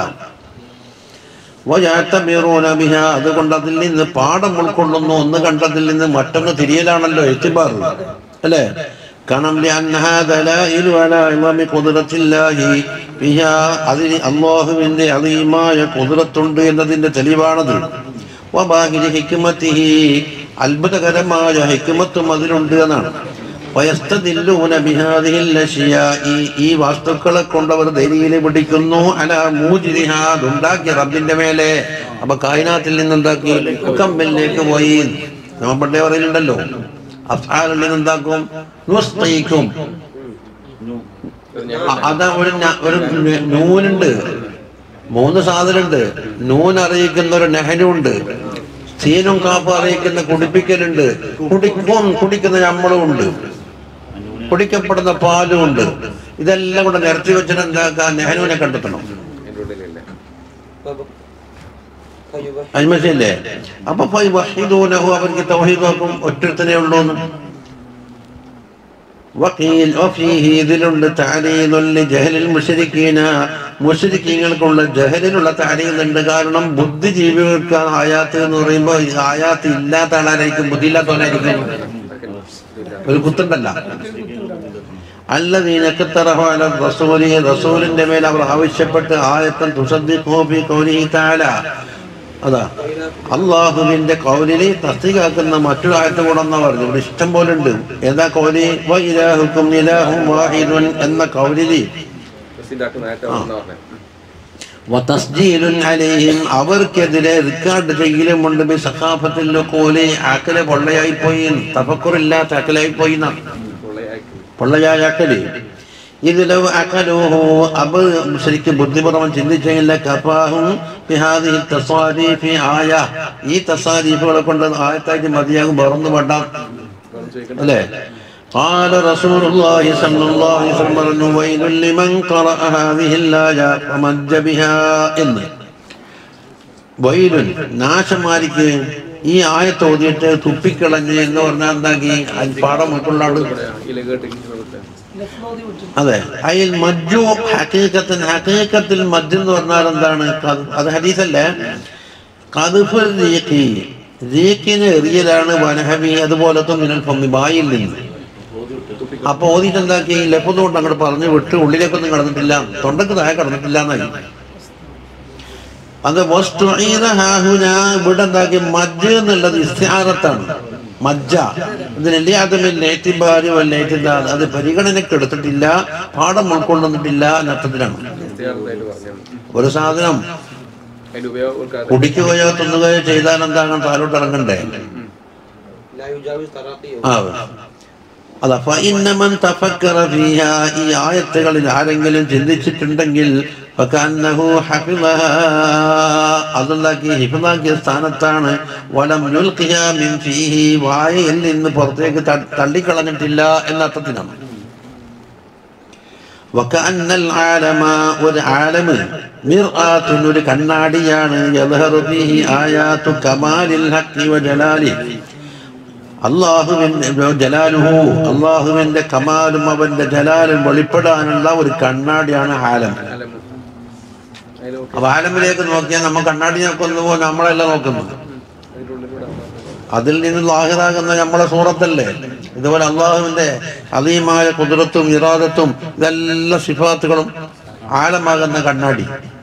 വയത്തബിറൂന ബിഹ അതുകൊണ്ട് അതിൽ നിന്ന് പാഠം ഉൾക്കൊള്ളുന്നു ഒന്ന് കണ്ടതിൽ നിന്ന് മറ്റൊന്ന് തിരിയലാണല്ലോ എത്തിബാർ അല്ലേ കാരണം لأنها دلائل على عظم قدرة الله فيها അതിന് അള്ളാഹുവിന്റെ അലീമായ കുതിരത്തുണ്ട് എന്നതിന്റെ തെളിവാണത് വബാഹിരി ഹിക്മത്തിഹി അത്ഭുതകരമായ ഹിക്മത്തും അതിലുണ്ട് എന്നാണ് വയസ്തദില്ലൂന ബിഹാദിഹിൽ അശ്യാഇ ഈ വസ്തുക്കളെ കൊണ്ടവർ ദലീല് പിടിക്കുന്നു അല മൂജിരിഹ അതുണ്ടാക്കിയ റബ്ബിന്റെ മേലെ അപ്പൊ കായനാത്തിൽ നിന്നുണ്ടാക്കി കമ്പിലേക്ക് പോയി നമ്മൾ പണ്ടേ പറയുന്നുണ്ടല്ലോ അഫ്ആലിൽ നിന്നുണ്ടാക്കും നുസ്തയിക്കും ഒരു ഞാൻ അ- അതാ ഒരു ന- ഒരു ന- നൂനുണ്ട് മൂന്ന് സാധനമുണ്ട് നൂൻ അറിയിക്കുന്ന ഒരു നെഹനുണ്ട് സീനും കാപ്പ് അറിയിക്കുന്ന കുടിപ്പിക്കലുണ്ട് കുടിക്കും കുടിക്കുന്ന നമ്മളും ഉണ്ട് കുടിക്കപ്പെടുന്ന പാലും ഉണ്ട് ഇതെല്ലാം കൂടെ നിരത്തി വെച്ചിട്ട് എന്താക്കാൻ നെഹനുവിനെ കണ്ടെത്തണം എൻ്റെ ഉള്ളിലില്ല അജ്മശല്ലേ അപ്പൊ ഫൈ വഹീദൂനഹു അവർക്ക് തൗഹീദ് നോക്കും ഒറ്റത്തനെ ഉള്ളൂന്ന് വക്കീൽ വഫീഹി ഇതിലുണ്ട് താരീദുൽ ജഹലിൽ മുശ്രിക്കീന മുശ്രിക്കീങ്ങൾക്കുള്ള ജഹലിനുള്ള താരീദുണ്ട് കാരണം ബുദ്ധിജീവികൾക്ക് ആയാത്ത് എന്ന് പറയുമ്പോൾ ഈ ആയാത്ത് ഇല്ലാത്ത ആളായിരിക്കും ബുദ്ധിയില്ലാത്തവനായിരിക്കും ഒരു കുത്തുണ്ടല്ല അല്ലദീനക്ക് തറഹുഅല റസൂലി റസൂലിന്റെ മേൽ അവർ ആവശ്യപ്പെട്ട് ആയത്തൻ തുസദ്ദിഖു ഫീ ഖൗലിഹി തആല അതാ അള്ളാഹുവിന്റെ കൗലിനെ തസ്തികാക്കുന്ന മറ്റൊരു ആയത്ത് കൂടെ എന്നാ പറഞ്ഞു ഇവിടെ ഇഷ്ടം പോലെ ഉണ്ട് ഏതാ കൗലി വ ഇലാഹുക്കും ഇലാഹും വാഹിദുൻ എന്ന കൗലിലി ബസ്സിൻ്റെ നേരത്തെ വന്ന പറഞ്ഞത് വതസ്ജീലുൻ അലൈഹിം അവർക്കെതിരെ റിക്കാർഡ് ചെയ്യലുമുണ്ട് ബി സഖാഫത്തിൽ കോലി ആക്കലെ പൊള്ളയായി പോയി തഫക്കുറില്ലാത്ത അക്കലായി പോയി എന്നാണ് പൊള്ളയാക്കി പൊള്ളയായ അക്കല് ഇതിലോ അക്കലൂഹു അബ് ശരിക്കും ബുദ്ധിപൂർവ്വം ചിന്തിച്ചില്ല കഫാഹും ബിഹാദിഹി തസ്വാരീഫി ആയ ഈ തസാരീഫുകളെ കൊണ്ട് ആയത്തായിട്ട് മതിയാകും വേറൊന്നും വേണ്ട വേണം ചോദിക്കണ്ട അല്ലേ قال رسول الله صلى الله عليه وسلم പറഞ്ഞു ويل لمن قرأ هذه الآية ومج بها എന്ന് വൈലുൻ നാശമാരിക്ക് ഈ ആയത്ത് ഓതിയിട്ട് തുപ്പിക്കളഞ്ഞ് എന്ന് പറഞ്ഞാൽ എന്താക്കി അത് പാഠം ഉൾക്കൊള്ളാണ്ട് ഇല കേട്ട് ഇങ്ങനെ വിട്ട് ലഫ്ലോതി വിട്ടു അതെ അതിൽ മജ്ജു ഹക്കീക്കത്തിന് ഹക്കീക്കത്തിൽ മജ്ജ് എന്ന് പറഞ്ഞാൽ എന്താണ് ക- അത് ഹദീസല്ലേ കതുഫ് റീഖി റീഖിന് എറിയലാണ് വനഹബി അതുപോലത്തെ മിനൽ ഫമ്മി ബായിൽ നിന്ന് അപ്പൊ ഓതിട്ട് എന്താക്കി ലഫ്ത് കൊണ്ട് അങ്ങോട്ട് പറഞ്ഞു വിട്ട് ഉള്ളിലേക്കൊന്നും കടന്നിട്ടില്ല തൊണ്ടക്ക് താഴെ കടന്നിട്ടില്ല എന്നായി അത് വസ്തുഈദ ഹാഹുന ഇവിടെ എന്താക്കി മജ്ജ് എന്നുള്ളത് ഇസ്തിഹാരത്താണ് മജ്ജ ഇതിനെല്ലാം അതുമിൽ നേറ്റിബാരി വല്ലേറ്റിന്താ അത് പരിഗണനയ്ക്ക് എടുത്തിട്ടില്ല പാഠം ഉൾക്കൊള്ളുന്നിട്ടില്ല എന്നർത്ഥത്തിലാണ് ഇസ്തിഹാറത്തായിട്ട് പറഞ്ഞാണ് ഒരു സാധനം അതിന്റെ ഉപയോഗം ഉൾക്കാതെ കുടിക്കുകയോ തിന്നുകയോ ചെയ്താൽ എന്താണ് താലോട്ട് ഇറങ്ങണ്ടേ ആ അതാ ഫഇന്നമൻ തഫക്കറ ഫീഹാ ഈ ആയത്തുകളിൽ ആരെങ്കിലും ചിന്തിച്ചിട്ടുണ്ടെങ്കിൽ ഫകഅന്നഹു ഹഫിളഹാ അതുണ്ടാക്കി ഹിഫ്ളാക്കിയ സ്ഥാനത്താണ് വലം യുൽഖിഹാ മിൻ ഫീഹി വായയിൽ നിന്ന് പുറത്തേക്ക് ത- തള്ളിക്കളഞ്ഞിട്ടില്ല എന്ന അർത്ഥത്തിനാണ് വകഅന്നൽ ആലമ ഒരു ആലമ് മിർആത്തുൻ ഒരു കണ്ണാടിയാണ് യദ്ഹറു ഫീഹി ആയാത്തു കമാലിൽ ഹഖി വജലാലി അള്ളാഹുവിന്റെ ജലാലുഹു അള്ളാഹുവിന്റെ കമാലും അവന്റെ ജലാലും വെളിപ്പെടാനുള്ള ഒരു കണ്ണാടിയാണ് ആലം അലം അതിലൊക്കെ അപ്പൊ ആലമിലേക്ക് നോക്കിയാൽ നമ്മൾ കണ്ണാടി നോക്കുന്നു നമ്മളല്ല നോക്കുന്നത് അതിന്റെ ഉള്ളിലൂടെ അള്ളാഹ് അതിൽ നിന്ന് ലാഹിറാകുന്ന നമ്മളെ സൂറത്തല്ലേ ഇതുപോലെ അള്ളാഹുവിന്റെ അതീമായ കുതിരത്തും ഇറാദത്തും ഇതെല്ലാം സിഫാത്തുകളും ആലമാകുന്ന കണ്ണാടി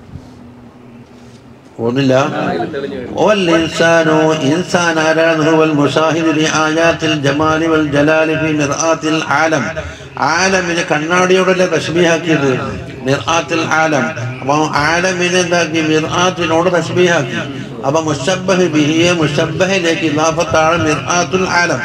ഒന്നില്ല അതിൽ തെളിഞ്ഞു വരും والإنسان إنسان آلان هو المشاهد لآيات الجمال والجلال في مرآة العالم ആലമിനെ കണ്ണാടിയോടല്ലേ തശ്ബീഹാക്കിയത് മിർആത്തിൽ ആലം അപ്പൊ ആലമിനെ എന്താക്കി മിർആത്തിനോട് തശ്ബീഹാക്കി അപ്പൊ മുഷബ്ബഹ് ബിഹിയെ മുഷബ്ബഹിലേക്ക് ഇലാഫത്താണ് മിർആത്തുൽ ആലം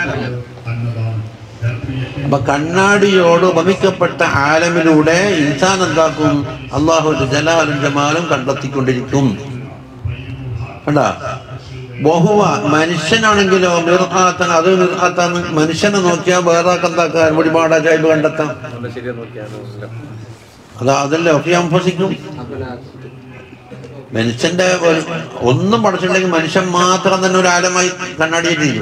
അപ്പൊ കണ്ണാടിയോട് ഉപമിക്കപ്പെട്ട ആലമിലൂടെ ഇൻസാൻ എന്താക്കും അള്ളാഹു ജലാലും ജമാലും കണ്ടെത്തിക്കൊണ്ടിരിക്കും കണ്ട ബഹുവ മനുഷ്യനാണെങ്കിലോ മിർആത്തൻ അത് മിർആത്താണ് മനുഷ്യനെ നോക്കിയാൽ വേറെ എന്താക്കാൻ ഒരുപാട് അജായ്പ് കണ്ടെത്താം നല്ല ശരിയാ നോക്കിയാണ് അത് അതല്ലേ ഒക്കെ അംഫസിക്കും മനുഷ്യന്റെ ഒരു ഒന്നും പഠിച്ചിട്ടുണ്ടെങ്കിൽ മനുഷ്യൻ മാത്രം തന്നെ ഒരു ആലമായി കണ്ണാടിയിട്ടിരിക്കും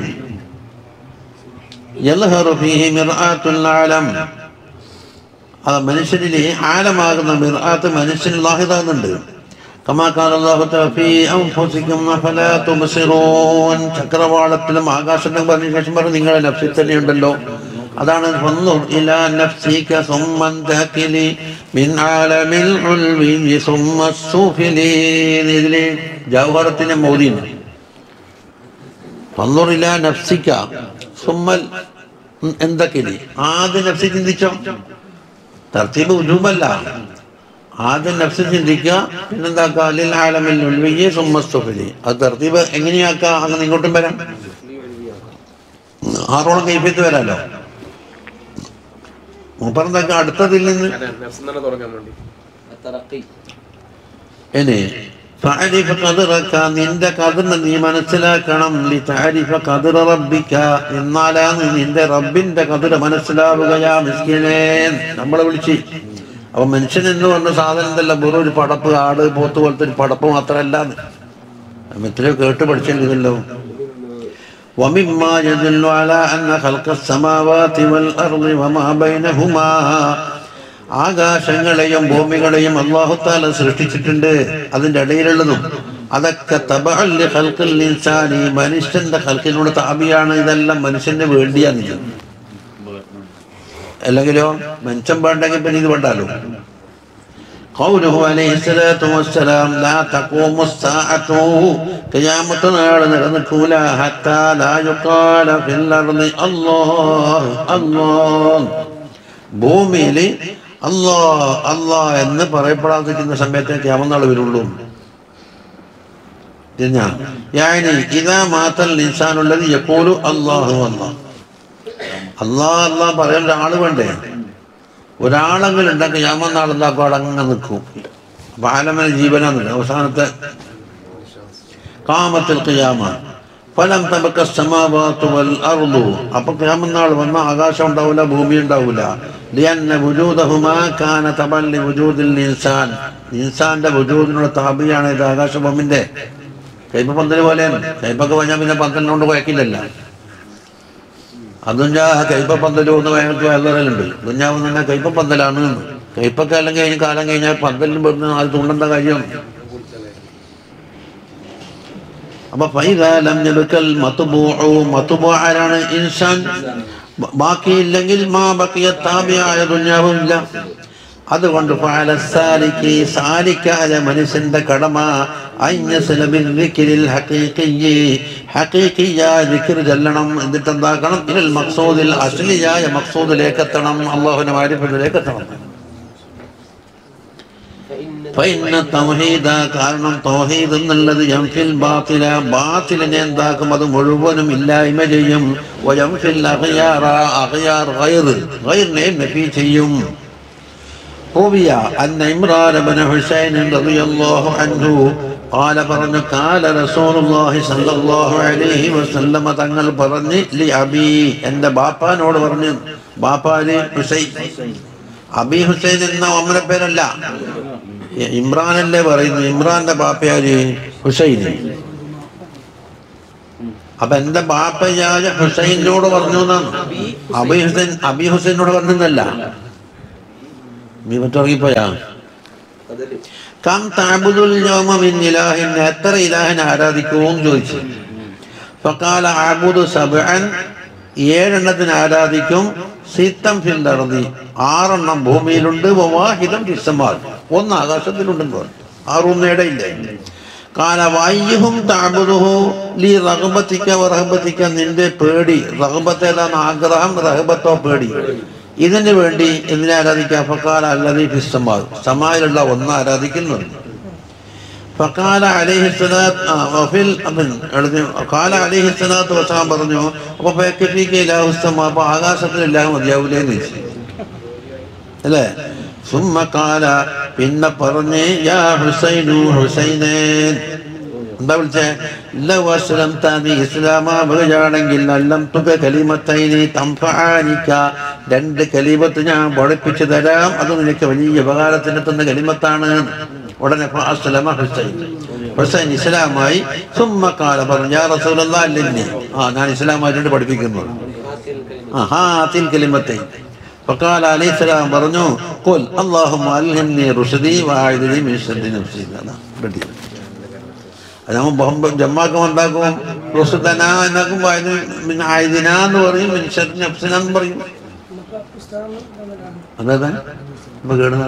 യൽഹറു ഫീഹി മിർആത്തുൽ ആലം അത് മനുഷ്യനിൽ ആലമാകുന്ന മിർആത്ത് മനുഷ്യനിൽ ലാഹിതാകുന്നുണ്ട് കമാ കാല അല്ലാഹു തആല ഫീ അൻഫുസികും അഫലാ തുബ്സിറൂൻ ചക്രവാളത്തിലും ആകാശത്തിലും പറഞ്ഞ ശേഷം പറഞ്ഞു നിങ്ങളെ നഫ്സിൽ തന്നെയുണ്ടല്ലോ അതാണ് ഫൻദുർ ഇലാ നഫ്സിക സുമ്മ തഖിലി മിൻ ആലമിൽ ഉൽവി സുമ്മ സുഫിലി ഇതിലെ ജൗഹറത്തിന്റെ മൗദീൻ ഫൻദുർ ഇലാ നഫ്സിക സുമ്മൽ എന്തൊക്കെ ആദ്യം നഫ്സി ചിന്തിച്ചോ തർത്തീബ് ഉജൂബല്ല ആദ്യം നഫ്സ് ചിന്തിക്കുക പിന്നെന്താക്കുക അല്ലിൽ ആലമിൽ ഉൾവിയെ സുമ്മസ്തുഫലി അത് തർത്തീബ് എങ്ങനെയാക്കുക അങ്ങനെ ഇങ്ങോട്ടും വരാം ആറോളം കൈഫ്യത്ത് വരാലോ മൂപ്പറന്താക്കുക അടുത്തതിൽ നിന്ന് അല്ല നഫ്സ് തന്നെ തുടങ്ങാൻ വേണ്ടി ഇനി ഫഅരിഫ ഖദറക നിന്റെ കതിറിനെ നീ മനസ്സിലാക്കണം ലി തഅരിഫ ഖദറ റബ്ബിക എന്നാലാണ് നിന്റെ റബ്ബിന്റെ കതിർ മനസ്സിലാവുകയാ മിസ്കിനേ നമ്മളെ വിളിച്ച് അപ്പൊ മനുഷ്യൻ എന്ന് പറഞ്ഞ സാധനം എന്തല്ല വെറും ഒരു പടപ്പ് ആട് പോത്ത് പോലത്തെ ഒരു പടപ്പ് മാത്രമല്ല എത്രയോ കേട്ട് പഠിച്ചില്ലല്ലോ ومما يدل على أن خلق السماوات والأرض وما بينهما ആകാശങ്ങളെയും ഭൂമികളെയും അള്ളാഹുത്താല സൃഷ്ടിച്ചിട്ടുണ്ട് അതിന്റെ ഇടയിലുള്ളതും അതൊക്കെ തബഅല്ലി ഖൽഖിൽ ഇൻസാനി മനുഷ്യന്റെ ഖൽഖിനോട് താപിയാണ് ഇതെല്ലാം മനുഷ്യന് വേണ്ടിയാണ് ഇത് അല്ലെങ്കിലോ മനുഷ്യൻ വേണ്ടെങ്കിൽ പിന്നെ ഇത് വേണ്ടാലോ قوله عليه الصلاة والسلام لا تقوم الساعة قيامة നാൾ നിലനിൽക്കൂല حتى لا يقال في الأرض الله الله ഭൂമിയിൽ അല്ലാ അല്ലാ എന്ന് പറയപ്പെടാതിരിക്കുന്ന സമയത്തെ ക്യാമനാൾ വരുള്ളൂ തിരിഞ്ഞ യാനി ഇതാ മാത്രം നിസാനുള്ളത് എപ്പോഴും അള്ളാഹു അല്ലാ അല്ലാ അല്ലാ പറയാൻ ഒരാൾ വേണ്ടേ ഒരാളെങ്കിലും ഉണ്ടാക്കി ക്യാമനാൾ എന്താക്കും അവിടെ അങ്ങനെ നിൽക്കും അപ്പൊ ആലമന ജീവനാന്നില്ല അവസാനത്തെ കാമത്തിൽ ഖിയാമ ഫലം തബക്ക സമാവാത്തു വൽ അർദു അപ്പൊ ഖിയാമനാൾ വന്ന ആകാശം ഉണ്ടാവില്ല ഭൂമി ഉണ്ടാവില്ല ലിയന്ന വുജൂദഹുമാ കാന തബൻ ലി വുജൂദിൽ ഇൻസാൻ ഇൻസാന്റെ വുജൂദിനുള്ള താപിയാണ് ഇത് ആകാശഭൂമിന്റെ കൈപ്പ പന്തല് പോലെയാണ് കൈപ്പൊക്കെ പറഞ്ഞാൽ പിന്നെ പന്തലിനോണ്ട് കുഴക്കില്ലല്ല അതും ഞാൻ കൈപ്പ പന്തല് ഒന്ന് വേഗത്തിൽ വയറുണ്ട് ദുഞ്ഞാവ് തന്നെ കൈപ്പ പന്തലാണ് എന്ന്. കൈപ്പൊക്കെ അല്ലെങ്കിൽ കഴിഞ്ഞ് കാലം കഴിഞ്ഞാൽ പന്തലിന് പെടുന്ന അത് തുണ്ടെന്താ കാര്യം അപ്പൊ ഫൈദാലം ഞെടുക്കൽ മത്തുബൂഉ മത്തുബൂആരാണ് ഇൻസാൻ ബ- ബാക്കിയില്ലെങ്കിൽ മാ ബക്കിയ താബിയായ ദുന്യാവും ഇല്ല അതുകൊണ്ട് ഫഅല സാലിക്ക് സാലിക്കായ മനുഷ്യന്റെ കടമ അയ്യസ്ല ബിദ്ദിക്രിൽ ഹഖീഖിയ്യി ഹഖീഖിയായ ദിക്ർ ചൊല്ലണം എന്നിട്ട് എന്താക്കണം ഇൽ മഖ്സൂദിൽ അസ്ലിയായ മഖ്സൂദിലേക്ക് എത്തണം അല്ലാഹുവിന്റെ മാരിഫത്തിലേക്ക് എത്തണം ഫൈന തൗഹീദ കാരണം തൗഹീദ് എന്നുള്ളത് യംഫിൽ ബാത്തില ബാത്തിലിനെ എന്താക്കും അത് മുഴുവനും ഇല്ലായ്മ ചെയ്യും വയംഫിൽ അഖയാറ അഖയാർ ഗൈർ ഗൈറിനെ നഫി ചെയ്യും روي أن عمران بن حسين رضي الله عنه قال പറഞ്ഞു قال رسول الله صلى الله عليه وسلم തങ്ങൾ പറഞ്ഞ് ലി അബി എൻ്റെ ബാപ്പാനോട് പറഞ്ഞു ബാപ്പാന് ഹുസൈൻ അബി ഹുസൈൻ എന്ന ഒമ്മന പേരല്ല ഇമ്രാനല്ലേ പറയുന്നു ഇമ്രാന്റെ ബാപ്പയാര് ഹുസൈൻ അപ്പൊ എന്റെ ബാപ്പയായ ഹുസൈനോട് പറഞ്ഞു എന്നാണ് അബി ഹുസൈൻ അബി ഹുസൈനോട് പറഞ്ഞല്ല നീ മറ്റിറങ്ങിപ്പോയാ കം താബുദുൽ യൗമ മിൻ ഇലാഹിൻ എത്ര ഇലാഹിനെ ആരാധിക്കുമെന്ന് ചോദിച്ചു ഫക്കാല ആബുദു സബ്അൻ ഏഴെണ്ണത്തിന് ആരാധിക്കും സിത്തം ഫിൽ അർദി ആറെണ്ണം ഭൂമിയിലുണ്ട് വവാഹിദം ഫിസ്സമാൽ ഒന്ന് ആകാശത്തിലുണ്ടെന്ന് പറഞ്ഞു ആറൊന്നും ഇടയില്ല കാല വയ്യഹും താബുദുഹു ലി റഹബത്തിക്ക റഹബത്തിക്ക നിന്റെ പേടി റഹബത്ത് ഏതാണ് ആഗ്രഹം റഹബത്തോ പേടി ഇതിന് വേണ്ടി എന്തിനെ ആരാധിക്കാം ഫക്കാല അല്ലതി ഫിസ്സമാൽ സമായിലുള്ള ഒന്ന് ആരാധിക്കുന്നുണ്ട് ഫക്കാല അലിഹിസ്സലാത്ത് ആ, വഫിൽ അബിൻ എഴുതി കാല അലിഹിസ്സലാത്ത് വസാൻ പറഞ്ഞു അപ്പൊ ഫയക്കഫീക്ക് ഇലാഹുസ്തമ അപ്പൊ ആകാശത്തിൽ എല്ലാം മതിയാവൂലേ എന്ന് ചോദിച്ചു അല്ലേ സുമ്മ കാല പിന്നെ പറഞ്ഞ് യാ ഹുസൈനു ഹുസൈനേ എന്താ വിളിച്ചേ ലവസ്ലം താനി ഇസ്ലാമാവുകയാണെങ്കിൽ അല്ലം തുക കലിമത്തൈനി തംഫാനിക്ക രണ്ട് കലിമത്ത് ഞാൻ പഠിപ്പിച്ചു തരാം അത് നിനക്ക് വലിയ ഉപകാരത്തിനെത്തുന്ന കലിമത്താണ് ഉടനെ ഫഅസ്ലമ ഹുസൈൻ ഹുസൈൻ ഇസ്ലാമായി സുമ്മ കാല പറഞ്ഞു യാ റസൂലല്ലാ അല്ലെന്നെ ആ ഞാൻ ഇസ്ലാമായിട്ടുണ്ട് പഠിപ്പിക്കുന്നു ആ ഹാത്തിൽ കലിമത്തൈൻ فقال عليه السلام പറഞ്ഞു قل اللهم ألهمني رشدي وأعذني من شر نفسي അതാ ready. അത് നമ്മൾ ബഹുമ്പ ജമ്മാക്കം എന്താക്കും റുസുദന എന്നാക്കും വായന മിൻ ആയതിന എന്ന് പറയും മിൻ ഷർ നഫ്സിന എന്ന് പറയും നമുക്ക് പുസ്തകം തന്നിട്ടാണ് അതാ ഇപ്പൊ കേടുന്ന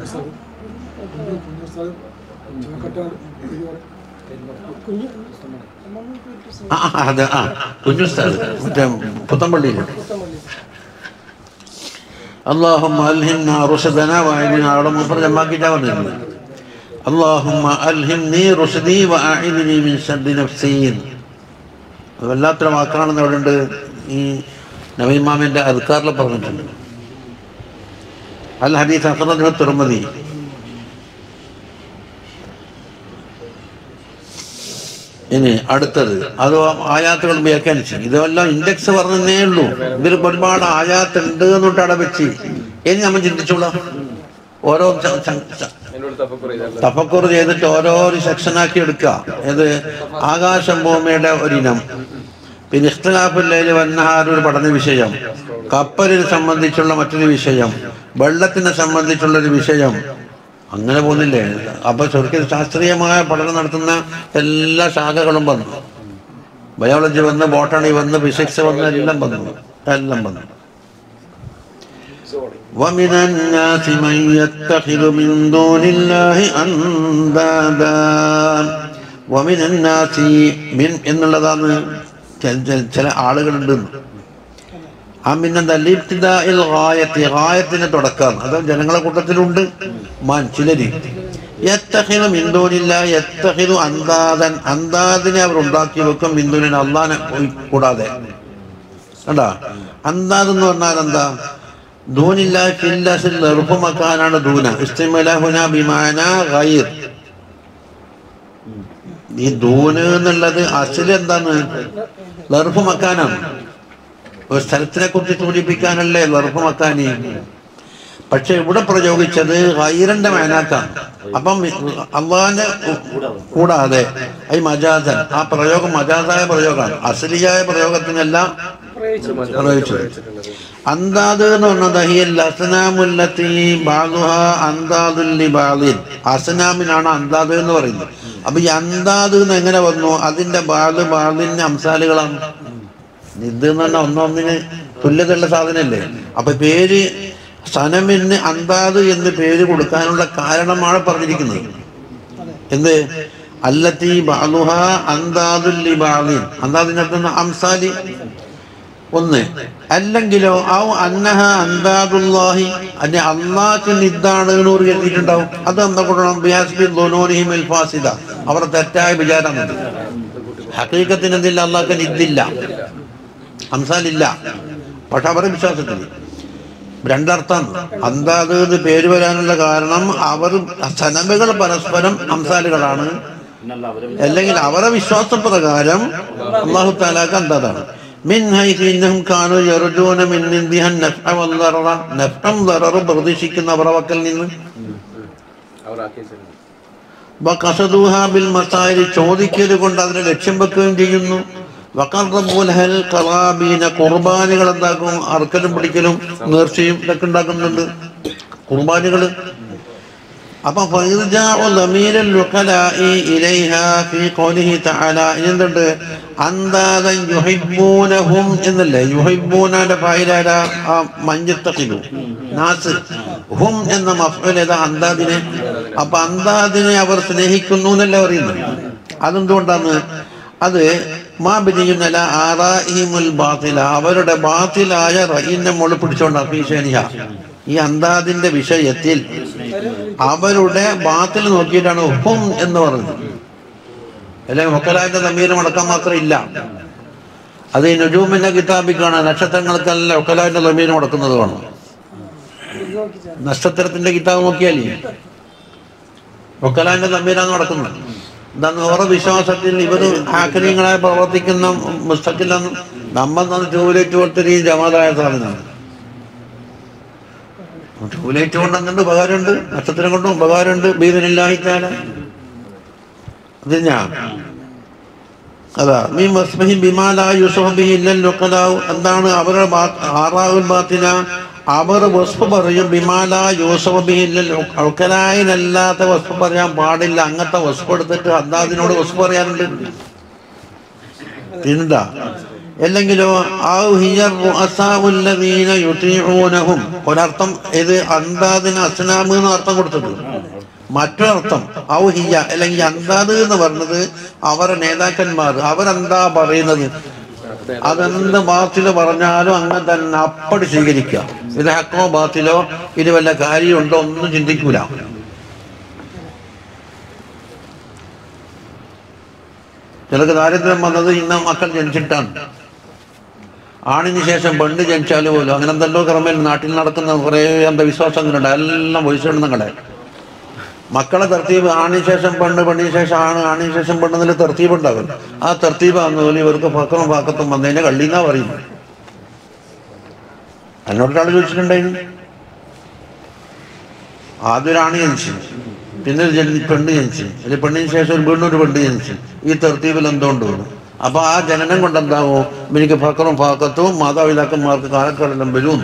കുഞ്ഞു നമ്മൾക്ക് പുസ്തകം ആ ആ, അതെ ആ കുഞ്ഞു സ്ഥലം മറ്റേ പുത്തമ്പള്ളിയിലുണ്ട് പുസ്തകമല്ലേ اللهم ألهمنا رشدنا وأعذنا അവിടെ മൂപ്പർ ജമ്മാക്കിട്ടാ വന്നിരുന്നത് اللهم ألهمني رشدي وأعذني من شر نفسي അത് വല്ലാത്തൊരു വാക്കാണെന്ന് അവിടെ ഉണ്ട് ഈ നവീമാമിന്റെ അധികാറിൽ പറഞ്ഞിട്ടുണ്ട് അൽ ഹദീസ് അഖറജ് തുറമതി ഇനി അടുത്തത് അത് ആയാത്തുകൾ വ്യാഖ്യാനിച്ചു ഇതെല്ലാം ഇൻഡെക്സ് പറഞ്ഞതേ ഉള്ളൂ ഇതിൽ ഒരുപാട് ആയാത്ത് ഉണ്ട് എന്നിട്ട് അവിടെ വെച്ച് ഇനി നമ്മൾ ചിന്തിച്ചോളാം ഓരോ ച- ച- ച- എന്നോട് തഫക്കുർ ചെയ്തല്ലോ തഫക്കുർ ചെയ്തിട്ട് ഓരോരോ സെക്ഷനാക്കി എടുക്കുക ഏത് ആകാശം ഭൂമിയുടെ ഒരിനം പിന്നെ ഇഖ്തലാഫുല്ലയിൽ വന്നഹാർ ഒരു പഠന വിഷയം കപ്പലിനെ സംബന്ധിച്ചുള്ള മറ്റൊരു വിഷയം വെള്ളത്തിനെ സംബന്ധിച്ചുള്ള ഒരു വിഷയം അങ്ങനെ പോകുന്നില്ലേ അപ്പൊ ശരിക്കും ശാസ്ത്രീയമായ പഠനം നടത്തുന്ന എല്ലാ ശാഖകളും വന്നു ബയോളജി വന്ന് ബോട്ടണി വന്ന് ഫിസിക്സ് വന്ന് എല്ലാം വന്നു എല്ലാം വന്നു സോറി ومن الناس من يتخذ من دون الله أندادا ومن الناس من എന്നുള്ളതാണ് ചില- ചില- ചില ആളുകളുണ്ട് ആ പിന്നെന്താ ലിബ്തിദാഇൽ ഗായത്തി ഗായത്തിന് തുടക്കം അത് ജനങ്ങളെ കൂട്ടത്തിലുണ്ട് മാൻ ചിലര് യത്തഹിദു മിന്ദൂനില്ല യത്തഹിദു അന്താദൻ അന്താദിനെ അവർ ഉണ്ടാക്കി വെക്കും മിന്ദൂനിനെ അള്ളാനെ കൂടാതെ കണ്ടാ അന്താദ് എന്ന് പറഞ്ഞാൽ എന്താ ദൂനില്ല ഫില്ലസിൽ എളുപ്പമാക്കാനാണ് ദൂന ഇസ്തിമലഹുന ബിമാന ഗൈർ ഈ ദൂന് എന്നുള്ളത് അസിൽ എന്താണ് ലർഫ് മക്കാനാണ് ഒരു സ്ഥലത്തിനെ കുറിച്ച് സൂചിപ്പിക്കാനല്ലേ ലർഫ് മക്കാനി പക്ഷെ ഇവിടെ പ്രയോഗിച്ചത് ഹൈറന്റെ മേനാക്കാണ് അപ്പം അള്ളാന്റെ കൂടാതെ ഈ മജാസൻ ആ പ്രയോഗം മജാസായ പ്രയോഗമാണ് അസലിയായ പ്രയോഗത്തിനല്ല പ്രയോഗിച്ചു പ്രയോഗിച്ചത് അന്താദ് എന്ന് പറഞ്ഞത് ഹിയൽ അസ്നാമുല്ലത്തി ബാലുഹ അന്താദുല്ലി ബാലിൻ അസ്നാമിനാണ് അന്താദ് എന്ന് പറയുന്നത് അപ്പൊ ഈ അന്താദ് എന്ന് എങ്ങനെ വന്നു അതിന്റെ ബാല് ബാലിന് അംസാലുകളാണ് ഇത് എന്ന് പറഞ്ഞാൽ ഒന്നൊന്നിന് തുല്യതയുള്ള സാധനമല്ലേ അപ്പൊ പേര് സനമിന് അന്താദ് എന്ന് പേര് കൊടുക്കാനുള്ള കാരണമാണ് പറഞ്ഞിരിക്കുന്നത് എന്ത് അല്ലത്തി ബാലുഹ അന്താദുല്ലി ബാലിൻ അന്താദിനകത്ത് അംസാലി ഒന്ന് അല്ലെങ്കിലോ ഔ അന്നഹ അന്താദുല്ലാഹി അല്ലെ അള്ളാഹ്ക്ക് നിദ്ദാണ് എന്ന് എഴുതിയിട്ടുണ്ടാവും അത് എന്താ കൊണ്ടണം ബിയാസ്ബി ദുനൂനിഹിമിൽ ഫാസിദ അവർ തെറ്റായ വിചാരം അത് ഹക്കീക്കത്തിന് എന്തില്ല അള്ളാഹ്ക്ക് നിദ്ദില്ല അംസാലില്ല പക്ഷെ അവരുടെ വിശ്വാസത്തിൽ രണ്ടർത്ഥം അന്താദ് എന്ന് പേര് വരാനുള്ള കാരണം അവർ സനമകൾ പരസ്പരം അംസാലുകളാണ് അല്ലെങ്കിൽ അവരുടെ വിശ്വാസപ്രകാരം അള്ളാഹു താലാക്ക് അന്താദാണ് മിൻ ഹൈസ് ഇന്നഹും കാനു യർജൂന മിൻ ഇന്ദിഹൻ നഫ്അ വല്ലററ നഫ്അം ദററ പ്രതീക്ഷിക്കുന്ന അവരുടെ വക്കൽ നിന്ന് അവർ ആക്കിയിട്ടുണ്ട് വഖസദൂഹ ബിൽ മസായിൽ ചോദിക്കത് കൊണ്ട് അതിനെ ലക്ഷ്യം വെക്കുകയും ചെയ്യുന്നു വഖറബുൽഹൽ ഖറാബീന ഖുർബാനുകൾ എന്താക്കും അറക്കലും പിടിക്കലും നേർച്ചയും ഇതൊക്കെ ഉണ്ടാക്കുന്നുണ്ട് ഖുർബാനുകൾ അപ്പൊ ഫൈർജാഉ ളമീരൽ ലുഖലാഇ ഇലൈഹ ഫീ ഖൗലിഹി തആല എന്തുണ്ട് അന്താദൻ യുഹിബ്ബൂനഹും എന്നല്ലേ യുഹിബ്ബൂനയുടെ ഫായിലാര ആ മഞ്ഞത്തഖിലു നാസ് ഹും എന്ന മഫ്ഉൽ ഏതാ അന്താദിനെ അപ്പൊ അന്താദിനെ അവർ സ്നേഹിക്കുന്നു എന്നല്ലേ പറയുന്നത് അതെന്തുകൊണ്ടാണ് അത് മാ ബിനിയുന്നല ആറാഹിമുൽ ബാത്തില അവരുടെ ബാത്തിലായ റഹീന്റെ മുകളിൽ പിടിച്ചോണ്ടാ ഫീഷേനിഹ ഈ അന്താദിന്റെ വിഷയത്തിൽ അവരുടെ ബാത്തിൽ നോക്കിയിട്ടാണ് ഹും എന്ന് പറഞ്ഞത് അല്ലെങ്കിൽ മൊക്കലാന്റെ തമീരം അടക്കം മാത്രം ഇല്ല അത് ഈ നുജൂമിന്റെ കിതാബിക്കാണ് നക്ഷത്രങ്ങൾക്കല്ല ഒക്കലാന്റെ തമീരം അടക്കുന്നത് വേണം ഇത് നോക്കി ചേർന്ന്. നക്ഷത്രത്തിന്റെ കിതാബ് നോക്കിയാലേ ഒക്കലാന്റെ തമ്മീരാന്ന് നടക്കുന്നത് എന്താണ് ഓരോ വിശ്വാസത്തിൽ ഇവർ ആക്രിയങ്ങളായി പ്രവർത്തിക്കുന്ന മുസ്തക്കില്ലെന്ന് നമ്മൾ തന്നെ ട്യൂബിലേറ്റ് കൊടുത്തൊരു ജമാതായ സാധനമാണ് ട്യൂബിലേറ്റ് കൊണ്ട് അങ്ങനെ ഉപകാരമുണ്ട് നക്ഷത്രം കൊണ്ടും ഉപകാരമുണ്ട് ബീദനില്ലാഹിത്താല അത് ഞാൻ അതാ മീ മസ്മഹി ബിമാല യുസഫബിഹി ഇല്ലൽ ഉഖലാഉ എന്താണ് അവരുടെ ബാ- ആറാവുൽ ബാത്തിന അവർ വസ്ഫ് പറയും ബിമാല യൂസഫബിഹി ഇല്ലൽ ഉഖലായിനല്ലാത്ത വസ്ഫ് പറയാൻ പാടില്ല അങ്ങനത്തെ വസ്ഫ് എടുത്തിട്ട് അന്താദിനോട് വസ്ഫ് പറയാനുണ്ട് തിണ്ട അല്ലെങ്കിലോ ഔ ഹിയർ റുഅസാഉല്ലദീന യുതീഊനഹും ഒരർത്ഥം ഇത് അന്താദിന് അസ്നാമ് എന്ന് അർത്ഥം കൊടുത്തത് മറ്റൊരർത്ഥം ഔ ഹിയ അല്ലെങ്കിൽ അന്താദ് എന്ന് പറഞ്ഞത് അവരുടെ നേതാക്കന്മാർ അവരെന്താ പറയുന്നത് അതെന്ത് ബാത്തില് പറഞ്ഞാലും അങ്ങനെ തന്നെ അപ്പടി സ്വീകരിക്കുക ഇത് ഹക്കോ ബാത്തിലോ ഇത് വല്ല കാര്യമുണ്ടോ ഒന്നും ചിന്തിക്കൂല ചിലക്ക് ദാരിദ്ര്യം വന്നത് ഇന്ന് മക്കൾ ജനിച്ചിട്ടാണ് ആണിന് ശേഷം പെണ്ണ് ജനിച്ചാൽ പോലും അങ്ങനെ എന്തെല്ലോ ക്രമേൽ നാട്ടിൽ നടക്കുന്ന കുറേ അന്ധവിശ്വാസങ്ങളുണ്ട് എല്ലാം വയസ്സിടുന്നങ്ങളെ മക്കളെ തർത്തീബ് ആണിന് ശേഷം പെണ്ണ് പെണ്ണിന് ശേഷം ആണ് ആണിന് ശേഷം പെണ്ണ് എന്നുള്ള തർത്തീബ് ഉണ്ടാകും ആ തർത്തീബ് ആകുന്ന പോലെ ഇവർക്ക് പക്കറും പാക്കത്തും വന്നതിനെ കള്ളിന്നാ പറയുന്നത് എന്നോടൊരാൾ ചോദിച്ചിട്ടുണ്ടായിരുന്നു ആദ്യം ഒരു ആണ് ജനിച്ചു പിന്നെ ഒരു ജനി പെണ്ണ് ജനിച്ചു ഒരു പെണ്ണിന് ശേഷം ഒരു വീണ്ടും ഒരു പെണ്ണ് ജനിച്ചു ഈ തെർത്തീപിൽ എന്തുകൊണ്ട് വരും അപ്പൊ ആ ജനനം കൊണ്ട് എന്താകും എനിക്ക് ഫക്കറും ഫാക്കത്തും മാതാപിതാക്കന്മാർക്ക് കാലക്കാടെല്ലാം വരും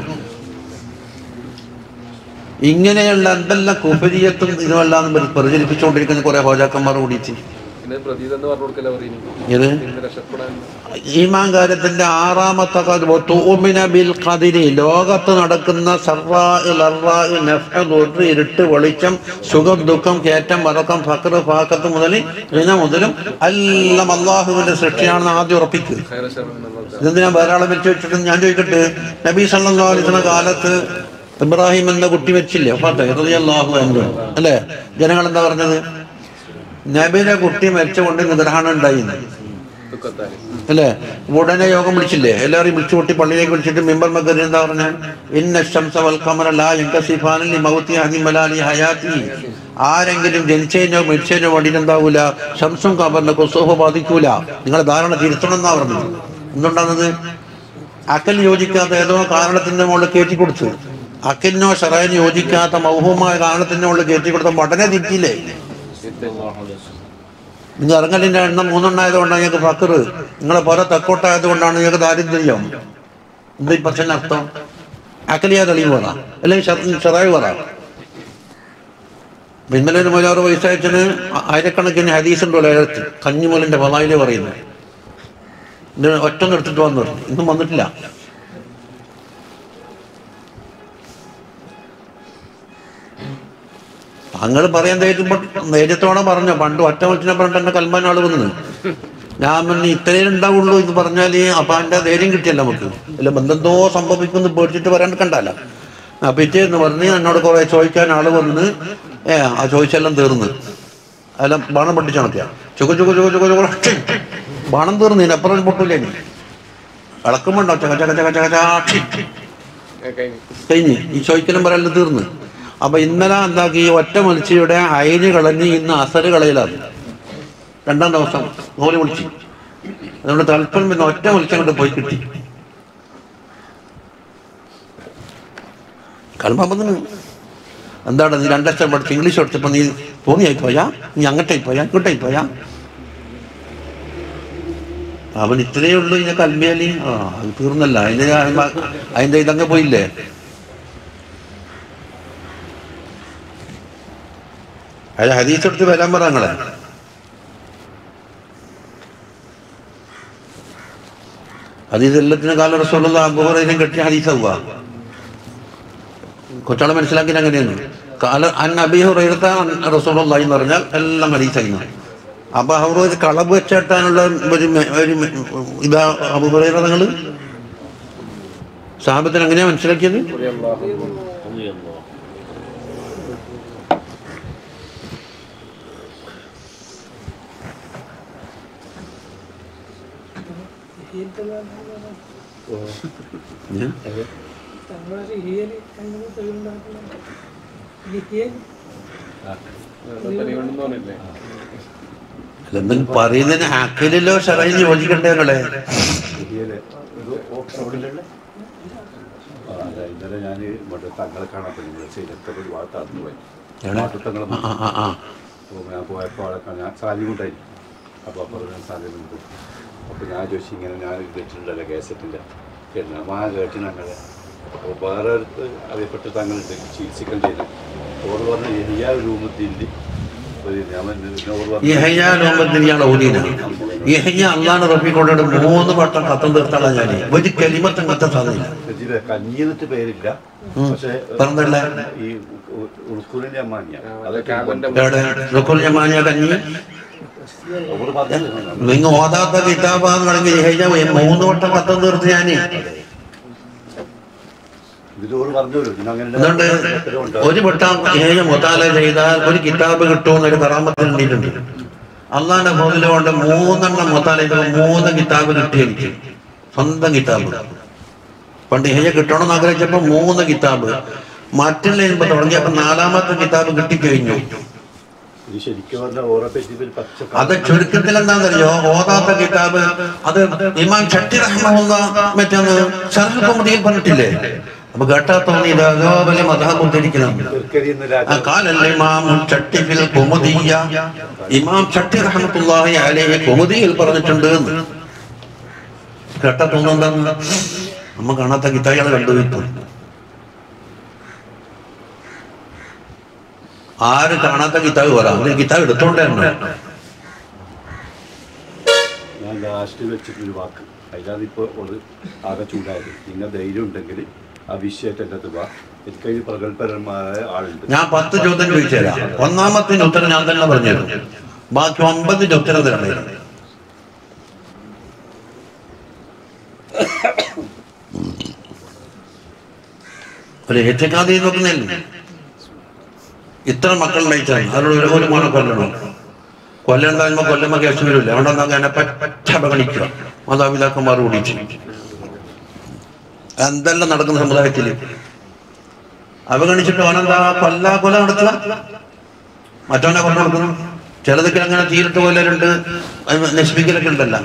ഇങ്ങനെയുള്ള എന്തെല്ലാം കുഫരിയത്തും ഇതുമെല്ലാം പ്രചരിപ്പിച്ചുകൊണ്ടിരിക്കുന്ന കുറെ ഹോജാക്കന്മാർ കൂടിയിട്ട് പിന്നെ പ്രതീത് എന്ന് പറഞ്ഞു കൊടുക്കല പറയുന്നു ഇത് പിന്നെ രക്ഷപ്പെടാൻ ഈമാൻ കാര്യത്തിന്റെ ആറാമത്തെ കാര്യം തൂമിന ബിൽ ഖദിരി ലോകത്ത് നടക്കുന്ന സർറാ ലർറാ നഫ്അ ദുർറ് ഇരുട്ട് വെളിച്ചം സുഖം ദുഃഖം കയറ്റം വറക്കം ഫക്ർ ഫാക്കത്ത് മുതൽ ഇന മുതലും എല്ലാം അള്ളാഹുവിന്റെ സൃഷ്ടിയാണെന്ന് ആദ്യം ഉറപ്പിക്കുക ഖൈറശർമ്മ നമ്മൾ ഇതെന്തിനാ ധാരാളം വെച്ച് വെച്ചിട്ട് ഞാൻ ചോദിക്കട്ടെ നബി സല്ലല്ലാഹു അലൈഹി വസല്ലം കാലത്ത് ഇബ്രാഹിം എന്ന കുട്ടി വെച്ചില്ലേ അള്ളാഹു അല്ലേ ജനങ്ങൾ എന്താ പറഞ്ഞത് നബിയുടെ കുട്ടി മരിച്ചുകൊണ്ട് നിഗ്രഹണം ഉണ്ടായിരുന്നു ദുഃഖത്താല് അല്ലേ ഉടനെ യോഗം വിളിച്ചില്ലേ എല്ലാവരെയും വിളിച്ചു കൂട്ടി പള്ളിയിലേക്ക് വിളിച്ചിട്ട് മിമ്പർ മകരി എന്താ പറഞ്ഞ ഇന്ന ശംസ വൽ ഖമറ ലാ യൻകസിഫാന ലി മൗതി ഹദി മലാലി ഹയാതി ആരെങ്കിലും ജനിച്ചതിനോ മരിച്ചതിനോ വേണ്ടിയിട്ട് എന്താവൂല ശംസും ഖമറിന്റെ കുസുഹ ബാധിക്കൂല നിങ്ങളെ ധാരണ തിരുത്തണം എന്നാ പറഞ്ഞത് എന്തുണ്ടാകുന്നത് അക്കൽ യോജിക്കാത്ത ഏതോ കാരണത്തിന്റെ മുകളിൽ കയറ്റി കൊടുത്തു അക്കലിനോ ഷറായിന് യോജിക്കാത്ത മൗഹമായ കാരണത്തിന്റെ മുകളിൽ കയറ്റി കൊടുത്ത ഉടനെ തിരിച്ചില്ലേ നിങ്ങൾ ഇറങ്ങലിന്റെ എണ്ണം മൂന്നെണ്ണായത് കൊണ്ടാണ് ഞങ്ങൾക്ക് ഫക്കറ് നിങ്ങളെ പോലെ തെക്കോട്ടായത് കൊണ്ടാണ് ഞങ്ങൾക്ക് ദാരിദ്ര്യം എന്താ ഈ പ്രശ്നം അർത്ഥം അക്കലിയാ തെളിവ് പറ അല്ലെങ്കിൽ ഷറായി പറ അപ്പൊ ഇന്നലെ ഒരു മലയാറ് വയസ്സായച്ചന് ആയിരക്കണക്കിന് ഹദീസ് ഉണ്ടല്ലോ എഴുത്ത് കഞ്ഞിമലിന്റെ വളയില് പറയുന്നത് ഇത് ഒറ്റ എടുത്തിട്ട് വന്നു പറഞ്ഞു ഇന്നും വന്നിട്ടില്ല താങ്കൾ പറയാൻ ധൈര്യപ്പോ ധൈര്യത്തോടെ പറഞ്ഞോ പണ്ട് ഒറ്റ വിളിച്ചിനെ പറഞ്ഞിട്ട് എന്നെ കൽമാൻ ആള് വന്നത് ഞാൻ പറഞ്ഞു ഇത്രയും ഉണ്ടാവുള്ളൂ ഇത് പറഞ്ഞാല് അപ്പൊ അതിന്റെ ധൈര്യം കിട്ടിയല്ലോ നമുക്ക് അല്ല എന്തെന്തോ സംഭവിക്കുന്നു പേടിച്ചിട്ട് പറയാൻ കണ്ടല്ല ആ പിറ്റേന്ന് പറഞ്ഞ് എന്നോട് കുറെ ചോദിക്കാൻ ആള് വന്ന് ഏ ആ ചോദിച്ചെല്ലാം തീർന്ന് അതെല്ലാം ബാണം പൊട്ടിച്ചു നടക്കുക ചുക ചുക ചുക ചുക ചുക ഛി. ബാണം തീർന്ന് ഇതിനപ്പുറം പൊട്ടില്ല ഇനി ഇളക്കുമ്പോണ്ടോ ചക ചക ചക ചക ചാ, ഛി. കഴിഞ്ഞു കഴിഞ്ഞ് ഈ ചോദിക്കലും പറയലും തീർന്ന് അപ്പൊ ഇന്നലെ എന്താക്കി ഈ ഒറ്റ മത്സ്യയുടെ അയന് കളഞ്ഞ് ഇന്ന് അസര് കളയിലാണ് രണ്ടാം ദിവസം നൂല് വിളിച്ചു അതുകൊണ്ട് തൽപ്പരം പിന്നെ ഒറ്റ മത്സ്യം കൊണ്ട് പോയി കിട്ടി കളിമ്പത്തിന് എന്താണ് നീ രണ്ടക്ഷരം പഠിച്ച് ഇംഗ്ലീഷ് പഠിച്ചപ്പോ നീ തോന്നിയായി പോയാ നീ അങ്ങോട്ടായി പോയാ ഇങ്ങോട്ടായി പോയാ അവൻ ഇത്രയേ ഉള്ളൂ ഇതിനെ കൽമിയാലി ആ അത് തീർന്നല്ല അതിന്റെ അതിന്റെ ഇതങ്ങ് പോയില്ലേ അത് ഹദീസ് എടുത്ത് വരാൻ പറ നിങ്ങളെ ഹദീസ് എല്ലാത്തിനും കാല റസൂലുള്ള അബൂഹുറൈനും കെട്ടിയ ഹദീസാവുക കൊച്ചാളെ മനസ്സിലാക്കിയത് അങ്ങനെയാണ് കാല അൻ അബിഹുറൈറത്ത റസൂലുള്ള എന്ന് പറഞ്ഞാൽ എല്ലാം ഹദീസായിരുന്നു അപ്പൊ അവർ ഒരു കളവ് വെച്ചാട്ടാനുള്ള ഒരു മെ- ഒരു മെ- ഇതാ അബുഹുറൈറ നിങ്ങൾ സാഹബത്തിന് എങ്ങനെയാ മനസ്സിലാക്കിയത് ഏ? തങ്ങളെ ഹിയൽ എങ്ങനെ തെളിവുണ്ടാക്കുന്നത് ഹിയൽ തെളിവുണ്ടെന്ന് പറഞ്ഞില്ലേ അല്ല, എന്തെങ്കിലും പറയുന്നതിന് ആക്കലിലോ ഷറൈന് യോജിക്കണ്ടേ നിങ്ങളെ ഇന്നലെ ഞാൻ മറ്റേ തങ്ങളെ കാണാൻ പോയി ഇവിടെ ചെയ്തൊക്കെ ഒരു ഭാഗത്ത് നടന്നു പോയി എവിടെ? മാട്ടുത്തങ്ങളെ ആ ആ ആ അപ്പോൾ ഞാൻ പോയപ്പോൾ അവിടെ കാണാൻ- ഞാൻ സാലിയും കൊണ്ടായി അപ്പോൾ അപ്പുറം ഞാൻ സാലിയും കൊണ്ട് അപ്പോൾ ഞാൻ ചോദിച്ചു ഇങ്ങനെ ഞാൻ വെച്ചിട്ടുണ്ടല്ലോ കേസറ്റിൻ്റെ കേട്ടില്ല ആ കേട്ടിന് അങ്ങനെ അപ്പോൾ വേറെ അടുത്ത് അറിയപ്പെട്ട തങ്ങളുണ്ട് ചികിത്സിക്കാൻ ചെയ്യുന്നത് ഓർ പറഞ്ഞ എല്ലാ രൂപത്തിൽ ഒരു ഞാൻ ഓർ പറഞ്ഞു യഹ്യാ ലോകത്തിൽ ഇയാളെ ഊതിന യഹ്യ അള്ളാണ് റബ്ബി കൊണ്ടിട്ട് മൂന്ന് വട്ടം കത്തം തീർത്താണ് ഞാൻ ഒരു കരിമത്തം കത്താൻ സാധ്യത ഇതിലെ കഞ്ഞിന്നിട്ട് പേരില്ല ഉം. പക്ഷേ പറഞ്ഞല്ലേ? ഈ ഉൾക്കുറിന്റെ അമ്മാനിയ ആ, അതൊക്കെ കാബന്റെ എവിടെ റുക്കുൽ ജമാനിയ കഞ്ഞി അവർ പറഞ്ഞു നിങ്ങൾ ഓതാത്ത കിതാബാന്ന് പറഞ്ഞെങ്കിൽ യഹ്യ മൂന്ന് വട്ടം കത്തം തീർത്ത് ഞാൻ ഇതിലോട് പറഞ്ഞോളൂ പിന്നെ അങ്ങനെ അതുകൊണ്ട് ഒരു വട്ടം യഹ്യ മുത്താല ചെയ്താൽ ഒരു കിതാബ് കിട്ടുമെന്നൊരു കറാമത്തിൽ ഉണ്ടിട്ടുണ്ട് അള്ളാന്റെ ഫോണില് കൊണ്ട് മൂന്നെണ്ണം മുത്താല ചെയ്തപ്പോൾ മൂന്ന് കിതാബ് കിട്ടി എനിക്ക് സ്വന്തം കിതാബ് പണ്ട് യഹ്യ കിട്ടണമെന്ന് ആഗ്രഹിച്ചപ്പോ മൂന്ന് കിതാബ് മറ്റുള്ള ഇപ്പൊ തുടങ്ങിയപ്പോ നാലാമത്തെ കിതാബ് കിട്ടിക്കഴിഞ്ഞു ഇത് ശരിക്കും പറഞ്ഞാൽ ഓരോ പറ്റി ഒരു പച്ച അത് ചുരുക്കത്തിൽ എന്താണെന്നറിയോ ഓതാത്ത കിതാബ് അത് ഇമാം ഷട്ടി റഹ്മുള്ള മറ്റൊന്ന് ഷർഹുമതിയിൽ പറഞ്ഞിട്ടില്ലേ അപ്പൊ കേട്ടാ തോന്നി ഇത് അതോ വലിയ മതാബ് ഉദ്ധരിക്കണം തെർക്കരി എന്ന ആ, രാജ قال الإمام الشട്ടി في القمدية ഇമാം ഷട്ടി റഹ്മത്തുള്ളാഹി അലൈഹി കുമുദിയിൽ പറഞ്ഞിട്ടുണ്ട് എന്ന്. കേട്ടാ തോന്നുന്നെന്താണ് നമ്മ കാണാത്ത കിതാബുകൾ കണ്ടു ഇപ്പം ആര് കാണാത്ത കിതാബ് പറ അത് കിതാബ് എടുത്തോണ്ടായിരുന്നു ഞാൻ ലാസ്റ്റ് വെച്ചിട്ടൊരു വാക്ക് അതിലാണ് ഇപ്പോൾ ഒരു ആകെ ചൂടായത് നിങ്ങൾ ധൈര്യം ഉണ്ടെങ്കിൽ ആ വിഷയത്തെ എൻ്റെ അത് വാ എനിക്കതിന് പ്രഗത്ഭരന്മാരായ ആളുണ്ട് ഞാൻ പത്ത് ചോദ്യം ചോദിച്ചു തരാം ഒന്നാമത്തിന്റെ ഉത്തരം ഞാൻ തന്നെ പറഞ്ഞു തരും ബാക്കി ഒമ്പതിന്റെ ഉത്തരം തരണേ ഒരു ഏറ്റക്കാതി നോക്കുന്നില്ല ഇത്ര മക്കളുണ്ടായിട്ടാണ് അതിലൂടെ ഒരു ഒരു മോനെ കൊല്ലണം കൊല്ലണ്ടാകുമ്പോ കൊല്ലുമ്പോ കേസ് വരില്ല അവിടെ അങ്ങനെ പറ്റ അവഗണിക്കുക മാതാപിതാക്കന്മാർ കൂടിയിട്ട് എന്തെല്ലാം നടക്കുന്ന സമുദായത്തിൽ അവഗണിച്ചിട്ട് അവനെന്താ കൊല്ല കൊല നടത്തുക മറ്റവനെ കൊണ്ടു കൊടുക്കണം ചിലതൊക്കെ അങ്ങനെ തീരിട്ട് കൊല്ലലുണ്ട് അത് നശിപ്പിക്കലൊക്കെ ഉണ്ടല്ല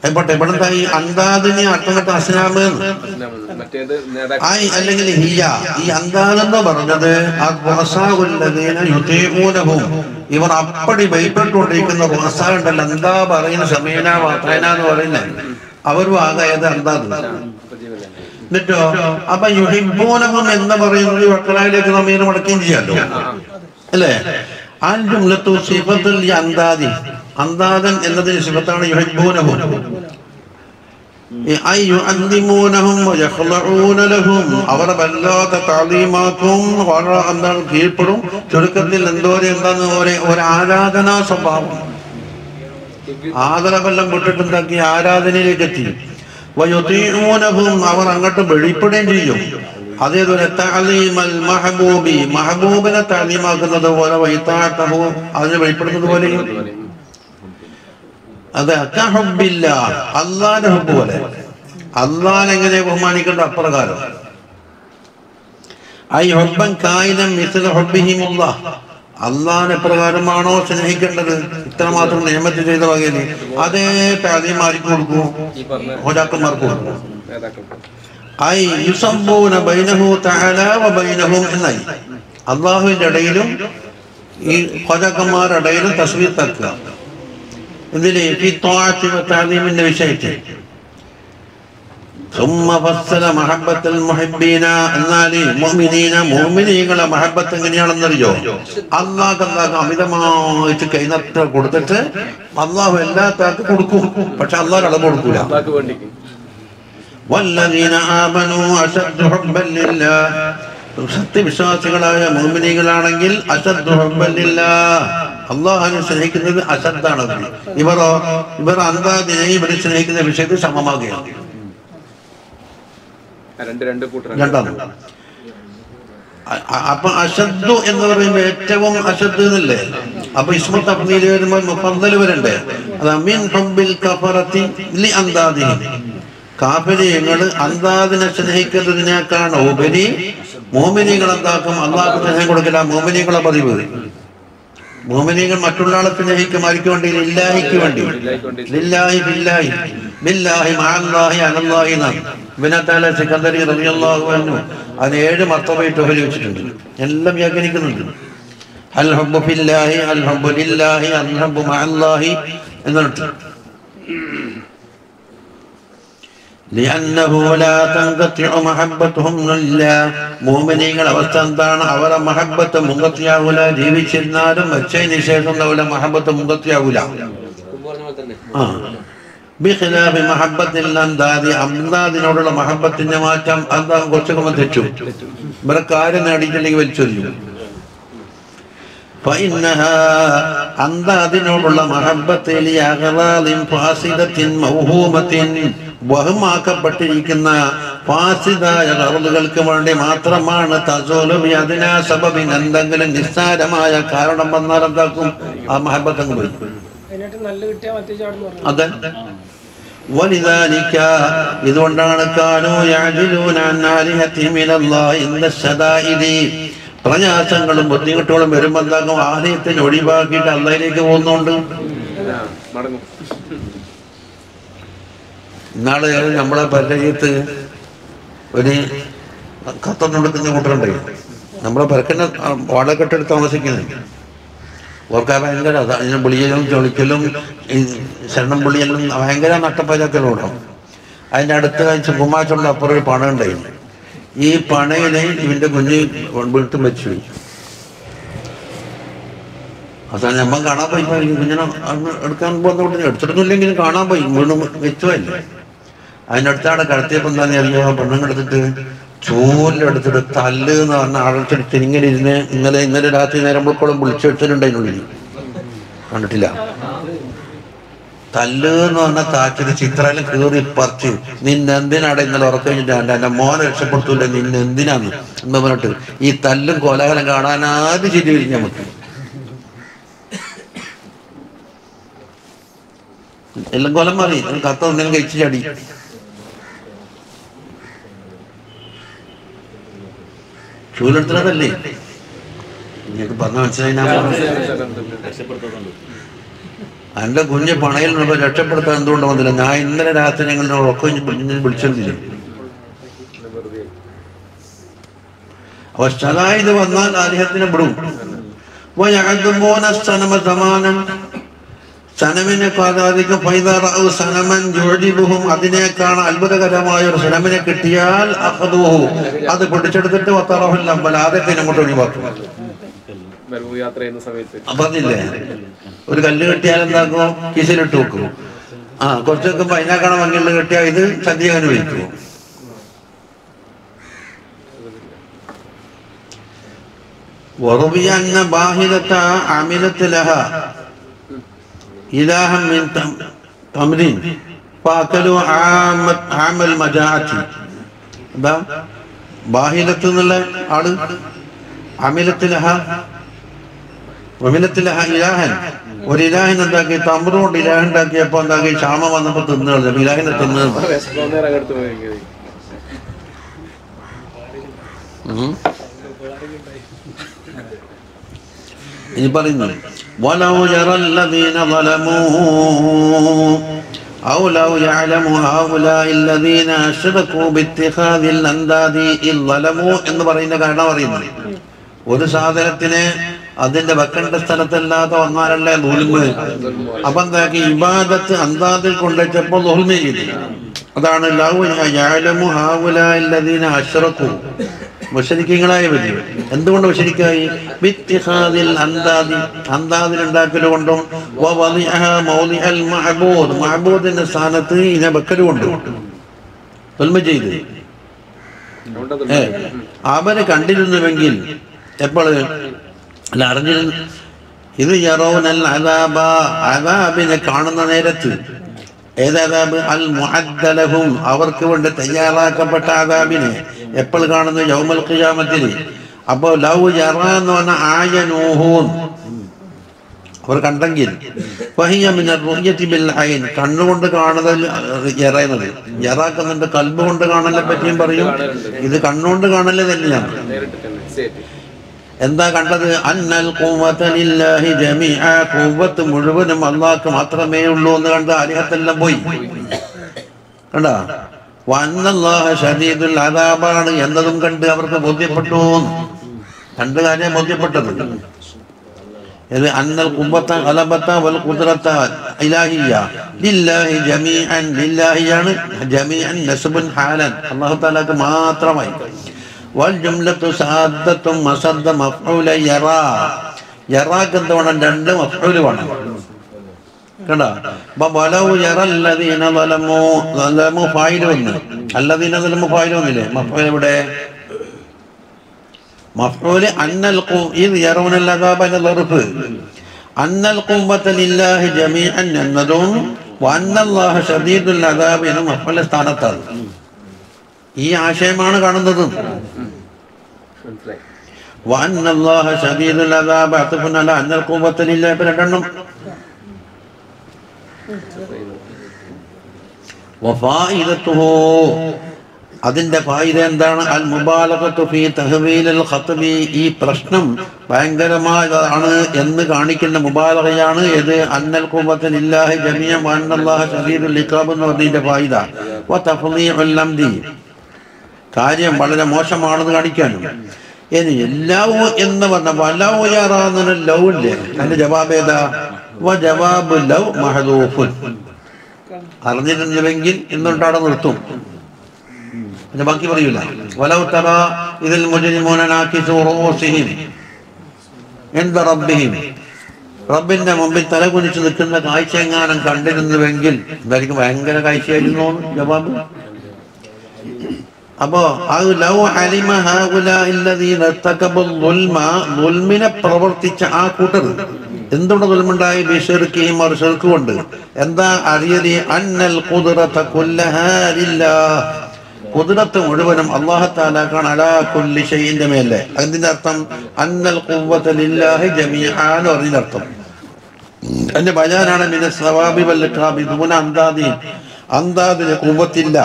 ആയിക്കോട്ടെ ഇവിടെ എന്താ ഈ അന്താദിനെ അർത്ഥം കേട്ട അസ്ലാമ് എന്ന്. മറ്റേത് നേതാക്കൾ ആയി അല്ലെങ്കിൽ ഹിയ ഈ അന്താദെന്ന് പറഞ്ഞത് ആ ഖുറസാഉല്ലദീന യുതീഊനഹും ഇവർ അപ്പടി ഭയപ്പെട്ടുകൊണ്ടിരിക്കുന്ന ഖുറസ ഉണ്ടല്ലോ എന്താ പറയുന്ന സമീന വാത്തൈന എന്ന് പറയുന്നത് അവരും ആകെ ഏത് അന്താദ് ഉപജീവനം എന്നിട്ടോ അപ്പൊ യുഹിബൂനഹും എന്ന് പറയുന്നത് വക്കലായിലേക്ക് സമീന മടക്കുകയും ചെയ്യാലോ അല്ലേ ആ ജുംലത്തു സിഫത്തുൽ അന്താദി അന്താദൻ എന്നതിന് സിഫത്താണ് യുഹിബൂനഹും ഐ യുഅദ്ദിമൂനഹും വയഖ്ളഊന ലഹും അവർ വല്ലാത്ത താലീമാക്കും വളരെ എന്താണ് കീഴ്പ്പെടും ചുരുക്കത്തിൽ എന്തോരെ എന്താണ് ഒരു ഒരു ആരാധനാ സ്വഭാവം ആദരവെല്ലാം വിട്ടിട്ടുണ്ടാക്കി ആരാധനയിലേക്ക് എത്തി വയുതീഊനഹും അവർ അങ്ങോട്ട് വെളിപ്പെടുകയും ചെയ്യും അതേപോലെ തഅലീമൽ മഹബൂബി മഹബൂബിനെ താലീമാക്കുന്നത് പോലെ വൈത്താത്തഹു അതിനെ വെളിപ്പെടുന്നത് പോലെയും അത് അക്കഹബില്ല അള്ളാന്റെ ഹബ്ബ് പോലെ അള്ളാൻ എങ്ങനെ ബഹുമാനിക്കേണ്ട അപ്രകാരം ഐ ഹബ്ബൻ കായിനം മിസ്ല ഹബ്ബിഹിമുള്ള അള്ളാൻ എപ്രകാരമാണോ സ്നേഹിക്കേണ്ടത് ഇത്രമാത്രം നിയമത്തിൽ ചെയ്ത വകയിൽ അതേ താലിമാർക്ക് കൊടുക്കൂ ഈ പറഞ്ഞ ഹോജാക്കന്മാർക്ക് കൊടുക്കൂ നേതാക്കൾക്ക് ഐ യുസബ്ബൂന ബൈനഹു തആല വ ബൈനഹും എന്നായി അള്ളാഹുവിന്റെ ഇടയിലും ഈ ഹോജാക്കന്മാരുടെ ഇടയിലും തസ്വീർ തക്കുക ഇതില് ഈ ത്വാഅത്തി വ തഅലീമിന്റെ വിഷയത്തിൽ ثم فصل محبة المحبين എന്നാല് മുഅ്മിനീന മുഅ്മിനീങ്ങളെ മഹബത്ത് എങ്ങനെയാണെന്നറിയോ അള്ളാഹ് അള്ളാഹ് അമിതമായിട്ട് കൈനത്ര കൊടുത്തിട്ട് അള്ളാഹു എല്ലാത്താക്ക് കൊടുക്കും പക്ഷെ അള്ളാഹ് അളവ് കൊടുക്കൂല അള്ളാഹ്ക്ക് വേണ്ടിക്ക് والذين آمنوا أشد حبا لله സത്യവിശ്വാസികളായ മോമിനികളാണെങ്കിൽ അശദ് ഹബ്ബല്ലില്ല അള്ളാഹുവിനെ സ്നേഹിക്കുന്നത് അശദ്ധാണ് അവർ. ഇവരോ ഇവർ അന്താദിനെ ഇവരെ സ്നേഹിക്കുന്ന വിഷയത്തിൽ സമമാകുകയാണ് ആ രണ്ട് രണ്ട് കൂട്ടർ രണ്ടാണ് അ- അ- അപ്പൊ അശദ്ദു എന്ന് പറയുമ്പോ ഏറ്റവും അശദ് എന്നല്ലേ അപ്പൊ ഇസ്മത്ത് അബ്നീല് വരുമ്പോൾ മുഫദ്ദല് വരണ്ടേ അത് അമീൻ ഹബ്ബിൽ കഫറത്തി ലി അന്താദിഹിം കാഫര്യങ്ങള് അന്താദിനെ സ്നേഹിക്കുന്നതിനേക്കാണ് ഉപരി മോമിനികൾ എന്താക്കും അള്ളാഹ് സ്നേഹം കൊടുക്കില്ല മോമിനികളെ പതിവ് മോമിനികൾ മറ്റുള്ള ആളെ സ്നേഹിക്കും ആർക്ക് വേണ്ടി ലില്ലാഹിക്ക് വേണ്ടി ലില്ലാഹി ബില്ലാഹി ബില്ലാഹി മഅല്ലാഹി അലല്ലാഹി എന്നാണ് ഇബ്നത്താല സിക്കന്ദരി റളിയല്ലാഹു അൻഹു അതിന് ഏഴ് മർത്തബയിട്ട് ഉപയോഗിച്ചിട്ടുണ്ട് എല്ലാം വ്യാഖ്യാനിക്കുന്നുണ്ട് അൽ ഹബ്ബു ഫില്ലാഹി അൽ ഹബ്ബു ലില്ലാഹി അൽ ഹബ്ബു മഅല്ലാഹി എന്നിട്ട് لأنه لا تنقطع محبتهم لله മോമിനികൾ അവസ്ഥ എന്താണ് അവരെ മഹബത്ത് മുങ്കത്തിയാവൂല ജീവിച്ചിരുന്നാലും വെച്ചതിന് ശേഷം അവരെ മഹബത്ത് മുങ്കത്തിയാവൂല ആ ബിഖിലാഫി മഹബത്തിൽ അന്താദി അന്താദിനോടുള്ള മഹബത്തിന്റെ മാറ്റം എന്താ കുറച്ചൊക്കെ തെറ്റു ഇവരെ കാര്യം നേടിയിട്ടില്ലെങ്കിൽ വലിച്ചൊരിയും فإنها അന്ത അതിനോടുള്ള മഹബത്തിൽ അകലാലിൻ ഫാസിദത്തിൻ മൗഹൂമത്തിൻ വഹമാക്കപ്പെട്ടിരിക്കുന്ന ഫാസിദായ കറുതുകൾക്ക് വേണ്ടി മാത്രമാണ് തസോലും അതിനാ സബബിൻ എന്തെങ്കിലും നിസ്സാരമായ കാരണം വന്നാൽ എന്താക്കും ആ മഹബത്ത് അങ്ങ് പോയി അതിനായിട്ട് നല്ല കിട്ടിയാൽ മറ്റേ ചാടുന്നു പറഞ്ഞു അതെ ولذلك ഇതുകൊണ്ടാണ് കാനോ യാജിലൂന അൻ ആലിഹത്തിഹിം ഇലല്ലാഹി ഇന്ന ശദാഇദി പ്രയാസങ്ങളും ബുദ്ധിമുട്ടുകളും വരുമ്പോൾ എന്താകും ആലയത്തിന് ഒഴിവാക്കിയിട്ട് അള്ളയിലേക്ക് പോകുന്നുണ്ട് ആ, മടങ്ങും ഇന്നാള് നമ്മളെ പരിചയത്ത് ഒരു കത്തം കൊടുക്കുന്ന കൂട്ടരുണ്ട് നമ്മളെ പരക്കുന്ന വാടകെട്ടെടുത്ത് താമസിക്കുന്നത് ഓർക്കാൻ ഭയങ്കര അതാ ഇതിന് പുളിയലും ചൊളിക്കലും ഈ ശരണം പുളിയലും ഭയങ്കര നട്ടപ്പചക്കലോടും അതിൻ്റെ അടുത്ത ചുക്കുമാച്ചുള്ള അപ്പുറം ഒരു പണം ഉണ്ടായിരുന്നു ഈ പണയില് ഇവന്റെ കുഞ്ഞ് വീട്ടും വെച്ചു പോയി അവസാനം നമ്മൾ കാണാൻ പോയി ഇപ്പൊ ഈ കുഞ്ഞിനെ അന്ന് എടുക്കാൻ പോകുന്ന കൂട്ടി എടുത്തിട്ടൊന്നുമില്ലെങ്കിലും കാണാൻ പോയി വീണ്ടും വെച്ചുവല്ലേ അതിനടുത്താണ് കടത്തിയപ്പോ എന്താണെന്ന് അറിയോ പെണ്ണുങ്ങളെടുത്തിട്ട് ചൂലെടുത്തിട്ട് തല്ല് എന്ന് പറഞ്ഞ ആളെടുത്തിട്ട് ഇങ്ങനെ ഇരുന്ന് ഇന്നലെ ഇന്നലെ രാത്രി നേരം വിളിക്കോളം വിളിച്ചെടുത്തിട്ടുണ്ട് അതിനുള്ളിൽ കണ്ടിട്ടില്ല തല്ല് എന്ന് പറഞ്ഞ താച്ചിന് ചിത്രയിലും കീറി പറിച്ച് നിന്നെന്തിനാടെ ഇന്നലെ ഉറക്കം കഴിഞ്ഞിട്ട് എന്റെ മോനെ രക്ഷപ്പെടുത്തൂല നിന്നെ എന്തിനാന്ന് എന്ന് പറഞ്ഞിട്ട് ഈ തല്ലും കോലാഹലം കാണാൻ ആദ്യം ചിരി വരും നമുക്ക് എല്ലാം കൊലം മാറി കത്ത ഒന്നും കഴിച്ചു ചാടി ചൂലെടുത്തതല്ലേ നിങ്ങൾക്ക് പറഞ്ഞ മനസ്സിലായി ഞാൻ പറഞ്ഞത്. എൻ്റെ കുഞ്ഞ് പണയിൽ നിന്ന് രക്ഷപ്പെടുത്താൻ എന്തുകൊണ്ട് വന്നില്ല ഞാൻ ഇന്നലെ രാത്രി ഞങ്ങളുടെ ഉറക്കം വിളിച്ചിരുന്നില്ല വെറുതെ അപ്പൊ ഷലായത് വന്നാൽ ആലിഹത്തിനെ വിടും വയഅദുമൂന സനമ സമാനൻ സനമിനെ പാതാതിക്കും ഫൈദറഉ സനമൻ യുഅജിബുഹും അതിനേക്കാണ് അത്ഭുതകരമായ ഒരു സനമിനെ കിട്ടിയാൽ അഖദുഹു അത് പിടിച്ചെടുത്തിട്ട് വത്തറഹുൽ അമ്പൽ ആദ്യത്തെ അങ്ങോട്ട് ഒഴിവാക്കും വരവ് യാത്ര ചെയ്യുന്ന സമയത്ത് അപ്പൊ അതില്ലേ ഒരു കല്ല് കെട്ടിയാൽ എന്താക്കും കിസിലിട്ട് വെക്കും ആ കുറച്ച് വെക്കുമ്പോ അതിനേക്കാണ് ഭംഗിയുള്ള കെട്ടിയാൽ ഇത് സദ്യ അനുഭവിക്കും وروي أن باهلة عملت لها إلها من تم- تمرين فأكلوا عام عام المجاعة എന്താ ബാഹിലത്ത് എന്നുള്ള ആള് അമിലത്തിലഹ അമിലത്തിലഹ ഇലാഹൻ ഒരു ഇലാഹിൻ എന്താക്കി തമ്പ്രു കൊണ്ട് ഇലാഹൻ ഉണ്ടാക്കിയപ്പോ എന്താക്കി ക്ഷാമം വന്നപ്പോ തിന്നു കളഞ്ഞു ഇലാഹിനെ തിന്നു വിശക്കുന്നേരം അങ്ങോട്ട് പോയിരിക്കുന്നത് ഉം. ഇനി പറയുന്നു ولو يرى الذين ظلموا أو لو يعلم هؤلاء الذين أشركوا باتخاذ الأنداد إذ ظلموا എന്ന് പറയുന്ന കാരണം പറയുന്നു ഒരു സാധനത്തിനെ അതിന്റെ വെക്കേണ്ട സ്ഥലത്തല്ലാതെ വന്നാലല്ലേ ദുൽമ് അപ്പൊ എന്താക്കി ഇബാദത്ത് അന്താദിൽ കൊണ്ടുവച്ചപ്പോൾ ദുൽമ ചെയ്തു അതാണ് ലൗ യഅലമു ഹൗലാഇ അല്ലദീന അശ്റകു മുഷരിക്കങ്ങളായ വലിയ എന്തുകൊണ്ട് മുഷരിക്കായി ബിത്തിഖാദിൽ അന്താദി അന്താദിൽ ഉണ്ടാക്കൽ കൊണ്ടും വവദിഅഹ മൗദിഅൽ മഅബൂദ് മഅബൂദിന്റെ സ്ഥാനത്ത് ഇതിനെ വെക്കൽ കൊണ്ടും ദുൽമ ചെയ്ത് അതുകൊണ്ട് ഏ അവര് കണ്ടിരുന്നുവെങ്കിൽ എപ്പോൾ അല്ല അറിഞ്ഞിരുന്നു ഇത് യറോനൽ അതാബ അതാബിനെ കാണുന്ന നേരത്ത് ഏതാബ് അൽ മുഅദ്ദലഹും അവർക്ക് വേണ്ടി തയ്യാറാക്കപ്പെട്ട അതാബിനെ എപ്പോൾ കാണുന്നു യൗമൽ ഖിയാമത്തിൽ അപ്പോൾ ലൗ യറ എന്ന് പറഞ്ഞ ആയനൂഹൂൻ അവർ കണ്ടെങ്കിൽ വഹിയ മിനർ റുയ്യത്തി ബിൽ ഐൻ കണ്ണുകൊണ്ട് കാണുന്നതിൽ എറയുന്നത് എറാക്കുന്നുണ്ട് കൽബ് കൊണ്ട് കാണലിനെ പറ്റിയും പറയും ഇത് കണ്ണുകൊണ്ട് കാണല് തന്നെയാണ് നേരിട്ട് തന്നെ ശരി എന്താ കണ്ടത് അന്നൽ ഖുവ്വത ലില്ലാഹി ജമീഅ ഖുവ്വത്ത് മുഴുവനും അള്ളാഹ്ക്ക് മാത്രമേ ഉള്ളൂ എന്ന് കണ്ട് അരിഹത്തെല്ലാം പോയി കണ്ട വന്നല്ലാഹ ഷദീദുൽ അദാബാണ് എന്നതും കണ്ട് അവർക്ക് ബോധ്യപ്പെട്ടു രണ്ട് കാര്യം ബോധ്യപ്പെട്ടത് ഇത് അന്നൽ കുമ്പത്ത കലബത്ത വൽ കുദ്റത്ത ഇലാഹിയ ലില്ലാഹി ജമീഅൻ ലില്ലാഹിയാണ് ജമീഅൻ നസ്ബുൻ ഹാലൻ അല്ലാഹു തആലക്ക് മാത്രമായി വൽ ജംലത്തു സാദത്തും മസദ്ദ മഫ്ഊല യറാ യറാക്ക് എന്ത് വേണം രണ്ട് മഫ്ഊല് വേണം കണ്ട അപ്പൊ വലവു യറല്ലദീന ളലമു ളലമു ഫായിൽ വന്ന് അല്ലദീന ളലമു ഫായിൽ വന്നില്ലേ മഫ്ഊൽ എവിടെ മഫ്ഊല് അന്നൽ ഖു ഇത് യറൗനൽ അദാബ എന്ന ളർഫ് അന്നൽ ഖുവ്വത ലില്ലാഹി ജമീഅൻ എന്നതും വന്നല്ലാഹ ഷദീദുൽ അദാബ് എന്ന മഫ്ഊൽ സ്ഥാനത്താണ് ഈ ആശയമാണ് കാണുന്നത് മനസ്സിലായി وأن الله شديد العذاب عطف على أن القوة لله ഇപ്പൊ രണ്ടെണ്ണം وفائدته അതിന്റെ ഫായിദ എന്താണ് അൽ മുബാലകത്തു ഫീ തഹ്വീൽ ഖത്ബി ഈ പ്രശ്നം ഭയങ്കരമായതാണ് എന്ന് കാണിക്കുന്ന മുബാലകയാണ് ഇത് അന്നൽ ഖുവ്വത ലില്ലാഹി ജമീഅൻ വഅന്നല്ലാഹ ശദീദുൽ ഇഖാബ് എന്ന് പറഞ്ഞതിന്റെ ഫായിദ വതഫ്ളീഉൽ അംദി കാര്യം വളരെ മോശമാണെന്ന് കാണിക്കാനും ഇനി എല്ലാവോ എന്ന് പറഞ്ഞ വലവുയറാന്ന ലവ് ഇല്ലേ അതിന്റെ ജവാബ് ഏതാ വ ജവാബ് ലവ് മഹദൂഫുൻ അറിഞ്ഞിരുന്നുവെങ്കിൽ എന്നിട്ട് അവിടെ നിർത്തും പിന്നെ ബാക്കി പറയൂല വലവ് തറ ഇതിൽ മുജരിമോനാക്കിഹിം എന്ത റബ്ബിഹിം റബ്ബിന്റെ മുമ്പിൽ തല കുനിച്ച് നിൽക്കുന്ന കാഴ്ച എങ്ങാനും കണ്ടിരുന്നുവെങ്കിൽ എന്തായിരിക്കും ഭയങ്കര കാഴ്ചയായിരുന്നു ജവാബ് അപ്പോ അത് ലൗ അലിമ ഹൗലാഇ അല്ലദീന ഇർതകബുൽ ദുൽമ ദുൽമിനെ പ്രവർത്തിച്ച ആ കൂട്ടർ എന്തുകൊണ്ട് ദുൽമുണ്ടായി ബിശിർക്കിഹിം അവർ ശിർക്ക് കൊണ്ട് എന്താ അറിയലി അന്നൽ ഖുദ്റത കുല്ലഹാ ലില്ലാഹ് കുതിരത്ത് മുഴുവനും അള്ളാഹു താലാക്കാണ് അലാ കുല്ലി ഷൈഇന്റെ മേലെ അതിന്റെ അർത്ഥം അന്നൽ ഖുവ്വത ലില്ലാഹി ജമീആ എന്ന് പറഞ്ഞതിന്റെ അർത്ഥം അതിന്റെ ബയാനാണ് മിന സവാബി വൽ ഇഖാബി ദൂന അന്താദി അന്താദിന് ഖുവ്വത്തില്ല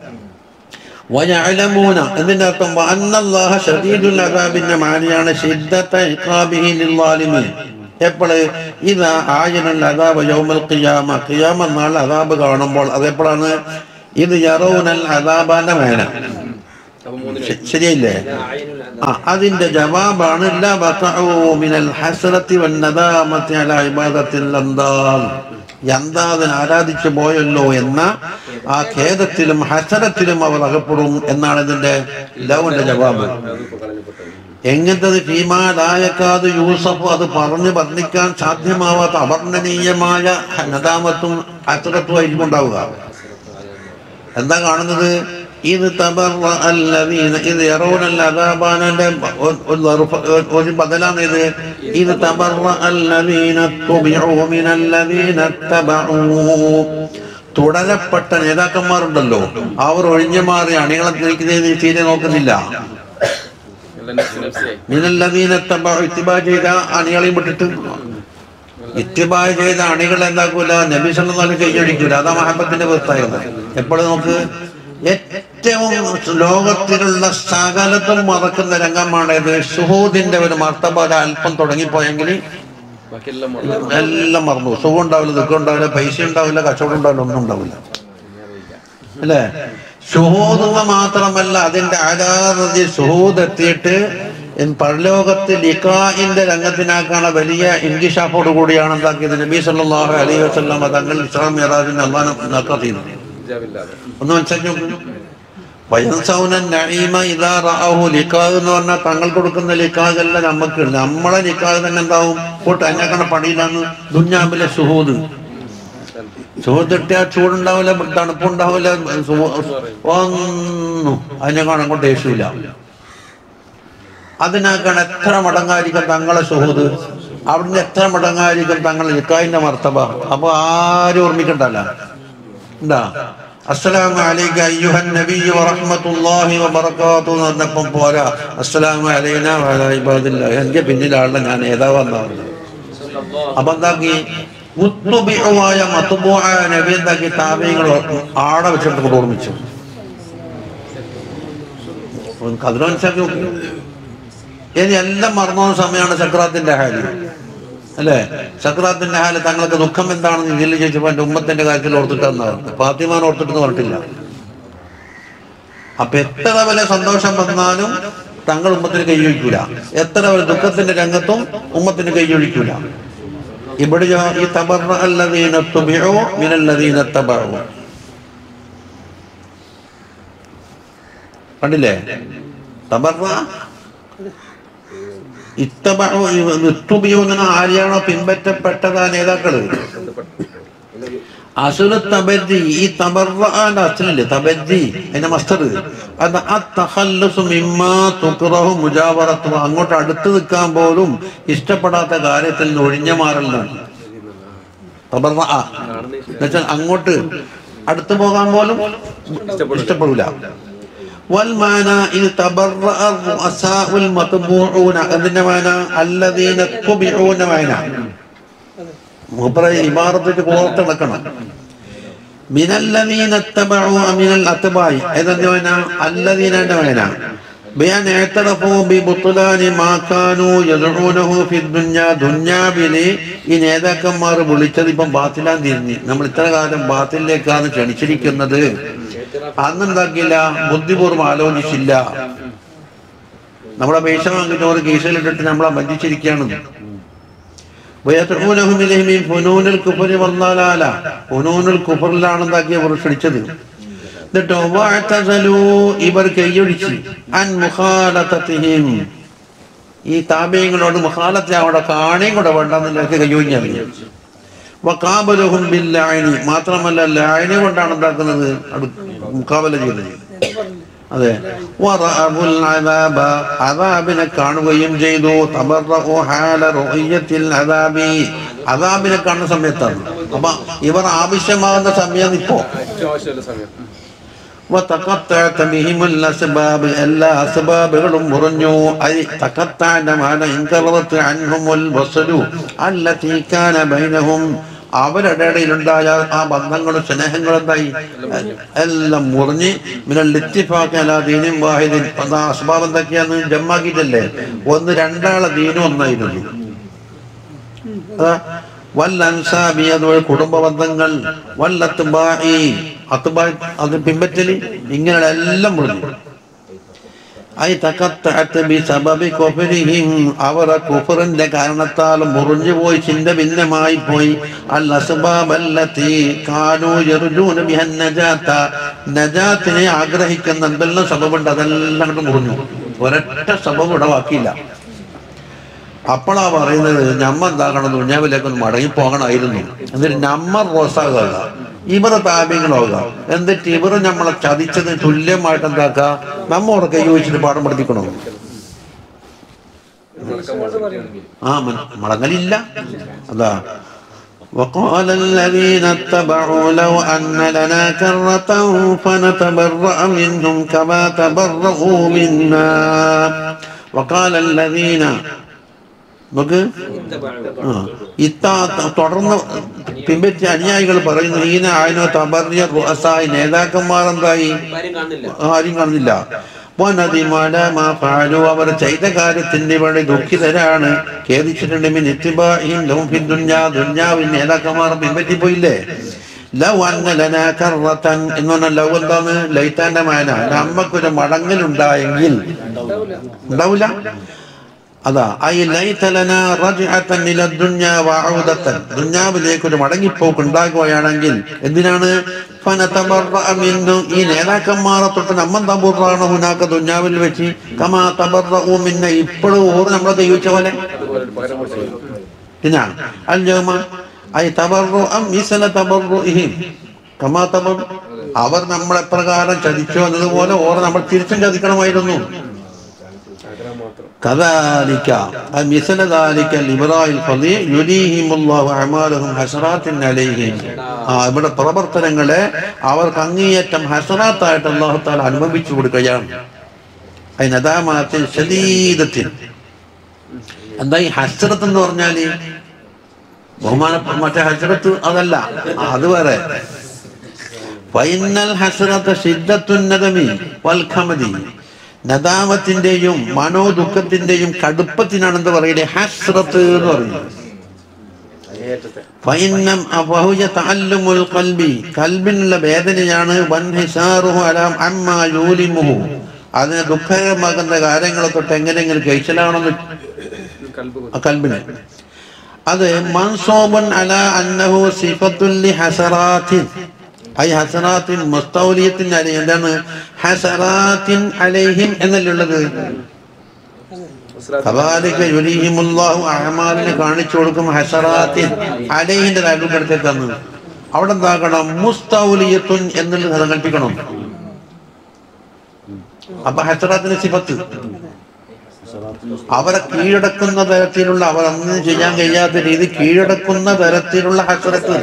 വയഅലമൂന ഇതിന്റെ അർത്ഥം അന്നല്ലാഹ ഷദീദുൽ അദാബിന്റെ മാനിയാണ് ശിദ്ദത ഇഖാബിഹി ലിൽവാലിമീൻ എപ്പോഴ് ഇത് ആയനൽ അതാബ് യൗമൽ ഖിയാമ ഖിയാമ നാൾ അതാബ് കാണുമ്പോൾ അതെപ്പോഴാണ് ഇത് യറൂനൽ അതാബാന്റെ മേന അപ്പൊ മൂന്നിന് ശ- ശരിയല്ലേ ആ അതിന്റെ ജവാബാണ് ലാ ബഖഉ മിനൽ ഹസ്രത്തി വന്നദാമത്തി അലാ ഇബാദത്തിൽ അന്താൽ യന്താദിന് ആരാധിച്ചു പോയല്ലോ എന്ന ആ ഖേദത്തിലും ഹസരത്തിലും അവർ അകപ്പെടും എന്നാണ് ഇതിന്റെ ലവന്റെ ജവാബ് അതിപ്പോ കളഞ്ഞപ്പെട്ടത് എങ്ങനത്തത് ഫീമാലായക്കാത് യൂസഫ് അത് പറഞ്ഞു വർണ്ണിക്കാൻ സാധ്യമാവാത്ത അവർണ്ണനീയമായ നദാമത്തും ഹസരത്തും ആയിരിക്കും ഉണ്ടാവുക എന്താ കാണുന്നത് ഇത് തബറ അല്ലദീന ഇത് യറൂനൽ അദാബാനന്റെ ഒ- ഒരു ظرف- ഒരു ബദലാണ് ഇത് ഇത് തബറ അല്ലദീന തുബിഉ മിനല്ലദീന തബഉ തുടരപ്പെട്ട നേതാക്കന്മാരുണ്ടല്ലോ അവർ ഒഴിഞ്ഞു മാറി അണികളെ തിരിക്കുന്നത് തീരെ നോക്കുന്നില്ല എല്ലാം നഫ്സ് നഫ്സായി മിനല്ലദീന തബഉ ഇത്തിബാ ചെയ്ത അണികളെയും വിട്ടിട്ട് ഇത്തിബാ ചെയ്ത അണികൾ എന്താക്കൂല നബി സല്ലല്ലാഹു കൈയടിക്കൂല അതാ മഹബത്തിന്റെ പ്രത്യേകത എപ്പോഴും നമുക്ക് ഏറ്റവും ലോകത്തിലുള്ള സകലത്തും മറക്കുന്ന രംഗമാണേത് ഷുഹൂദിന്റെ ഒരു മർത്തബ ഒരു അല്പം തുടങ്ങിപ്പോയെങ്കിൽ ബാക്കിയെല്ലാം മറന്നു. എല്ലാം മറന്നു സുഖം ഉണ്ടാവില്ല ദുഃഖം ഉണ്ടാവില്ല പൈസ ഉണ്ടാവില്ല കച്ചവടം ഉണ്ടാവില്ല ഒന്നും ഉണ്ടാവില്ല അല്ലേ ഷുഹൂദ് മാത്രമല്ല അതിന്റെ ആരാധന ഷുഹൂദ് എത്തിയിട്ട് ഇൻ പരലോകത്ത് ലിഖാഇന്റെ രംഗത്തിനാക്കാണ് വലിയ ഇൻകിഷാഫോട് കൂടിയാണ് എന്താക്കിയത് നബി സല്ലല്ലാഹു അലൈഹി വസല്ലം തങ്ങൾ ഇസ്ലാം മിറാജിന് അള്ളാഹ് നക്കാത്തത് ഹിജാബില്ലാതെ ഒന്ന് മനസ്സിലാക്കി നോക്കൂ വയൻസൗനൻ നഈമ ഇദാ റഅഹു ലിഖാഹ് എന്ന് പറഞ്ഞാൽ തങ്ങൾ കൊടുക്കുന്ന ലിഖാഹ് അല്ല നമുക്ക് നമ്മളെ ലിഖാഹ് തന്നെ എന്താവും പോട്ടെ അതിനേക്കാണ് പണിയില്ലാന്ന് ദുഞ്ഞാബിലെ സുഹൂദ് സുഹൃത്ത് കിട്ടിയാൽ ചൂടുണ്ടാവില്ല തണുപ്പുണ്ടാവില്ല സു- ഒന്നും അതിനെക്കാണ് അങ്ങോട്ട് യേശൂല അതിനേക്കാണ് എത്ര മടങ്ങായിരിക്കും തങ്ങളെ സുഹൃത് അവിടുന്ന് എത്ര മടങ്ങായിരിക്കും തങ്ങളെ ലിക്കായിന്റെ മർത്തബ അപ്പൊ ആരും ഓർമ്മിക്കണ്ടല്ല ഉണ്ടാ അസ്സലാമു അലൈക അയ്യുഹൻ നബിയ്യ വറഹ്മത്തുള്ളാഹി വബറകാത്തു എന്ന് പറഞ്ഞപ്പം പോരാ അസ്സലാമു അലൈന വഅലാ ഇബാദില്ലാഹ് എന്റെ പിന്നിലാളുടെ ഞാൻ നേതാവെന്നാ പറഞ്ഞത് അപ്പൊ എന്താക്കി മുത്തുബിഅുമായ മത്തുബുആയ നബി എന്താക്കി താബീങ്ങൾ ആടെ വെച്ചിട്ട് കൊണ്ട് ഓർമ്മിച്ചു കതിര മനസ്സിലാക്കി നോക്കി ഇനി എല്ലാം മറന്ന സമയമാണ് സക്രാത്തിന്റെ ഹാല് അല്ലേ സക്രാത്തിന്റെ ഹാല് തങ്ങൾക്ക് ദുഃഖം എന്താണെന്ന് ഇതിൽ ചോദിച്ചപ്പോ എന്റെ ഉമ്മത്തിന്റെ കാര്യത്തിൽ ഓർത്തിട്ടെന്നാ പറഞ്ഞത് ഫാത്തിമാൻ ഓർത്തിട്ടെന്ന് പറഞ്ഞിട്ടില്ല അപ്പൊ എത്ര വലിയ സന്തോഷം വന്നാലും തങ്ങൾ ഉമ്മത്തിന് കൈയൊഴിക്കൂല എത്ര വലിയ ദുഃഖത്തിന്റെ രംഗത്തും ഉമ്മത്തിന് കൈയൊഴിക്കൂല ഇവിടെ ഈ തബറ അല്ലദീന തുബിഉ മിനല്ലദീന തബഉ കണ്ടില്ലേ തബറ ഇത്തബഉ ഇത്തുബിഉ എന്ന ആരെയാണോ പിൻപറ്റപ്പെട്ടത് ആ നേതാക്കള് അസുല തബദ്ദി ഈ തബറാന്റെ അസുലില്ലേ തബദ്ദി അതിന്റെ മസ്തർ അത് അത്തഖല്ലുസു മിമ്മാ തുക്റഹു മുജാവറത്തു അങ്ങോട്ട് അടുത്ത് നിൽക്കാൻ പോലും ഇഷ്ടപ്പെടാത്ത കാര്യത്തിൽ നിന്ന് ഒഴിഞ്ഞ മാറലാണ് തബറ എന്നുവെച്ചാൽ അങ്ങോട്ട് അടുത്ത് പോകാൻ പോലും ഇഷ്ടപ്പെടില്ല والمعنى إذ تبرأ الرؤساء المطبوعون അതിന്റെ മാന الذين اتبعون معنا മൂപ്പറ ഇമാറത്തിട്ട് കോർത്ത് നടക്കണം മിനല്ലദീന ഇത്തബഉ മിനൽ അത്ബായി ഏതെന്റെ വേന അല്ലദീനന്റെ വേന ബിയാൻ എത്തറഫു ബി ബുത്ലാനി മാ കാനൂ യദ്ഊനഹു ഫി ദുനിയ ദുനിയാവിലെ ഈ നേതാക്കന്മാർ വിളിച്ചത് ഇപ്പം ബാത്തിലാൻ തിരിഞ്ഞ് നമ്മൾ ഇത്ര കാലം ബാത്തിലേക്കാണ് ക്ഷണിച്ചിരിക്കുന്നത് അന്നുണ്ടാക്കില്ല ബുദ്ധിപൂർവ്വം ആലോചിച്ചില്ല നമ്മുടെ പൈസ വാങ്ങിയിട്ട് ഒരു കേസിലിട്ടിട്ട് നമ്മളെ വഞ്ചിച്ചിരിക്കുകയാണ് വയദ്ഊനഹും ഇലൈഹി മിൻ ഫുനൂനിൽ കുഫറി വന്നാലാല ഫുനൂനുൽ കുഫറിലാണ് എന്താക്കിയ അവർ ക്ഷണിച്ചത് എന്നിട്ടോ വഅതസലു ഇവർ കൈയൊഴിച്ച് അൻ മുഖാലതതിഹിം ഈ താബീങ്ങളോട് മുഖാലത്തെ അവിടെ കാണുകയും കൂടെ വേണ്ടെന്നില്ല കൈയൊഴിഞ്ഞാൽ വക്കാബലഹും ബില്ലായനി മാത്രമല്ല ലായനി കൊണ്ടാണ് എന്താക്കുന്നത് അടു മുക്കാബല ചെയ്തത് അതെ വറഅബുൽ അദാബ അദാബിനെ കാണുകയും ചെയ്തു തബറഉ ഹാല റുഅയത്തിൽ അദാബി അദാബിനെ കാണുന്ന സമയത്താണ് അപ്പൊ ഇവർ ആവശ്യമാകുന്ന സമയം ഇപ്പോ ഏറ്റവും ആവശ്യമുള്ള സമയം وتقطعت بهم الأسباب എല്ലാ അസ്ബാബുകളും മുറിഞ്ഞു ഐ തഖത്തഅന മാന ഇൻകറത് അൻഹും الوصل التي كان بينهم അവരുടെ ഇടയിലുണ്ടായ ആ ബന്ധങ്ങളും സ്നേഹങ്ങളും എന്തായി എല്ലാം മുറിഞ്ഞ് മിനൽ ഇത്തിഫാഖ് അലാ ദീനിൻ വാഹിദിൻ അതാ അസ്ബാബ് എന്തൊക്കെയാന്ന് ജമ്മാക്കിയിട്ടല്ലേ ഒന്ന് രണ്ടാളെ ദീനും ഒന്നായിരുന്നു അതാ വല്ലൻസാബി അതുവഴി കുടുംബ ബന്ധങ്ങൾ വല്ലത്തുബായി അത്തുബായി അത് പിൻപറ്റല് ഇങ്ങനെയുള്ള എല്ലാം മുറിഞ്ഞു ഐ തകത്തഅത്ത് ബിസബബി കുഫ്രിഹിം അവരെ കുഫറിന്റെ കാരണത്താൽ മുറിഞ്ഞു പോയി ചിന്ത ഭിന്നമായി പോയി അൽ അസ്ബാബല്ലത്തി കാനൂ യർജൂന ബിഹൻ നജാത്ത നജാത്തിനെ ആഗ്രഹിക്കുന്ന എന്തെല്ലാം സബബുണ്ട് അതെല്ലാം അങ്ങോട്ട് മുറിഞ്ഞു ഒരൊറ്റ സബബ് ഇവിടെ ബാക്കിയില്ല അപ്പോഴാ പറയുന്നത് ഞമ്മ എന്താക്കണം ദുഞ്ഞാവിലേക്ക് ഒന്ന് മടങ്ങി പോകണമായിരുന്നു എന്നിട്ട് നമ്മ റോസാകുക ഇവരെ താപ്യങ്ങളാവുക എന്നിട്ട് ഇവർ നമ്മളെ ചതിച്ചത് തുല്യമായിട്ട് എന്താക്കുക നമ്മോടെ കൈ വെച്ചിട്ട് പാഠം പഠിപ്പിക്കണം ആ മന- മടങ്ങലില്ല അതാ وقال الذين اتبعوا لو أن لنا كرة فنتبرأ منهم كما تبرأوا منا وقال الذين നമുക്ക് ആ ഇത്ത തുടർന്ന് പിൻപറ്റിയ അനുയായികൾ പറയുന്നു ഈന ആയനോ തബറിയ റുഅസായി നേതാക്കന്മാർ എന്തായി ആരും കാണുന്നില്ല വനദിമാലാമാ ഫഅലു അവർ ചെയ്ത കാര്യത്തിന്റെ വഴി ദുഃഖിതരാണ് ഖേദിച്ചിട്ടുണ്ട് മിൻ ഇത്തിബാഇഹിം ലഹും ഫി ദുനിയാ ദുനിയാവിൽ നേതാക്കന്മാർ പിൻപറ്റിപ്പോയില്ലേ ലൗ അന്ന ലനാ കറത്തൻ എന്ന് പറഞ്ഞാൽ ലൗ എന്താണ് ലൈത്താന്റെ മാന നമ്മക്കൊരു മടങ്ങലുണ്ടായെങ്കിൽ ഉണ്ടാവില്ല അതാ ഐ ലൈത ലനാ റജ്അതൻ ഇല ദുനിയാ വഅഉദതൻ ദുനിയാവിലേക്ക് ഒരു മടങ്ങിപ്പോക്ക് ഉണ്ടാകുകയാണെങ്കിൽ എന്തിനാണ് ഫനതബറഅ മിന്നു ഈ നേതാക്കന്മാരെ തൊട്ട് നമ്മ തബറാണ് ഹുനാക്ക ദുനിയാവിൽ വെച്ച് കമാ തബറഉ മിന്ന ഇപ്പോഴും ഓർ നമ്മളെ ദൈവിച്ച പോലെ അതുപോലെ ഒരു പകരം കൊടുത്തു പിന്നെ അല്യോമ ഐ തബറു മിസല തബറുഇഹിം കമാ തബർ അവർ നമ്മളെ പ്രകാരം ചതിച്ചു എന്നതുപോലെ ഓർ നമ്മൾ തിരിച്ചും ചതിക്കണമായിരുന്നു ആഗ്രഹം മാത്രം كذلك مثل ذلك الإبراء الفضيع يريهم الله أعمالهم حسرات عليهم ആ ഇവിടെ പ്രവർത്തനങ്ങളെ അവർക്ക് അങ്ങേയറ്റം ഹസറാത്തായിട്ട് അള്ളാഹു താല അനുഭവിച്ചു കൊടുക്കുകയാണ് അതിനതാമാത്തിൽ ശരീരത്തിൽ എന്താ ഈ ഹസ്രത്ത് എന്ന് പറഞ്ഞാല് ബഹുമാന മറ്റേ ഹസ്രത്ത് അതല്ല അത് വേറെ ഫൈനൽ ഹസ്രത്ത് സിദ്ധത്തുന്നതമി വൽഖമതി നദാമത്തിന്റെയും മനോദുഃഖത്തിന്റെയും കടുപ്പത്തിനാണ് എന്ത് പറയുന്നത് ഹസ്രത്ത് എന്ന് പറയുന്നത് അങ്ങേയറ്റത്തെ ഫൈനം അബഹുജ തഅല്ലുമുൽ ഖൽബി കൽബിനുള്ള വേദനയാണ് വൻഹിസാറുഹു അലാം അമ്മാ യൂലിമുഹു അതിന് ദുഃഖകരമാകുന്ന കാര്യങ്ങളെ തൊട്ട് എങ്ങനെയെങ്കിലും കഴിച്ചലാണെന്ന് കൽബ് ആ കൽബിന് അത് മൻസൂബൻ അല അന്നഹു സിഫത്തുൽ ലി ഹസറാത്തിൻ ഐ ഹസറാത്തിൻ മുസ്തൗലിയത്തിൻ അലൈ എന്താണ് ഹസറാത്തിൻ അലൈഹിം എന്നല്ലുള്ളത് കബാലിക യുരീഹിമുല്ലാഹു അഹമാലിനെ കാണിച്ചു കൊടുക്കും ഹസറാത്തിൻ അലൈഹിന്റെ താലൂക്കടുത്തേക്ക് തന്നു അവിടെ എന്താക്കണം മുസ്തൗലിയത്തുൻ എന്നുള്ളത് സങ്കല്പിക്കണം അപ്പൊ ഹസറാത്തിന്റെ സിഫത്ത് അവരെ കീഴടക്കുന്ന തരത്തിലുള്ള അവർ അന്ന് ചെയ്യാൻ കഴിയാത്ത രീതി കീഴടക്കുന്ന തരത്തിലുള്ള ഹസറത്ത്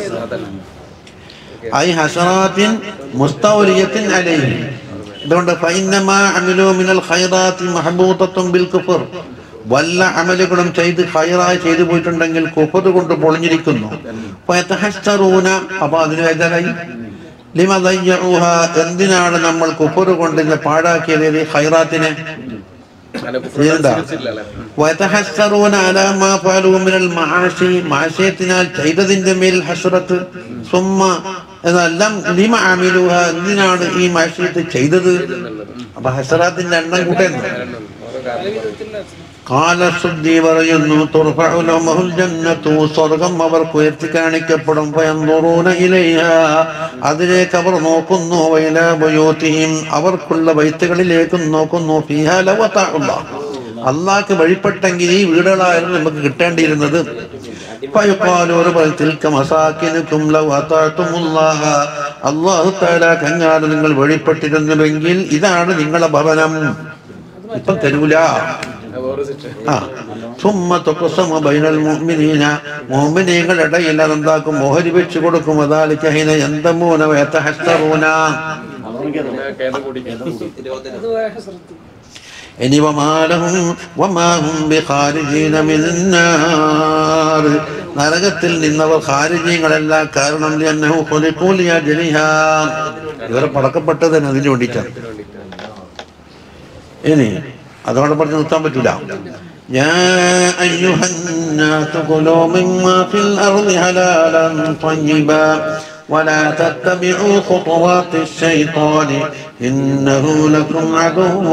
ഐ ഹസറാത്തിൻ മുസ്തൗലിയത്തിൻ അലൈഹി അതുകൊണ്ട് ഫൈനമാ അമിലു മിനൽ ഖൈറാത്തി മഹബൂത്തത്തും ബിൽ കുഫർ വല്ല അമലുകളും ചെയ്ത് ഖൈറായി ചെയ്തു പോയിട്ടുണ്ടെങ്കിൽ കുഫർ കൊണ്ട് പൊളിഞ്ഞിരിക്കുന്നു ഫയതഹസ്സറൂന അപ്പൊ അതിന് വേദനായി ലിമ ദയ്യഊഹ എന്തിനാണ് നമ്മൾ കുഫർ കൊണ്ട് ഇതിനെ പാഴാക്കിയത് ഈ ഖൈറാത്തിനെ അല്ല ഇതെന്താ? കുഫറിനെ ويتحسرون على ما فعلوا من المعاصي മാശയത്തിനാൽ ചെയ്തതിന്റെ മേൽ ഹസ്രത്ത് സുമ്മ എന്നെല്ലാം ലിമ അമിലുഹ എന്തിനാണ് ഈ മാശയത്ത് ചെയ്തത് അപ്പൊ ഹസ്രാത്തിന്റെ എണ്ണം കൂട്ടുന്നു ഓരോ കാരണം കാലശുദ്ധി പറയുന്നു തുർഫഉ ലഹുൽ ജന്നത്തു സ്വർഗം അവർക്ക് ഉയർത്തി കാണിക്കപ്പെടും ഫയൻദുറൂന ഇലൈഹ അതിലേക്ക് അവർ നോക്കുന്നു വൈല ബുയൂതിഹിം അവർക്കുള്ള വൈത്തുകളിലേക്കും നോക്കുന്നു ഫീഹാ ലവതഉള്ള അള്ളാഹ്ക്ക് വഴിപ്പെട്ടെങ്കിൽ ഈ വീടുകളായിരുന്നു നമുക്ക് കിട്ടേണ്ടിയിരുന്നത് ഫയുഖാലു ഒരു പറയും, തിൽക മസാക്കിനുക്കും ലൗ അതാഅതുമുല്ലാഹ അല്ലാഹു തആല കങ്ങാട് നിങ്ങൾ വഴിപ്പെട്ടിരുന്നുവെങ്കിൽ ഇതാണ് നിങ്ങളെ ഭവനം ഇപ്പം തരൂല വേറെ ശിക്ഷ ആ ثم تقسم بين المؤمنين മുഅ്മിനീങ്ങളുടെ ഇടയിൽ അതെന്താക്കും മോഹരി വെച്ച് കൊടുക്കും അതാലിക ഹീന യന്തമൂന വയതഹസ്സറൂന പിന്നെ കേന്ദ്രം കൂടിക്കാൻ അത് വേറെ ഹസ്രത്ത് ഇനി വമാലഹും വമാഹും ബിഖാരിജീന മിനന്നാർ നരകത്തിൽ നിന്നവർ ഖാരിജീങ്ങളല്ല കാരണം ലിഅന്നഹു ഖുലിഖൂ ലിയജ്ലിഹാ ഇവരെ പടക്കപ്പെട്ടത് അതിന് വേണ്ടിയിട്ടാണ് ഇനി അതോടെ പറഞ്ഞ് നിർത്താൻ പറ്റൂല يا أيها الناس كلوا مما في الأرض حلالا طيبا ولا تتبعوا خطوات الشيطان إنه لكم عدو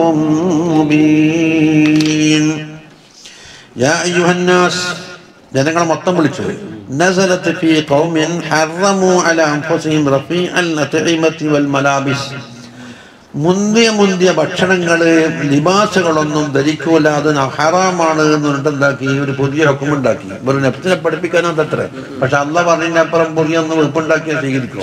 مبين يا أيها الناس ജനങ്ങളെ മൊത്തം വിളിച്ചു നസലത്ത് ഫീ ഖൗമിൻ ഹറമു അല അൻഫുസിഹിം റഫീഅൽ അത്ഇമത്തി വൽ മലാബിസ് മുന്തിയ മുന്തിയ ഭക്ഷണങ്ങള് ലിബാസുകളൊന്നും ധരിക്കൂല അത് ന- ഹറാമാണ് എന്ന് പറഞ്ഞിട്ട് എന്താക്കി ഒരു പുതിയ ഹുക്കുമുണ്ടാക്കി ഒരു നെഫ്റ്റിനെ പഠിപ്പിക്കാനാണ് അത്ര പക്ഷെ അല്ല പറഞ്ഞതിനപ്പുറം പുതിയ ഒന്ന് വെപ്പുണ്ടാക്കിയാൽ സ്വീകരിക്കും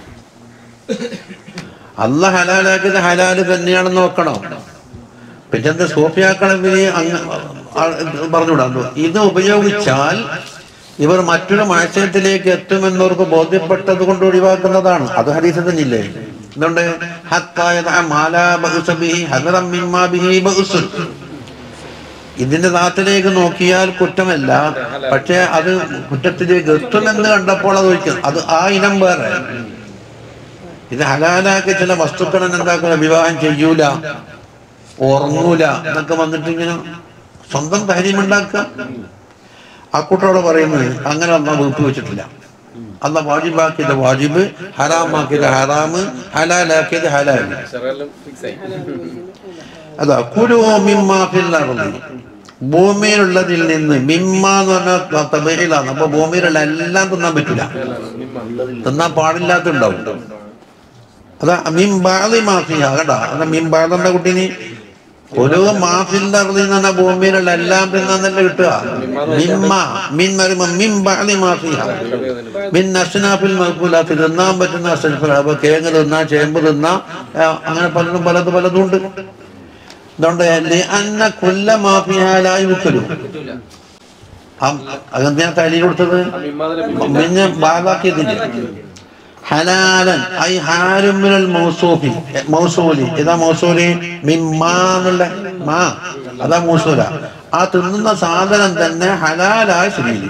അല്ല ഹലാലാക്കിയത് ഹലാല് തന്നെയാണെന്ന് നോക്കണം പിന്നെ എന്താ സോഫിയാക്കണമെങ്കിൽ അങ്ങ് ആ- പറഞ്ഞുകൂടാ ഇത് ഉപയോഗിച്ചാൽ ഇവർ മറ്റൊരു ആശയത്തിലേക്ക് എത്തുമെന്നവർക്ക് ബോധ്യപ്പെട്ടത് കൊണ്ട് ഒഴിവാക്കുന്നതാണ് അത് ഹരീസ് തന്നെയില്ലേ എന്തുകൊണ്ട് ഹത്തായ മാലാ ബഅ്സ ബിഹി ഹദറം മിമ്മാ ബിഹി ബഅ്സുൻ. ഇതിന്റെ നാട്ടിലേക്ക് നോക്കിയാൽ കുറ്റമല്ല പക്ഷെ അത് കുറ്റത്തിലേക്ക് എത്തുമെന്ന് കണ്ടപ്പോൾ അത് ഒഴിക്കും അത് ആ ഇനം വേറെ ഇത് ഹലാലാക്കി ചില വസ്തുക്കളെ എന്താക്കുന്ന വിവാഹം ചെയ്യൂല ഉറങ്ങൂല എന്നൊക്കെ വന്നിട്ട് ഇങ്ങനെ സ്വന്തം കാര്യമുണ്ടാക്കുക ആ കൂട്ടോടെ പറയുന്നത് അങ്ങനെ അമ്മ വീപ്പ് വെച്ചിട്ടില്ല അല്ല വാജിബാക്കിയത് വാജിബ് ഹറാമാക്കിയത് ഹറാമ് ഹലാലാക്കിയത് ഹലാല് ഷെറെല്ലാം ഫിക്സ് ആയി അതാ കുരു മിമ്മാഫില്ലറുതി ഭൂമിയിലുള്ളതിൽ നിന്ന് മിമ്മ എന്ന് പറഞ്ഞാൽ തബയിലാണ് അപ്പൊ ഭൂമിയിലുള്ള എല്ലാം തിന്നാൻ പറ്റില്ല തിന്നാൻ പാടില്ലാത്തുണ്ടാവും അതാ മിംബാളി മാഫിയ കേട്ടാ അതാ മിംബാളെന്ന കുട്ടീന് ഒരു മാഫിന്റെ അറുതി എന്ന് പറഞ്ഞാൽ ഭൂമിയിലുള്ള എല്ലാം തിന്നാന്നല്ലേ കിട്ടുക മിമ്മ മിൻ വരുമ്പോ മിംബാളി മാഫിയ മിൻ അഷ്നാഫിൽ മഹബൂലാത്ത് തിന്നാൻ പറ്റുന്ന അഷ്റഫുകൾ അപ്പൊ കേങ്ങ് തിന്നാ ചേമ്പ് തിന്നാ ആ, അങ്ങനെ പലതും പലതും പലതും ഉണ്ട് അതുകൊണ്ട് അന്ന കൊല്ല മാഫിയാലായി വിൽക്കലും അതെന്തിനാ തലയിൽ കൊടുത്തത് പിന്നെ ബാബാക്കിയതില്ല ഹലാലൻ ഐ ഹാരുമിനൽ മൗസൂഫി മൗസൂലി ഇതാ മൗസൂലി മിമ്മാന്നുള്ള മാ അതാ മൗസൂല ആ തിന്നുന്ന സാധനം തന്നെ ഹലാലായ സ്ഥിതിയിൽ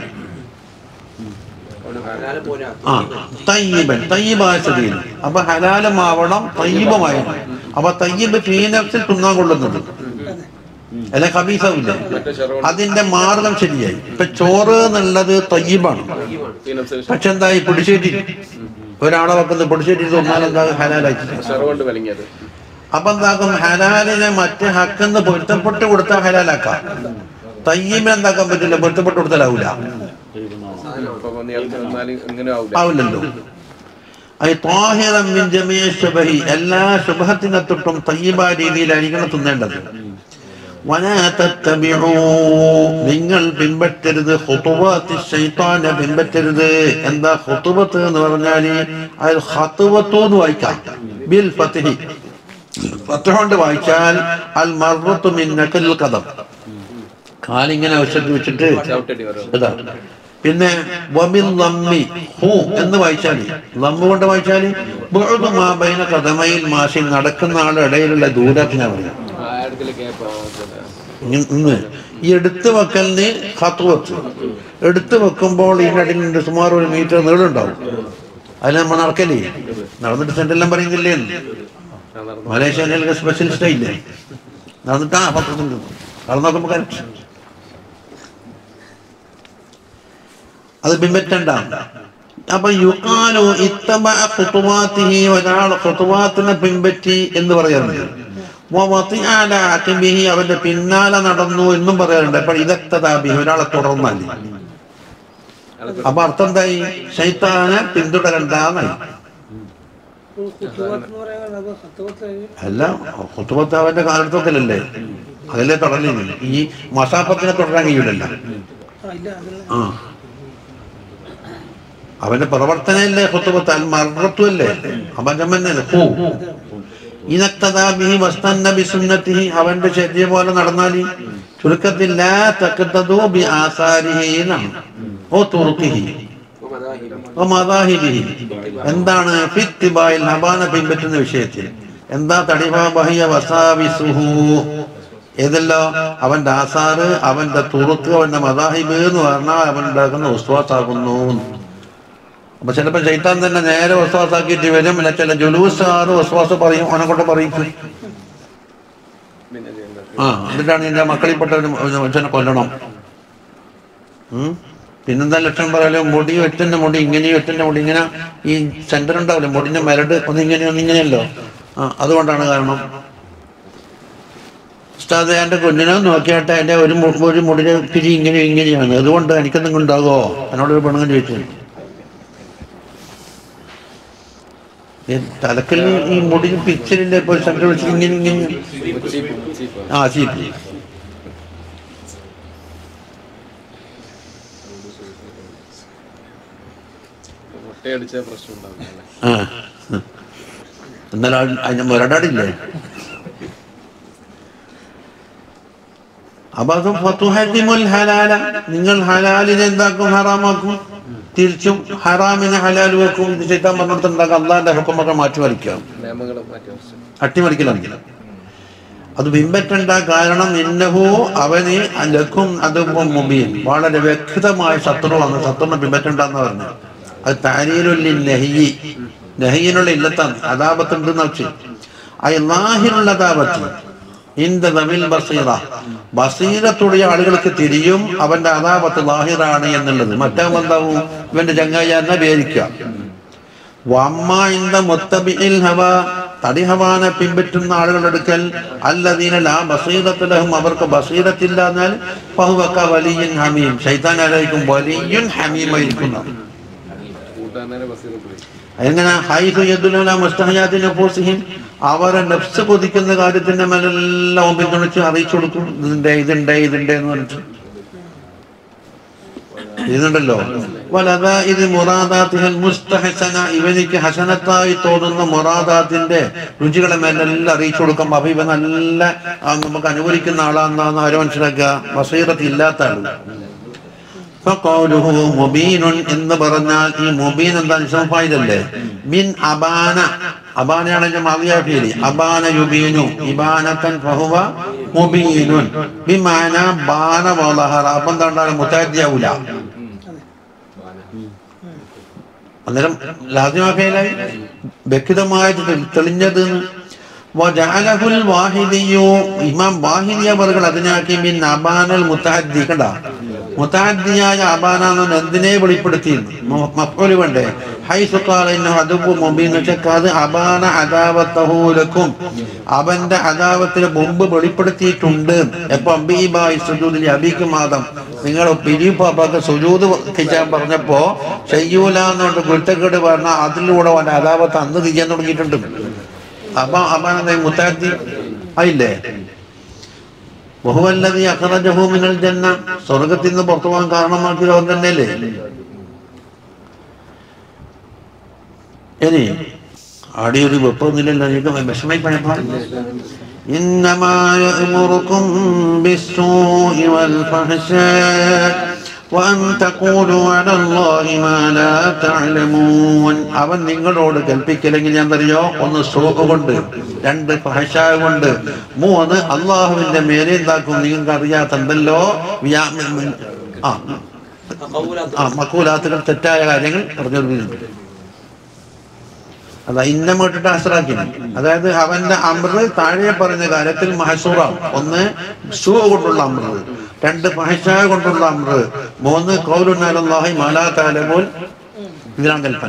ആ തയ്യബൻ തയ്യബായ സ്ഥിതിയിൽ അപ്പൊ ഹലാലുമാവണം തയ്യബുമായണം അപ്പൊ തയ്യബ് ഫീനഫ്സിൽ തിന്നാൻ കൊള്ളുന്നത് അല്ലെ കബീസവില്ല മറ്റേ ഷെറോൺ അതിന്റെ മാർഗം ശരിയായി ഇപ്പൊ ചോറ് എന്നുള്ളത് തയ്യബാണ് പക്ഷെ എന്തായി പിടിച്ചേറ്റി ഒരാളെ വെക്കുന്നത് പിടിച്ചേറ്റി തിന്നാൽ എന്താ ഹലാലായി ഷെറോണ്ട് വലിങ്ങിയത് അപ്പൊ എന്താക്കും ഹലാലിനെ മറ്റേ ഹക്കെന്ന് പൊരുത്തപ്പെട്ട് കൊടുത്താൽ ഹലാലാക്കാം തയ്യീമിന് എന്താക്കാൻ പറ്റില്ല പൊരുത്തപ്പെട്ട് കൊടുത്താലാവൂല അപ്പൊ നേരത്തെ വന്നാലും ഇങ്ങനെ ആവില്ല ആവില്ലല്ലോ ഐ ത്വാഹിറൻ മിൻ ജമീഅ ശുബഹി എല്ലാ ശുഭത്തിനെ തൊട്ടും തയ്യബായ രീതിയിലായിരിക്കണം തിന്നേണ്ടത് വലാ തത്തബിഊ നിങ്ങൾ പിൻപറ്റരുത് ഖുതുവാത്തി ശൈത്താനെ പിൻപറ്റരുത് എന്താ ഖുതുവത്ത് എന്ന് പറഞ്ഞാൽ അത് ഖതുവത്തു എന്ന് വായിക്കാം ബിൽ ഫത്ഹി ഫത്ഹ കൊണ്ട് വായിച്ചാൽ അൽ മർറത്തു മിൻ നഖൽ ഖദം കാലിങ്ങനെ വെച്ചിട്ട് വെച്ചിട്ട് ചവിട്ടടി വരും ഇതാ പിന്നെ വബിൽ ലമ്മി ഹു എന്ന് വായിച്ചാല് ലമ്മ് കൊണ്ട് വായിച്ചാല് ബുഅദു മാ ബൈന ഖദമയിൽ മാഷി നടക്കുന്ന ആളുടെ ഇടയിലുള്ള ദൂരത്തിനാ പറയാം ആ അടുക്കല് കേപ്പ് ഇ- ഇന്ന് ഈ എടുത്തു വെക്കലിന് ഹത്തുവത്ത് എടുത്തു വെക്കുമ്പോൾ ഇതിനടിയിൽ സുമാർ ഒരു മീറ്റർ നീളുണ്ടാവും അതിൽ നമ്മൾ നടക്കല്ലേ നടന്നിട്ട് സെന്റെല്ലാം പറയുന്നില്ലേ മലേഷ്യയിലൊക്കെ സ്പെഷ്യലിസ്റ്റ് ഇല്ലേ നടന്നിട്ട് ആ പത്രത്തിൽ നടന്നു നോക്കുമ്പോൾ കറക്റ്റ് അത് പിൻപറ്റണ്ട അപ്പൊ യുക്കാലു ഇത്തബ ഖുതുവാത്തിഹി ഒരാൾ ഖുതുവാത്തിനെ പിൻപറ്റി എന്ന് പറയാറുണ്ട് വവതിഅ അലാ അഖിബിഹി അവന്റെ പിന്നാലെ നടന്നു എന്നും പറയാറുണ്ട് അപ്പൊ ഇതക്തതാബിഹി ഒരാളെ തുടർന്നാല് അപ്പൊ അർത്ഥം എന്തായി ശൈത്താനെ പിന്തുടരണ്ടാന്നായി കുത്തുവത്ത് എന്ന് പറയുന്നത് അത് ഹത്തുവത്ത് അല്ല ഖുതുവത്ത് അവന്റെ കാലത്തൊക്കെയല്ലേ അതിലെ തുടരലില്ല ഈ മസാഫത്തിനെ തുടരാൻ കഴിയൂലല്ലോ ആ ഇല്ല അതിൽ ആ അവന്റെ പ്രവർത്തനല്ലേ ഹുത്തുബത്ത് അൽ മറത്തുമല്ലേ അപജമന്നല്ലേ ഹൂ ഇനക്തദാബിഹി വസ്തന്ന ബിസുന്നത്തിഹി അവന്റെ ശരീര പോലെ നടന്നാൽ ചുരുക്കത്തിൽ ലാ തഖ്തദു ബി ആസാരിഹി എന്നാണ് ഓ തുറുക്കിഹി ഓ മദാഹിബിഹി എന്താണ് ഫിത്തിബായിൽ ഹബാന പിൻപറ്റുന്ന വിഷയത്തിൽ എന്താ തടിബ ബഹിയ വസാബിസുഹു ഏതല്ലോ അവന്റെ ആസാറ് അവന്റെ തുറുക്ക് അവന്റെ മദാഹിബ് എന്ന് പറഞ്ഞാൽ അവൻ ഉണ്ടാക്കുന്ന ഉസ്വാസാകുന്നു അപ്പൊ ചിലപ്പോ ചൈത്താൻ തന്നെ നേരെ വസ്വാസാക്കിയിട്ട് വരും പിന്നെ ചില ജുലൂസാറ് വസ്വാസ് പറയും അവനെ കൊണ്ട് പറയിക്കും പിന്നെ ചെയ്യുന്നത് ആ എന്നിട്ടാണ് എൻ്റെ മക്കളിൽപ്പെട്ട ഒരു ഒരു മനുഷ്യനെ കൊല്ലണം ഉം. പിന്നെന്താ ലക്ഷണം പറയാലോ മുടി ഒറ്റൻ്റെ മുടി ഇങ്ങനെയും ഒറ്റൻ്റെ മുടി ഇങ്ങനെ ഈ സെന്റർ ഉണ്ടാവില്ല മുടിന്റെ മരട് ഒന്നിങ്ങനെ ഒന്നിങ്ങനെയല്ലോ ആ അതുകൊണ്ടാണ് കാരണം ഉസ്താദ് എൻ്റെ കുഞ്ഞിനെ നോക്കിയാട്ടെ എൻ്റെ ഒരു മു- ഒരു മുടിന് പിരി ഇങ്ങനെ ഇങ്ങനെയാണ് അതുകൊണ്ട് എനിക്കെന്തെങ്കിലും ഉണ്ടാകുമോ എന്നോടൊരു പെണ്ണുങ്ങൾ ചോദിച്ചു ഈ തലക്കൽ ഈ മുടി പിക്ചറിന്റെ ഇപ്പോൾ സെന്റർ വെച്ച് ഇങ്ങനെ ഇങ്ങനെ ചീപ്പ് ചീപ്പ് ആ ചീപ്പ് മുട്ടയടിച്ച പ്രശ്നം ഉണ്ടാവില്ല ആ എന്നാലും അതിന് മുരടാടില്ലേ അപ്പൊ അത് ഫതുഹരിമുൽ ഹലാല നിങ്ങൾ ഹലാലിനെ എന്താക്കും ഹറാമാക്കും തിരിച്ചും ഹറാമിനെ ഹലാൽ വെക്കും ഇത് ചെയ്താൻ പറഞ്ഞിടത്തുണ്ടാക്കാം അള്ളാന്റെ ഹുക്കുമൊക്കെ മാറ്റി വരയ്ക്കാം നിയമങ്ങൾ മാറ്റി മറിച്ചു അട്ടിമറിക്കലാണ് അത് ബിംബറ്റണ്ട കാരണം ഇന്നഹു അവന് ലക്കും അത് മുബീൻ വളരെ വ്യക്തമായ ശത്രുവാണ് ശത്രുവിനെ ബിംബറ്റണ്ടെന്ന് പറഞ്ഞു അത് താരീരുല്ലി നെഹി നെഹിയിനുള്ള ഇല്ലത്താണ് അതാപത്തുണ്ട് വെച്ച് അയ്ലാഹിനുള്ള അതാപത്ത് ഇന്ത നവിൽ ബസീറ ബസീറത്തുடைய ആളുകൾക്ക് തിരിയും അവന്റെ അതാപത്ത് ലാഹിറാണ് എന്നുള്ളത് മറ്റാകുമ്പോൾ എന്താവും ഇവന്റെ ചങ്ങായി എന്നെ പേരിക്കുക വമ്മ ഇന്ത മുത്തബിഇൽ ഹവ തടിഹവാനെ പിൻപറ്റുന്ന ആളുകളുടെ അടുക്കൽ അല്ലദീന ലാ ബസീറത്തുലഹും അവർക്ക് ബസീറത്തില്ല എന്നാൽ ഫഹുവക വലിയൻ ഹമീം ശൈത്താൻ ആരായിരിക്കും വലിയൻ ഹമീമായിരിക്കുന്ന കൂട്ടാനെ ബസ്സിൽ എങ്ങനെ ഹൈദു യദുലുല മുസ്തഹയാത്തി നഫൂസിഹിം അവരെ നഫ്സ് കൊതിക്കുന്ന കാര്യത്തിന്റെ മേലെല്ലാം പിന്തുണച്ച് അറിയിച്ചു കൊടുക്കും ഇതിന്റെ ഇതുണ്ട് ഇതുണ്ട് എന്ന് പറഞ്ഞിട്ട് ഇതുണ്ടല്ലോ വലത ഇത് മുറാദാത്തിഹൽ മുസ്തഹസന ഇവനിക്ക് ഹസനത്തായി തോന്നുന്ന മുറാദാത്തിന്റെ രുചികളെ മേലെല്ലാം അറിയിച്ചു കൊടുക്കാം അപ്പൊ ഇവ നല്ല ആ, നമുക്ക് അനുകൂലിക്കുന്ന ആളാന്നാന്ന് ആരോ മനസ്സിലാക്കുക വസീറത്ത് ഇല്ലാത്ത ആള് ഫഖൗലുഹു മുബീനുൻ എന്ന് പറഞ്ഞാൽ ഈ മുബീൻ എന്താ നിസംഫായിലല്ലേ മിൻ അബാന അബാനയാണ് എന്റെ മാവിയാഫിയില് അബാന യുബീനു ഇബാനത്തൻ ഫഹുവ മുബീനുൻ ബിമാന ബാന വലഹറ അപ്പം എന്താ ഉണ്ടാകുക മുത്താദ്യാവൂല അന്നേരം ലാദ്യമാഫിയിലായി വ്യക്തമായിട്ട് തെ- തെളിഞ്ഞത് വജഅലഹുൽ വാഹിദിയു ഇമാം വാഹിദിയ വർകൾ അതിനാക്കി മിൻ അബാനൽ മുത്തഹദ്ദി കണ്ട മുത്തഹദ്ദിയായ അബാന എന്ന് പറഞ്ഞാൽ എന്തിനെ വെളിപ്പെടുത്തിയിരുന്നു മഫ്ഊല് വേണ്ടേ ഹൈസു ഖാല ഇന്നഹു അദബു മുബീൻ എന്ന് വെച്ചാൽ അത് അബാന അദാവത്തഹു ലക്കും അവന്റെ അദാവത്തിന് മുമ്പ് വെളിപ്പെടുത്തിയിട്ടുണ്ട് എപ്പോ അബീബായി സുജൂദിൽ അബീക്ക് മാതം നിങ്ങൾ പിരിപ്പാപ്പൊക്കെ സുജൂദ് ചെയ്യാൻ പറഞ്ഞപ്പോ ചെയ്യൂല എന്നുകൊണ്ട് കുരുത്തക്കേട് പറഞ്ഞ അതിലൂടെ അവന്റെ അദാവത്ത് അന്ന് ചെയ്യാൻ തുടങ്ങിയിട്ടുണ്ട് അപ്പൊ അപ്പാനെന്താ മുത്താത്തി ആയില്ലേ ബഹുവല്ലതി അഖറജഹു മിനൽ ജന്ന സ്വർഗത്തിൽ നിന്ന് പുറത്തു പോകാൻ കാരണമാക്കിയത് അവൻ തന്നെയല്ലേ ഇനി ആടി ഒരു വെപ്പൊന്നുമില്ലല്ലോ എനിക്ക് വിഷമായി പഴയപ്പോ إنما يأمركم بالسوء والفحشاء وأن تقولوا على الله ما لا تعلمون അവൻ നിങ്ങളോട് കൽപ്പിക്കലെങ്കിൽ ഞാൻ അറിയോ ഒന്ന് സോക്ക് കൊണ്ട് രണ്ട് ഫഹശ കൊണ്ട് മൂന്ന് അള്ളാഹുവിന്റെ മേലെ എന്താക്കും നിങ്ങൾക്ക് അറിയാത്തണ്ടല്ലോ വ്യാ- ആ ആ മക്കൂലാത്തുകൾ തെറ്റായ കാര്യങ്ങൾ പറഞ്ഞു കൊടുക്കുന്നുണ്ട് അതാ ഇന്നമിട്ടിട്ട് അസറാക്കി അതായത് അവന്റെ അമൃത് താഴെ പറഞ്ഞ കാര്യത്തിൽ മഹസൂറാണ് ഒന്ന് സൂ കൊണ്ടുള്ള അമൃത് രണ്ട് മഹശ കൊണ്ടുള്ള അമൃത് മൂന്ന് കൗലുനാലി മാലാ താലമോൽ ഇതിനാണ് കൽപ്പന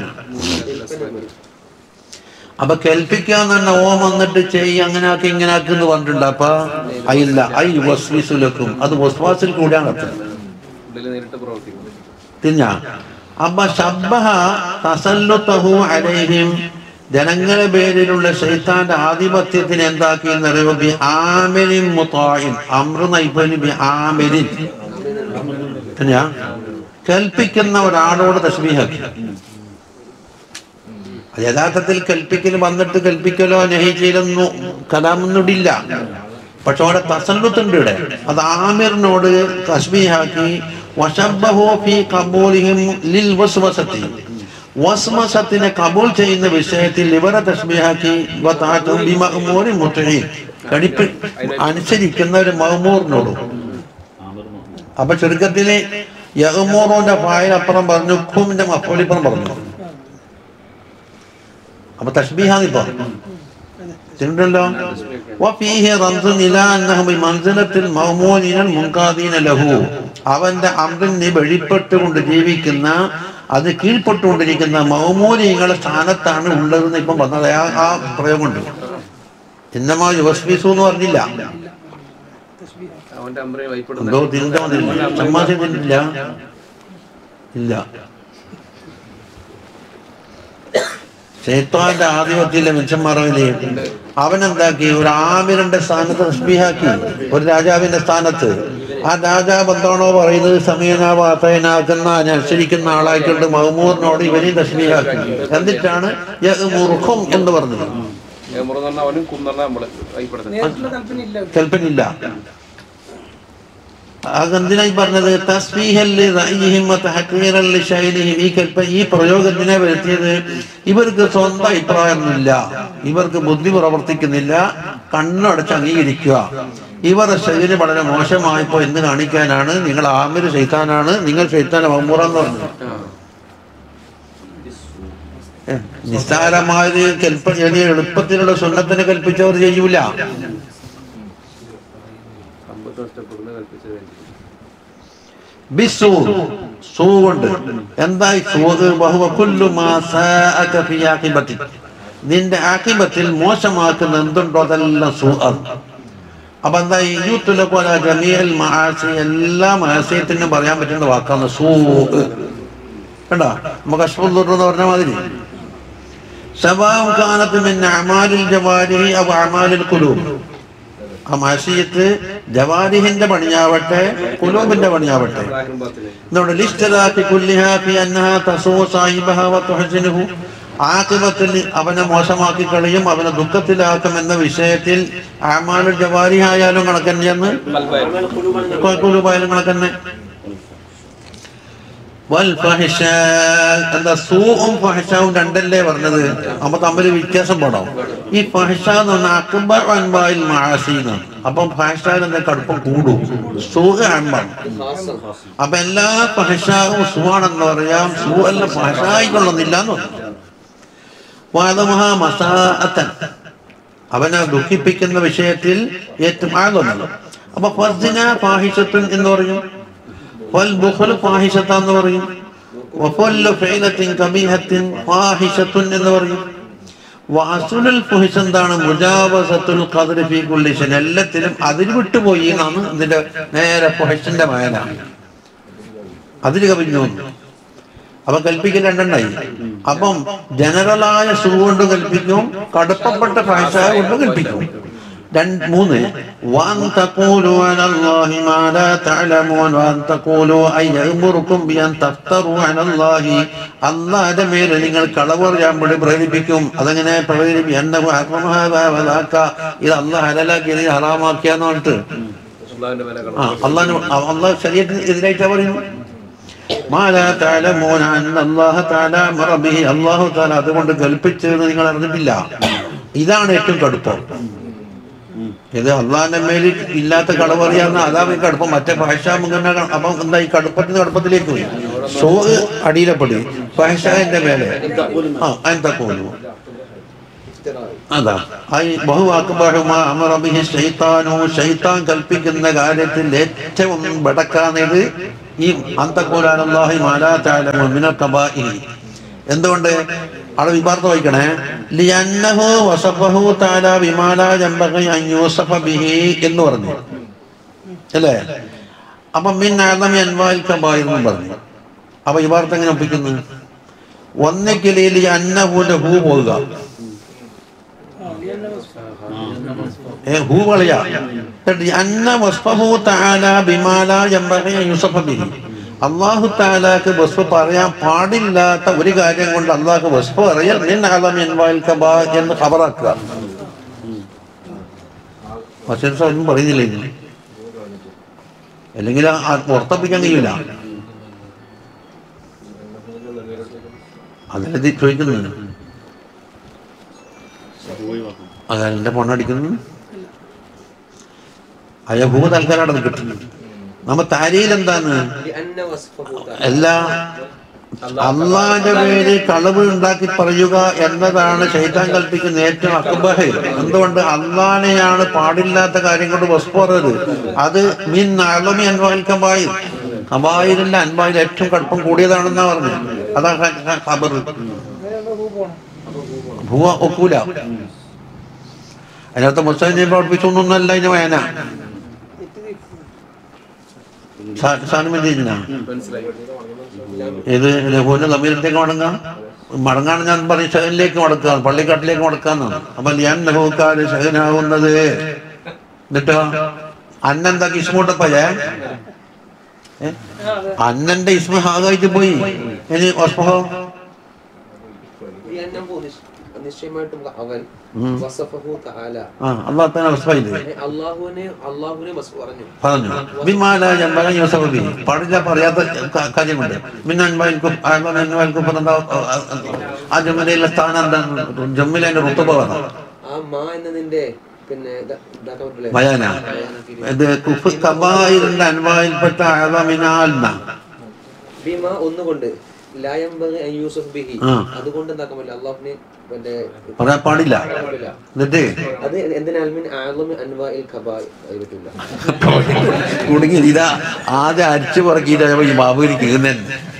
അപ്പൊ കൽപ്പിക്കാന്ന് പറഞ്ഞ ഓം വന്നിട്ട് ചെയ് അങ്ങനെ ആക്കി ഇങ്ങനെ ആക്കി എന്ന് പറഞ്ഞിട്ടുണ്ട് അപ്പൊ അയില്ല ഐ വസ്വിസുലക്കും അത് വസ്വാസിൽ കൂടിയാണ് അർത്ഥം ഉള്ളിൽ നേരിട്ട് പ്രവർത്തിക്കും തിരിഞ്ഞ അപ്പൊ ശബ്ബഹ തസല്ലുത്തഹു അലൈഹിം ജനങ്ങളുടെ പേരിലുള്ള ശൈത്താന്റെ ആധിപത്യത്തിന് എന്താക്കി എന്നറിയോ ബി ആമിരിൻ മുത്തായിൻ അമ്ര നൈപലി ബി ആമിരിൻ തിരിഞ്ഞ കൽപ്പിക്കുന്ന ഒരാളോട് തസ്ബീഹാക്കി അത് യഥാർത്ഥത്തിൽ കൽപ്പിക്കൽ വന്നിട്ട് കൽപ്പിക്കലോ നഹിച്ചിലൊന്നും കലാമൊന്നുമില്ല പക്ഷെ അവിടെ തസല്ലുത്തുണ്ട് ഇവിടെ അത് ആമിറിനോട് തസ്ബീഹാക്കി വശബ്ബഹു ഫീ ഖബൂലിഹിം ലിൽ വസ്വസത്തി വസ്വസത്തിനെ കബൂൽ ചെയ്യുന്ന വിഷയത്തിൽ ഇവരെ തസ്ബീഹാക്കി വതഅതും ബിമഅ്മൂരി മുത്ഈൻ കടിപ്പ് അനുസരിക്കുന്ന ഒരു മഅ്മൂറിനോടും അപ്പൊ ചുരുക്കത്തില് യഹ്മൂറിന്റെ ഫായിൽ അപ്പുറം പറഞ്ഞു ഖുമിന്റെ മഫൂലിപ്പുറം പറഞ്ഞു അപ്പൊ തസ്ബീഹാന്നിപ്പോ ചിന്തല്ലോ وفيه رمز إلى أنه بمنزلة المأمونين المنقادين له അവന്റെ അമ്രിന് വെളിപ്പെട്ടുകൊണ്ട് ജീവിക്കുന്ന അത് കീഴ്പ്പെട്ടുകൊണ്ടിരിക്കുന്ന മൗമൂലിങ്ങളുടെ സ്ഥാനത്താണ് ഉള്ളതെന്ന് ഇപ്പം പറഞ്ഞത് ആ ആ പ്രയോഗമുണ്ട് ചിന്നമാ യുവസ്ബീസു എന്ന് പറഞ്ഞില്ല തസ്ബീഹ അവന്റെ അമ്രയെ വൈപ്പെടുന്ന എന്തോ തിരിഞ്ഞ വന്നില്ല ചമ്മാസി തിന്നില്ല ഇല്ല ഷെയ്ത്താന്റെ ആധിപത്യത്തിലെ മിച്ചന്മാറില്ലേ അവൻ എന്താക്കി ഒരു ആമിരന്റെ സ്ഥാനത്ത് തസ്ബീഹാക്കി ഒരു രാജാവിന്റെ സ്ഥാനത്ത് ആ രാജാവ് എന്താണോ പറയുന്നത് സമയനാവാത്തയനാക്കുന്ന അനുസരിക്കുന്ന ആളായിക്കൊണ്ട് മഹമൂദിനോട് ഇവനെയും തസ്ബീഹാക്കി എന്നിട്ടാണ് യഅ്മുറുക്കും എന്ന് പറഞ്ഞത് ഏമുറ എന്ന് പറഞ്ഞാൽ അവനും കുന്നറിന നമ്മള് വൈപ്പെടുന്നത് നേരിട്ടുള്ള കൽപ്പന ഇല്ല കൽപ്പനില്ല അതെന്തിനായി പറഞ്ഞത് തസ്ബീഹൽ ലിറഅയിഹിം വതഹഖീറൻ ലിശൈനിഹിം ഈ കൽപ്പ ഈ പ്രയോഗത്തിനെ വരുത്തിയത് ഇവർക്ക് സ്വന്തം അഭിപ്രായമൊന്നുമില്ല ഇവർക്ക് ബുദ്ധി പ്രവർത്തിക്കുന്നില്ല കണ്ണടച്ച് അംഗീകരിക്കുക ഇവരുടെ ശൈലി വളരെ മോശമായപ്പോ എന്ന് കാണിക്കാനാണ് നിങ്ങൾ ആമിര് ശൈത്താനാണ് നിങ്ങൾ ശൈത്താൻ മമ്മൂറെന്ന് പറഞ്ഞത് ഏ, നിസ്സാരമായൊരു കൽപ്പ വലിയ എളുപ്പത്തിലുള്ള സുന്നത്തിനെ കൽപ്പിച്ചവർ ചെയ്യൂല സമ്പത്ത് നഷ്ടപ്പെടുന്ന കൽപ്പിച്ചത് ബിസൂ സൂ കൊണ്ട് എന്തായി സൂത് ബഹുവ കുല്ലു മാ സാഅക ഫി ആഖിബതി നിന്റെ ആഖിബത്തിൽ മോശമാക്കുന്ന എന്തുണ്ടോ അതെല്ലാം സൂ അപ്പൊ എന്തായി യൂത്തുല പോലെ ജമീൽ മഹാസി എല്ലാ മഹാസിയത്തിനും പറയാൻ പറ്റുന്ന വാക്കാണ് സൂ കണ്ടോ നമുക്ക് അഷ്ഫുദ്ദുർ എന്ന് പറഞ്ഞ മാതിരി സവാം കാനത്ത് മിൻ അമാലിൽ ജവാരിഹി അവ അമാലിൽ ഖുലൂബ് ആ മാസിയത്ത് ജവാരിഹിന്റെ പണിയാവട്ടെ കുലൂബിന്റെ പണിയാവട്ടെ ബാഹിറും ബാത്തിനും നമ്മുടെ ലിസ്റ്റിലാക്കി കുല്ലിഹാ ഫി അന്നഹാ തസൂ സാഹിബഹ വ തുഹ്സിനുഹു ആഖിബത്തിൽ അവനെ മോശമാക്കി കളയും അവനെ ദുഃഖത്തിലാക്കും എന്ന വിഷയത്തിൽ ആമാലു ജവാരി ആയാലും കണക്കന്നെയെന്ന് കുലൂബായാലും കണക്കന്നെ വൽ ഫഹിഷ എന്താ സൂവും ഫഹിഷാവും രണ്ടല്ലേ പറഞ്ഞത് അപ്പൊ തമ്മിൽ വ്യത്യാസം പെടാം ഈ ഫഹിഷ എന്ന് പറഞ്ഞാൽ അക്ബർ അൻബായിൽ മാസീന്ന് അപ്പം ഫഹിഷാൽ എന്താ കടുപ്പം കൂടും സൂഹ് അൻബാണ് അപ്പൊ എല്ലാ ഫഹിഷാവും സുവാണെന്ന് പറയാം സൂ അല്ല ഫഹിഷായിക്കൊള്ളുന്നില്ല എന്ന് പറഞ്ഞു വാദമഹ മസാഅത്തൻ അവനെ ദുഃഖിപ്പിക്കുന്ന വിഷയത്തിൽ ഏറ്റവും ആകുന്നു അപ്പൊ ഫർദിന ഫാഹിഷത്തുൻ എന്ന് പറയും വൽ ബുഖൽ ഫാഹിഷത്ത എന്ന് പറയും വഫല്ലു ഫൈലത്തിൻ കബീഹത്തിൻ ഫാഹിഷത്തുൻ എന്ന് പറയും വാസുലുൽ ഫുഹിഷ് എന്താണ് മുജാവസത്തുൽ ഖദ്രി ഫീ കുല്ലി ഷൈൻ എല്ലാത്തിലും അതിൽ വിട്ടുപോയി എന്നാണ് ഇതിന്റെ നേരെ ഫുഹിഷിന്റെ മേല അതിൽ കവിഞ്ഞു വന്നു അപ്പൊ കൽപ്പിക്കൽ രണ്ടെണ്ണായി അപ്പം ജനറലായ സു കൊണ്ട് കൽപ്പിക്കും കടുപ്പപ്പെട്ട ഭാഷ കൊണ്ട് കൽപ്പിക്കും രണ്ട് മൂന്ന് وأن تقولوا على الله ما لا تعلمون وأن تقولوا أي يأمركم بأن تفتروا على الله അള്ളാന്റെ മേലെ നിങ്ങൾ കളവ് പറയാൻ വേണ്ടി പ്രേരിപ്പിക്കും അതങ്ങനെ പ്രേരിപ്പിക്കും എന്നെ വലാക്ക ഇത് അള്ളാഹ് ഹലാലാക്കി ഇത് ഹറാമാക്കിയാന്ന് പറഞ്ഞിട്ട് അള്ളാഹിന്റെ മേലെ ആ അള്ളാഹ് അള്ളാഹ് ശരീരത്തിന് എതിരായിട്ടാ പറയുന്നു മാലാ തഅലമൂന അന്ന അല്ലാഹ തആല അമറ ബിഹി അല്ലാഹു തആല അതുകൊണ്ട് കൽപ്പിച്ചത് നിങ്ങൾ അറിഞ്ഞിട്ടില്ല ഇതാണ് ഏറ്റവും കടുപ്പം ഇത് അള്ളാഹിന്റെ മേലിൽ ഇല്ലാത്ത കടപറിയാവുന്ന അതാ ഈ കടുപ്പം മറ്റേ ഭാഷ മുഖേന അപ്പം എന്താ ഈ കടുപ്പത്തിന് കടുപ്പത്തിലേക്ക് പോയി ഷോ അടിയിലെപ്പെടി ഭാഷന്റെ മേലെ ആ എന്താ പോലും അതാ ഐ ബഹുവാക്കുമ്പോഴുമാ അമറബിഹി ശൈത്താനോ ശൈത്താൻ കൽപ്പിക്കുന്ന കാര്യത്തിൽ ഏറ്റവും ബടക്കാന്നത് ഈ അന്തക്കൂലാനല്ലാഹി മാലാ തഅലമു മിനൽ ഖബാഇഹി എന്തുകൊണ്ട് അവിടെ വിഭാർത്ത വായിക്കണേ ലിയന്നഹു വസഫഹു തആല ബിമാലാ ജംബഗി അൻ യൂസഫ ബിഹി എന്ന് പറഞ്ഞു അല്ലേ അപ്പൊ മിൻ ആദമി അൻവാൽ കബായിർ എന്ന് പറഞ്ഞു അപ്പൊ ഈ വാർത്ത എങ്ങനെ ഒപ്പിക്കുന്നു ഒന്നിക്കൽ ലി അന്നഹുന്റെ ഹൂ പോവുക ആ ലിയന്ന വസ്ഫ ഏ, ഹൂ കളയാ എന്നിട്ട് അന്ന വസ്ഫഹു തആല ബിമാലാ യംബഗി അൻ യൂസഫ ബിഹി അള്ളാഹു താലാക്ക് വസ്ഫ് പറയാൻ പാടില്ലാത്ത ഒരു കാര്യം കൊണ്ട് അള്ളാഹ് വസ്ഫ് പറയാൻ മിൻ അലം അൻവാൽ കബാ എന്ന് ഖബറാക്കുക ബഷീർ സാർ ഒന്നും പറയുന്നില്ല ഇനി അല്ലെങ്കിൽ ആ ഉറപ്പിക്കാൻ കഴിയൂല അതിലെത്തി ചോദിക്കുന്നത് അതെന്റെ പൊണ്ണടിക്കുന്നു അയഹൂ തൽക്കാലം അവിടെ കിട്ടുന്നു നമ്മ താരിയിൽ എന്താണ് لأن وصفه تعالى എല്ലാ അള്ളാന്റെ പേര് കളവ് ഉണ്ടാക്കി പറയുക എന്നതാണ് ശൈത്താൻ കൽപ്പിക്കുന്ന ഏറ്റവും അക്ബഹ എന്തുകൊണ്ട് അള്ളാനെയാണ് പാടില്ലാത്ത കാര്യം കൊണ്ട് വസ്പോറത് അത് മിൻ അളമി അൻവായിൽ കബായി കബായിരിന്റെ അൻവായിൽ ഏറ്റവും കടുപ്പം കൂടിയതാണെന്നാ പറഞ്ഞു അതാ ഖബർ അങ്ങനെയുള്ള ഹൂ പോണം ഭൂവ ഒക്കൂല അതിനകത്ത് മുസ്ലിം പഠിപ്പിച്ചൊന്നല്ല അതിന് വേന സാധനം എന്തിനാ മനസ്സിലായി ഇത് ലഘുവിന്റെ തമ്മിലത്തേക്ക് മടങ്ങാം മടങ്ങാണ് ഞാൻ പറയും ഷഹനിലേക്ക് മടക്കുക പള്ളിക്കാട്ടിലേക്ക് മടക്കാന്നാണ് അപ്പൊ ഞാൻ ലഘുക്കാര് ഷഹനാവുന്നത് എന്നിട്ടോ അന്നെന്താ ഇസ്മൂട്ടപ്പല്ലേ ഏ? അന്നന്റെ ഇസ്മ ഹാകായിട്ട് പോയി ഇനി വസ്മഹോ لأنه നിശ്- നിശ്ചയമായിട്ടും അവൻ ഉം. വസഫഹു തആല ആ അള്ളാഹ് തന്നെ വസ്ഫയില് അള്ളാഹുവിനെ അള്ളാഹുവിനെ വസ് പറഞ്ഞു പറഞ്ഞു ബിമാല ജമ്പല യൂസഫി പാടില്ല പറയാത്ത ക- കാര്യമുണ്ട് മിന്നൻവാൽക്കും അൻവാൽക്കും ആ ജമ്മലയിലെ സ്ഥാനം എന്താണ് ജമ്മിലെ അതിന്റെ റുത്തുബ പറഞ്ഞു ആ മാ എന്നതിന്റെ പിന്നെ ഇത- ഇതാക്കാൻ പറ്റില്ലേ? ബയാന ഇത് കുഫ് കബായിലിന്റെ അൻവായിൽപ്പെട്ട അഴമിനാൽ ബിമ ഒന്നുകൊണ്ട് ലായംബഗി അൻ യൂസഫ് ബിഹി ആ. അതുകൊണ്ട് എന്താക്കാൻ പറ്റില്ല അള്ളാഹുവിനെ മറ്റേ പറയാൻ പാടില്ല പാടില്ല. എന്നിട്ട് അത് എന്തിനാൽ മിൻ ആലമി അൻവാഇൽ ഖബായി അത് പറ്റില്ല കുടുങ്ങി ഇതാ ആദ്യം അരിച്ചു പറക്കിയിട്ട് ഈ ബാബുവിന് കീറുന്നൻ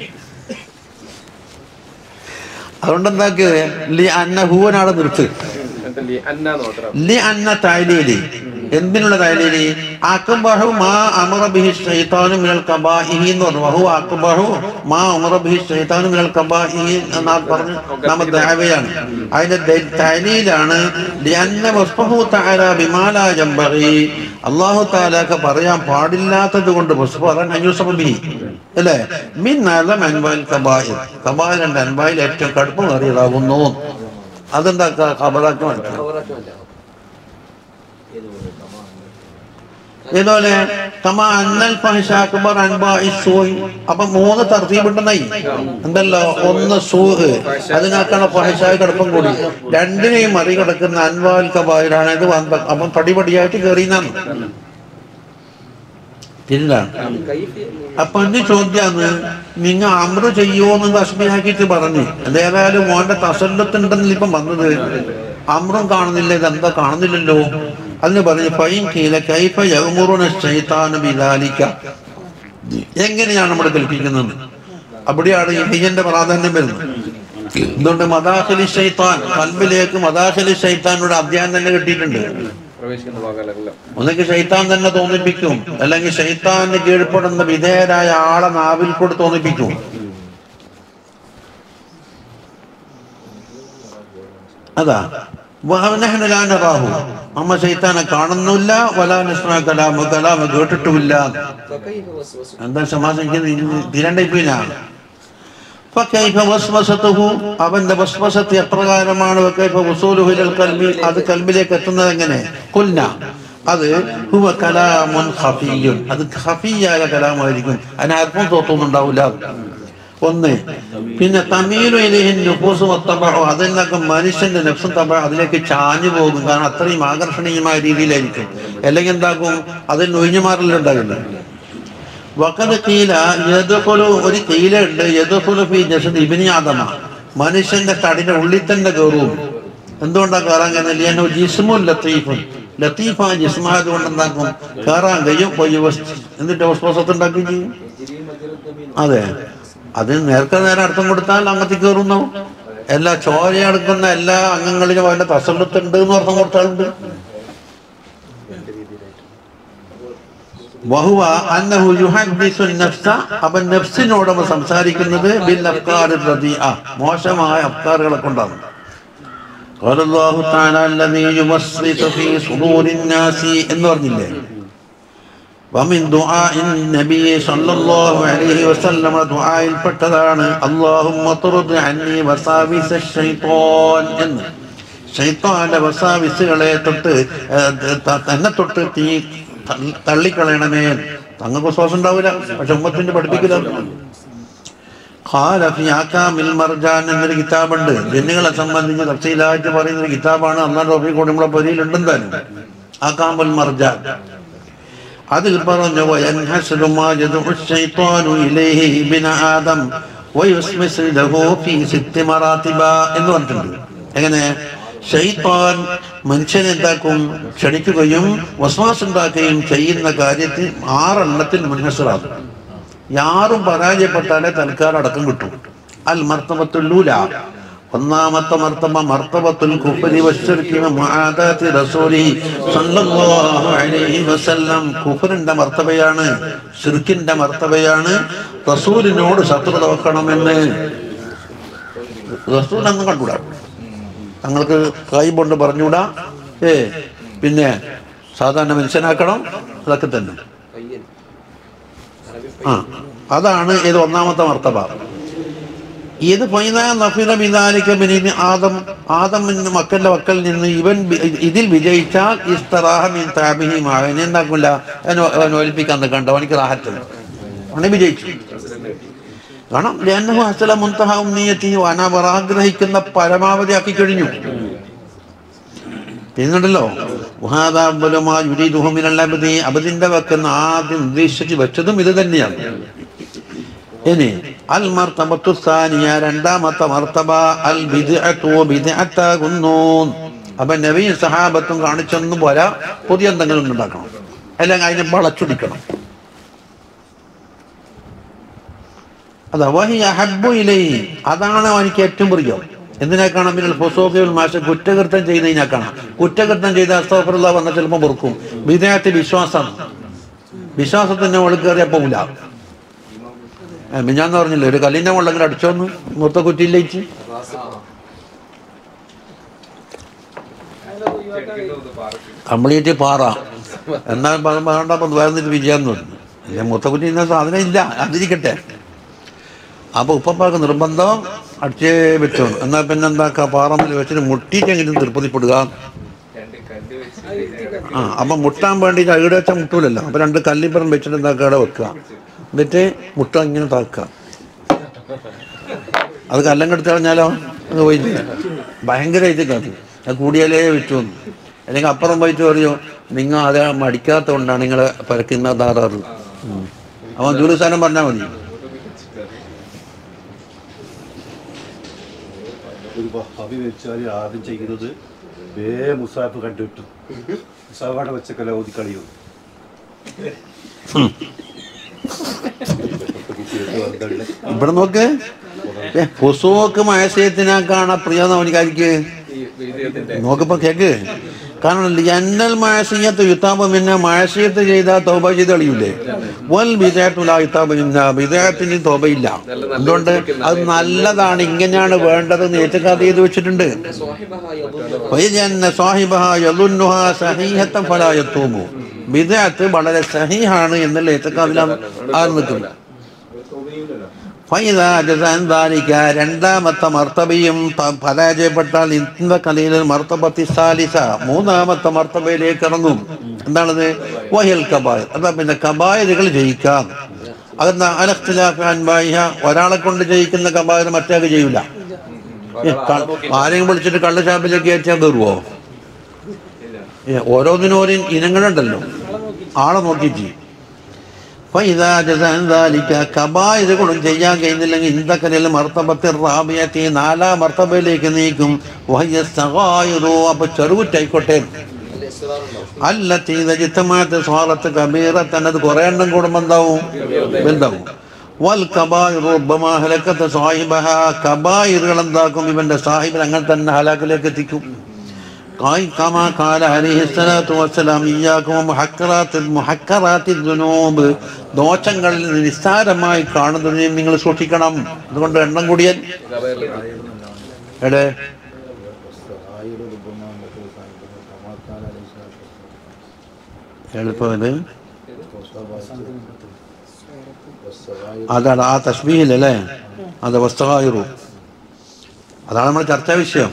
അതുകൊണ്ട് എന്താക്കിയത് ലി അന്ന ഹൂവനാടെ നിർത്ത് എന്നിട്ട് അന്നാന്ന് മാത്രം ലി അന്ന തായ്ലീലി എന്തിനുള്ള തായ്ലീലി അക്ബഹു മാ അമറ ബിഹി ശൈത്താനു മിനൽ കബാഇഹി എന്ന് പറഞ്ഞു വഹു അക്ബഹു മാ അമറ ബിഹി ശൈത്താനു മിനൽ കബാഇഹി എന്നാ പറഞ്ഞു നമ്മ ദഅവയാണ് അതിന്റെ ദ- തായ്ലീലാണ് ലി അന്ന വസ്ഫഹു തആല ബിമാ ലാ യംബഗി അല്ലാഹു തആലക്ക് പറയാൻ പാടില്ലാത്തത് കൊണ്ട് വസ്ഫ് പറയാൻ അയ്യൂസബ ബിഹി അല്ലേ മിൻ അലം അൻവാൽ കബായിർ കബായിലിന്റെ അൻവായിൽ ഏറ്റവും കടുപ്പം അറിയതാകുന്നു അതെന്താ ഖബറാക്കി മനസ്സിലാവും അവറാക്കമല്ല ഇതുപോലെ കമാ അന്നൽ ഫഹ്ഷ അക്ബർ അൻബാഇ സൂഹ് അപ്പൊ മൂന്ന് തർത്തീബുണ്ടെന്നായി എന്തല്ലോ ഒന്ന് സൂഹ് അതിനകത്താണ് ഫഹഷായി കിടപ്പം കൂടി രണ്ടിനെയും മറികടക്കുന്ന അൻവാൽ കബായിലാണ് ഇത് വന്ന അപ്പം പടിപടിയായിട്ട് കയറിയെന്നാണ് തിരിഞ്ഞാണ് കൈഫ് അപ്പൊ എന്റെ ചോദ്യാന്ന് നിങ്ങ അമ്ര ചെയ്യുമോന്ന് തസ്മിയാക്കിയിട്ട് പറഞ്ഞു അതേതായാലും മോന്റെ തസല്ലത്തുണ്ടെന്നില്ല ഇപ്പം വന്നത് അമ്രം കാണുന്നില്ല ഇതെന്താ കാണുന്നില്ലല്ലോ അതിന് പറഞ്ഞു ഫൈൻ കീല കൈഫ യമുറുന ശൈത്താന് ബിലാലിക്ക എങ്ങനെയാണ് നമ്മൾ കൽപ്പിക്കുന്നത് അവിടെയാണ് ഈ ഹിജന്റെ പ്രാധാന്യം വരുന്നത് എന്തുകൊണ്ട് മദാഖലി ഷൈത്താൻ കൽബിലേക്ക് മദാഖലി ഷൈത്താനോട് അധ്യായം തന്നെ കിട്ടിയിട്ടുണ്ട് പ്രവേശിക്കുന്ന ഭാഗമല്ല ഒന്നെങ്കിൽ ഷെയ്ത്താൻ തന്നെ തോന്നിപ്പിക്കും അല്ലെങ്കിൽ ഷെയ്ത്താന് കീഴ്പ്പെടുന്ന വിധേയരായ ആളെ നാവിൽ കൂടി തോന്നിപ്പിക്കും അതാ വഹനഹനലാനറാഹു അമ്മ ഷെയ്ത്താനെ കാണുന്നില്ല വലാനുസ്മ കലാമ കലാമ കേട്ടിട്ടുമില്ല ഫകൈഫ വസ്വസ എന്താ സമാസിക്കുന്നത് തിരണ്ടയിപ്പിനാണ് فكيف وسوسته അവന്റെ വസ്വസത്ത് എപ്രകാരമാണ് وكيف وصوله الى القلب അത് കൽബിലേക്ക് എത്തുന്നത് എങ്ങനെ കുൽന അത് ഹുവ കലാമുൻ ഖഫിയുൻ അത് ഖഫിയായ കലാമായിരിക്കും അതിന് അല്പം തോത്തുന്നുണ്ടാവില്ല ഒന്ന് പിന്നെ തമീലു ഇലഹിൻ നുഫൂസ് വത്തബഉ അതിനൊക്കെ മനുഷ്യന്റെ നഫ്സും തബ അതിലേക്ക് ചാഞ്ഞു പോകും കാരണം അത്രയും ആകർഷണീയമായ രീതിയിലായിരിക്കും അല്ലെങ്കിൽ എന്താക്കും അതിൽ ഒഴിഞ്ഞു മാറലുണ്ടാകില്ല വഖദ് ഖീല യദ്ഖുലു ഒരു ഖീല ഉണ്ട് യദ്ഖുലു ഫീ ജസദ് ഇബ്നി ആദമ മനുഷ്യന്റെ തടിന്റെ ഉള്ളിൽ തന്നെ കയറും എന്തുകൊണ്ടാ കയറാൻ കഴിയുന്നില്ല എന്നോ ജിസ്മുൻ ലത്തീഫുൻ ലത്തീഫ ജിസ്മായത് കൊണ്ട് എന്താക്കും കയറാൻ കഴിയും പോയി വസ്- എന്നിട്ട് വസ്വസത്ത് ഉണ്ടാക്കുകയും ചെയ്യും അതെ അതിന് നേർക്ക നേരെ അർത്ഥം കൊടുത്താൽ അങ്ങത്തിൽ കയറുന്നു എല്ലാ ചോരയെടുക്കുന്ന എല്ലാ അംഗങ്ങളിലും അവന്റെ തസല്ലത്തുണ്ട് എന്ന് അർത്ഥം കൊടുത്താലുണ്ട് വഹുവ അന്നഹു യുഹദ്ദിസു നഫ്സ അവൻ നഫ്സിനോട് അവൻ സംസാരിക്കുന്നത് ബിൽ അഫ്കാരി റദിഅ മോശമായ അഫ്കാറുകളെ കൊണ്ടാണ് قال الله تعالى الذي يوسوس في صدور الناس എന്ന് പറഞ്ഞില്ലേ ومن دعاء النبي صلى الله عليه وسلم دعاء പെട്ടതാണ് اللهم اطرد عني وساوس الشيطان എന്ന് ഷൈത്താന്റെ വസാവിസുകളെ തൊട്ട് ഏർ, ത- തന്നെ തൊട്ട് തീ തള്ളി- തള്ളിക്കളയണമേ തങ്ങൾക്ക് വിശ്വാസം ഉണ്ടാവില്ല പക്ഷെ ഉമ്മത്തിന്റെ പഠിപ്പിക്കില്ല ഖാല ഫി ആകാമിൽ മർജാൻ എന്നൊരു കിതാബുണ്ട് ജന്നുകളെ സംബന്ധിച്ച് തഫ്സീലായിട്ട് പറയുന്ന ഒരു കിതാബാണ് അന്നാം ടോപ്പി കൂടി നമ്മളെ പൊരിയിലുണ്ടെന്തായാലും ആകാമുൽ മർജാൻ അതിൽ പറഞ്ഞു വയൻഹസ്ലു മാ യദ്ഉ الشيطان ഇലൈഹി ഇബ്ന ആദം വയുസ്മിസ് ലഹു ഫീ സിത്തി മറാത്തിബ എന്ന് പറഞ്ഞിട്ടുണ്ട് എങ്ങനെ ഷെയ്ത്താൻ മനുഷ്യനെ എന്താക്കും ക്ഷണിക്കുകയും വസ്വാസ് ഉണ്ടാക്കുകയും ചെയ്യുന്ന കാര്യത്തിൽ ആറെണ്ണത്തിൽ മുൻഹസറാകും യാറും പരാജയപ്പെട്ടാലേ തൽക്കാലം അടക്കം കിട്ടും അൽ മർത്തബത്തുല്ലൂല ഒന്നാമത്തെ മർത്തബ മർത്തബത്തുൽ കുഫരി വശ്ശിർക്കി വമുആദാത്തി റസൂലി സ്വല്ലല്ലാഹു അലൈഹി വസല്ലം കുഫറിന്റെ മർത്തബയാണ് ഷിർക്കിന്റെ മർത്തബയാണ് റസൂലിനോട് ശത്രുത വെക്കണമെന്ന് റസൂൽ അന്ന് കണ്ടുകൂടാ തങ്ങൾക്ക് കൈ കൊണ്ട് പറഞ്ഞുകൂടാ ഏ പിന്നെ സാധാരണ മനുഷ്യനാക്കണം അതൊക്കെ തന്നെ പയ്യൻ ആ അതാണ് ഇത് ഒന്നാമത്തെ മർത്തബ ഇത് ഫൈന നഫില ബിദാലിക മിനിന് ആദം ആദമിന് മക്കളുടെ മക്കളിൽ നിന്ന് ഇവൻ ബി- ഇതിൽ വിജയിച്ചാൽ ഇസ്തറാഹ മിൻ താബിഹി മാവനെ എന്താക്കില്ല അവൻ ഒലിപ്പിക്കാൻ നിൽക്കണ്ട അവനിക്ക് റാഹത്തില്ല അവനെ വിജയിച്ചു കാരണം ലഅന്നഹു ഹസല മുൻതഹ ഉമ്നിയത്തി അനവർ ആഗ്രഹിക്കുന്ന പരമാവധി ആക്കി കഴിഞ്ഞു പിന്നുണ്ടല്ലോ അബദി അബദിന്റെ വെക്കുന്ന ആദ്യം ഉദ്ദേശിച്ച് വെച്ചതും ഇത് തന്നെയാണ് ഇനി അൽ മർത്തബത്തു സാനിയ രണ്ടാമത്തെ മർത്തബ അൽ ബിദ്അത്തു ബിദ്അത്താകുന്നു അപ്പൊ നബിയും സഹാബത്തും കാണിച്ചൊന്നും പോരാ പുതിയ എന്തെങ്കിലും ഉണ്ടാക്കണം അല്ലെങ്കിൽ അതിനെ വളച്ചൊടിക്കണം അതാ വഹി അഹബ്ബു ഇലൈ അതാണ് അവനിക്ക് ഏറ്റവും പ്രിയം എന്തിനാക്കാണ് പിന്നെ ഫൊസോഫിയുൽ മാഷ കുറ്റകൃത്യം ചെയ്യുന്നതിനാക്കാണ് കുറ്റകൃത്യം ചെയ്ത അസ്തോഫറുള്ള വന്ന ചിലപ്പോൾ പൊറുക്കും വിദേഹത്തെ വിശ്വാസം വിശ്വാസത്തിന്റെ മുകളിൽ കയറിയാൽ പോകില്ല മിഞ്ഞാന്ന് പറഞ്ഞില്ലേ ഒരു കല്ലിന്റെ മുകളിൽ അടിച്ചോന്ന് മൊത്ത കുറ്റിയിലേക്ക് കംപ്ലീറ്റ് പാറ എന്നാൽ വേണ്ടപ്പോൾ വേറെ വിജയാന്ന് പറഞ്ഞു ഇല്ല മൊത്തക്കുറ്റി ഇന്ന സാധനം ഇല്ല അതിരിക്കട്ടെ അപ്പൊ ഉപ്പപ്പാക്ക് നിർബന്ധം അടിച്ചേ പറ്റും എന്നാൽ പിന്നെ എന്താക്കാ പാറമ്മിൽ വെച്ചിട്ട് മുട്ടിയിട്ടെങ്കിലും തൃപ്തിപ്പെടുക ആ അപ്പൊ മുട്ടാൻ വേണ്ടിയിട്ട് അവിടെ വെച്ചാൽ മുട്ടൂലല്ലോ അപ്പൊ രണ്ട് കല്ലിപ്പുറം വെച്ചിട്ട് എന്താക്കുക അവിടെ വെക്കുക എന്നിട്ട് മുട്ട ഇങ്ങനെ താക്കുക അത് കല്ലങ്ങെടുത്ത് കളഞ്ഞാലോ അത് പോയില്ല ഭയങ്കരമായിട്ട് കാത്തി അത് കൂടിയാലേ വിറ്റു അല്ലെങ്കിൽ അപ്പുറം പോയിട്ട് പറയോ നിങ്ങൾ അത് മടിക്കാത്ത കൊണ്ടാണ് നിങ്ങളെ പരക്കുന്ന താറാറ് ഉം. അവൻ ജൂലുസാനം പറഞ്ഞാൽ മതി ഒരു വഹാബി വെച്ചാൽ ആദ്യം ചെയ്യുന്നത് വേ മുസാഫ് കണ്ടുവിട്ടു മുസാഫാടെ വെച്ചക്കല്ല ഓതി കളിയും ഇവിടെ നോക്ക് ഏ, ഫുസൂക്ക് മയസയത്തിനാക്കാണ് പ്രിയ അവനിക്കാരിക്ക് ഈ വിജയത്തിന്റെ നോക്കിപ്പോ കേക്ക് കാരണം എന്നൽ മഴസീയത്ത് യുത്താബ് പിന്നെ മഴസീയത്ത് ചെയ്താൽ തോബ ചെയ്ത് കളിയൂലേ വൽ വിജയത്തുല യുത്താബ് ഇന്ന വിജയത്തിന് തോബയില്ല എന്തുകൊണ്ട് അത് നല്ലതാണ് ഇങ്ങനെയാണ് വേണ്ടത് നേറ്റക്കാത് ചെയ്ത് വെച്ചിട്ടുണ്ട് സ്വാഹിബഹ യദുന്നു വൈജന്ന സ്വാഹിബഹ യദുന്നുഹ സഹീഹത്തൻ ഫലാ യത്തൂബു വിദഅത്ത് വളരെ സഹീഹാണ് എന്നുള്ള ഏത്തക്കാതിലാണ് ആ നിൽക്കുന്നത് ഫൈദാ ജസാൻ ദാലിക രണ്ടാമത്തെ മർത്തബയും പ- പരാജയപ്പെട്ടാൽ ഇന്ത കലയിൽ മർത്തബത്തി സാലിസ മൂന്നാമത്തെ മർത്തബയിലേക്ക് ഇറങ്ങും എന്താണത് വഹിൽ കബായ് അതാ പിന്നെ കബായതുകൾ ജയിക്കാം അതെന്താ അലഖ്തിലാഫാൻ ബായിഹ ഒരാളെ കൊണ്ട് ജയിക്കുന്ന കബായർ മറ്റേ ചെയ്യൂല ഏ, ക- ആരെയും വിളിച്ചിട്ട് കള്ളുഷാപ്പിലേക്ക് കയറ്റിയാൽ കയറുവോ ഏ, ഓരോന്നിനും ഓരോ ഇനങ്ങളുണ്ടല്ലോ ആളെ നോക്കിയിട്ട് ഫൈദാ ജസാൻ ദാലിക കബായിറുകളും ചെയ്യാൻ കഴിയുന്നില്ലെങ്കിൽ ഇന്ദക്കലിൽ മർത്തബത്തിൽ റാബിയത്തി നാലാം മർത്തബയിലേക്ക് നീക്കും വഹ്യ സഗായിറു അപ്പൊ ചെറുകുറ്റായിക്കോട്ടെ അല്ലത്തി ഇതജിത്തമാത്ത സ്വാറത്ത് കബീറത്തൻ അത് കുറെ എണ്ണം കൂടുമ്പോ എന്താവും ബന്ധാവും വൽ കബായിറു റബ്ബമാ ഹലക്കത്ത് സാഹിബഹ കബായിറുകൾ എന്താക്കും ഇവന്റെ സാഹിബിൽ അങ്ങനെ തന്നെ ഹലാക്കിലേക്ക് എത്തിക്കും قال كما قال عليه الصلاة والسلام إياكم ومحكرات المحكرات الذنوب ദോഷങ്ങളിൽ നിസ്സാരമായി കാണുന്നതിനെ നിങ്ങൾ സൂക്ഷിക്കണം അതുകൊണ്ട് എണ്ണം കൂടിയാൽ എടേ എളുപ്പം ഇത് അതാണ് ആ തസ്ബീഹിലല്ലേ അത് വസ്തകായിറു അതാണ് നമ്മുടെ ചർച്ചാ വിഷയം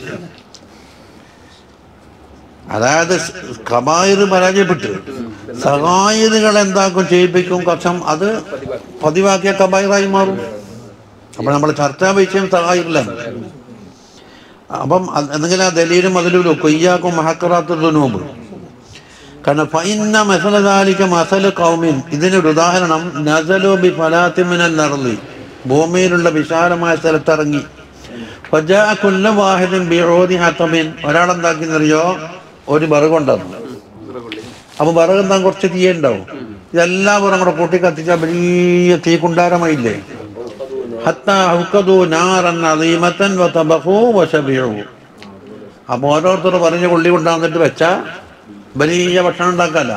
അതായത് കബായിർ പരാജയപ്പെട്ടു സഹായികൾ എന്താക്കും ചെയ്യിപ്പിക്കും കക്ഷം അത് പതിവാക്കിയ കബായിറായി മാറും അപ്പൊ നമ്മുടെ ചർച്ചാ വിഷയം സഹായിക്കില്ലാണ് അപ്പം അത് എന്തെങ്കിലും ആ ദലീലും അതിലും കൊയ്യാക്കും മഹക്കറാത്തുനോമ്പ് കാരണം ഫൈന്ന മസലദാലിക്ക മസല് കൗമിൻ ഇതിനൊരു ഉദാഹരണം നസലു ബി ഫലാത്തിമിനൽ നർലി ഭൂമിയിലുള്ള വിശാലമായ സ്ഥലത്തിറങ്ങി ഫജാഅ കുല്ല വാഹിദിൻ ബിഊദി ഹതമിൻ ഒരാളെന്താക്കിന്നറിയോ ഒരു വിറക് കൊണ്ടുവന്നു അപ്പൊ വിറക് എന്താ കുറച്ച് തീ ഉണ്ടാവും ഇതെല്ലാവരും കൂടെ കൂട്ടി കത്തിച്ചാൽ വലിയ തീ കുണ്ടാരമായില്ലേ ഹത്താ ഔഖദു നാറൻ അദീമത്തൻ വതബഖൂ വശബിഉ അപ്പൊ ഓരോരുത്തർ പറഞ്ഞ് കൊള്ളി കൊണ്ടാന്നിട്ട് വെച്ചാ വലിയ ഭക്ഷണം ഉണ്ടാക്കാല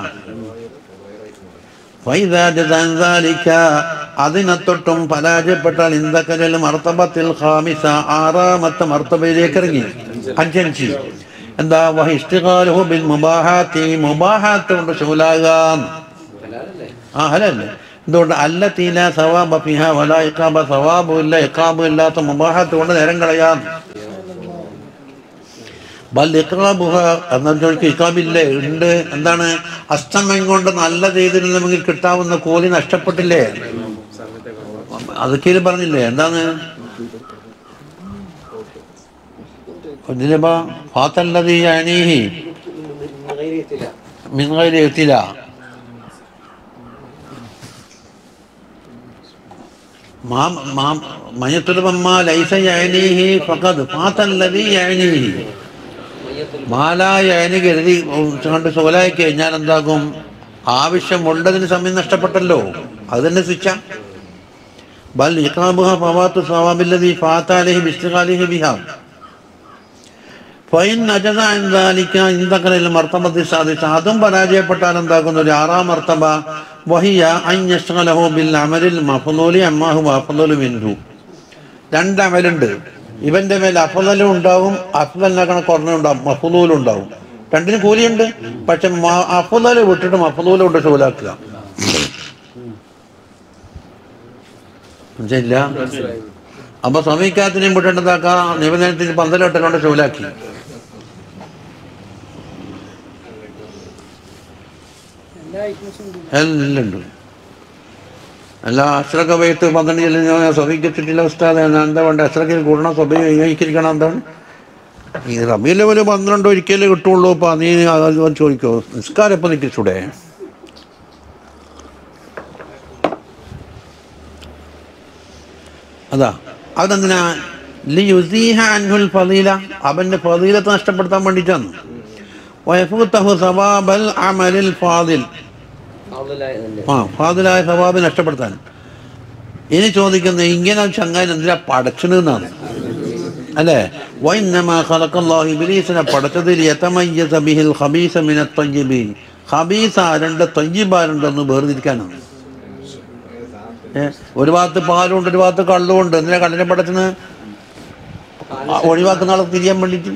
ഫൈദാ ജസാൻ ദാലിക അതിനത്തൊട്ടും പരാജയപ്പെട്ടാൽ ഇന്ദക്കലിൽ മർത്തബത്തിൽ ഖാമിസ ആറാമത്തെ മർത്തബയിലേക്ക് ഇറങ്ങി അഞ്ചഞ്ച് എന്താ വഹ ഇഷ്തിഖാലുഹു ബിൽ മുബാഹാത്തി മുബാഹാത്ത് കൊണ്ട് ശൂലാകാം ഹലാലല്ലേ ആ ഹലല്ലേ എന്തുകൊണ്ട് അല്ല തീല സവാബ ഫിഹ വല ഇക്കാബ സവാബും ഇല്ല ഇക്കാബും ഇല്ലാത്ത മുബാഹത്ത് കൊണ്ട് നേരം കളയാം ബൽ ഇക്റാബുഹ എന്നാൽ ചോദിക്കും ഇക്കാബില്ലേ ഉണ്ട് എന്താണ് അസ്തമയം കൊണ്ട് നല്ല ചെയ്തിരുന്നെങ്കിൽ കിട്ടാവുന്ന കൂലി നഷ്ടപ്പെട്ടില്ലേ അതൊക്കെ പറഞ്ഞില്ലേ എന്താണ് ഇതിലിപ്പോ ഫാത്തല്ലതി അനീഹി ഗൈരിയത്തില്ല من غير ابتلاء ما ما من يطلب ما ليس يعنيه فقد فات الذي يعنيه മയ്യത്തുൽ മാലായ അതിന് കരുതി കണ്ട് സോലായി കഴിഞ്ഞാൽ എന്താകും ആവശ്യമുള്ളതിന് സമയം നഷ്ടപ്പെട്ടല്ലോ അത് തന്നെ ശിക്ഷ ബൽ ഇഖാബുഹ ഫവാത്തു സവാബില്ലദി ഫാത്താലിഹി ബിസ്തിഖാലിഹി ബിഹാ ഫൈൻ അജദ എന്താലിക്ക ഇന്ദക്കലിൽ മർത്തബത്തി സാധിച്ച അതും പരാജയപ്പെട്ടാൽ എന്താകുന്നു ഒരു ആറാം മർത്തബ വഹിയ അയ്യഷ്കലഹു ബിൽ അമലിൽ മഫ്ലൂലി അമ്മാഹു അഫ്ലു മിൻഹു രണ്ട് അമലുണ്ട് ഇവന്റെ മേൽ അഫലും ഉണ്ടാവും അഫ്ലിനേക്കാൾ കുറഞ്ഞുണ്ടാവും മഫ്ലൂലും ഉണ്ടാവും രണ്ടിനും കൂലിയുണ്ട് പക്ഷെ അഫുദല് വിട്ടിട്ട് മഫ്ലൂല് കൊണ്ട് ഷൂലാക്കുക മനസ്സില്ല അപ്പൊ സമീക്കാത്തിനെയും വിട്ടേണ്ടതാക്ക നിബന്ധനത്തിന് പന്തലോട്ടെ കൊണ്ട് ഷൂലാക്കി എല്ലാ ഐറ്റംസും ഉണ്ട് എല്ലാം ഉണ്ട് അല്ല അശ്രക വയത്ത് പന്ത്രണ്ട് ചെല്ലുന്ന സ്വഭിക്കിച്ചിട്ടില്ല ഉസ്താദ് ഞാൻ എന്താ വേണ്ട അശ്രക്കിൽ കൂടണം സ്വഭ ഏകീകരിക്കണം എന്താണ് ഈ റബി ലെവല് പന്ത്രണ്ട് ഒരിക്കലേ കിട്ടുള്ളൂ ഇപ്പൊ നീ അത് ചോദിക്കോ നിസ്കാരം ഇപ്പൊ നിൽക്കിച്ചൂടെ അതാ അതെന്തിനാ ലി യുസീഹ അൻഹുൽ ഫളീല അവന്റെ ഫളീലത്ത് നഷ്ടപ്പെടുത്താൻ വേണ്ടിയിട്ടാണ് വയഫൂത്തഹു സവാബൽ അമലിൽ ഫാദിൽ ഫാദിലായ തന്നെ ആ ഫാദിലായ സവാബ് നഷ്ടപ്പെടുത്താൻ ഇനി ചോദിക്കുന്ന ഇങ്ങനെ ചങ്ങാൻ എന്തിനാ പടച്ചണെന്നാണ് അല്ലേ വൈന്നമാ ഖലഖല്ലാഹു ഇബ്ലീസിനെ പടച്ചതിൽ യതമയ്യസ ബിഹിൽ ഖബീസ മിന തയ്യിബി ഖബീസ രണ്ട് തയ്യിബാരുണ്ടെന്ന് വേർതിരിക്കാനാണ് ഏ, ഒരു ഭാഗത്ത് പാലുണ്ട് ഒരു ഭാഗത്ത് കള്ളുണ്ട് എന്തിനാ കള്ളിനെ പടച്ചത് ഒഴിവാക്കുന്ന ആളെ തിരിയാൻ വേണ്ടിയിട്ട്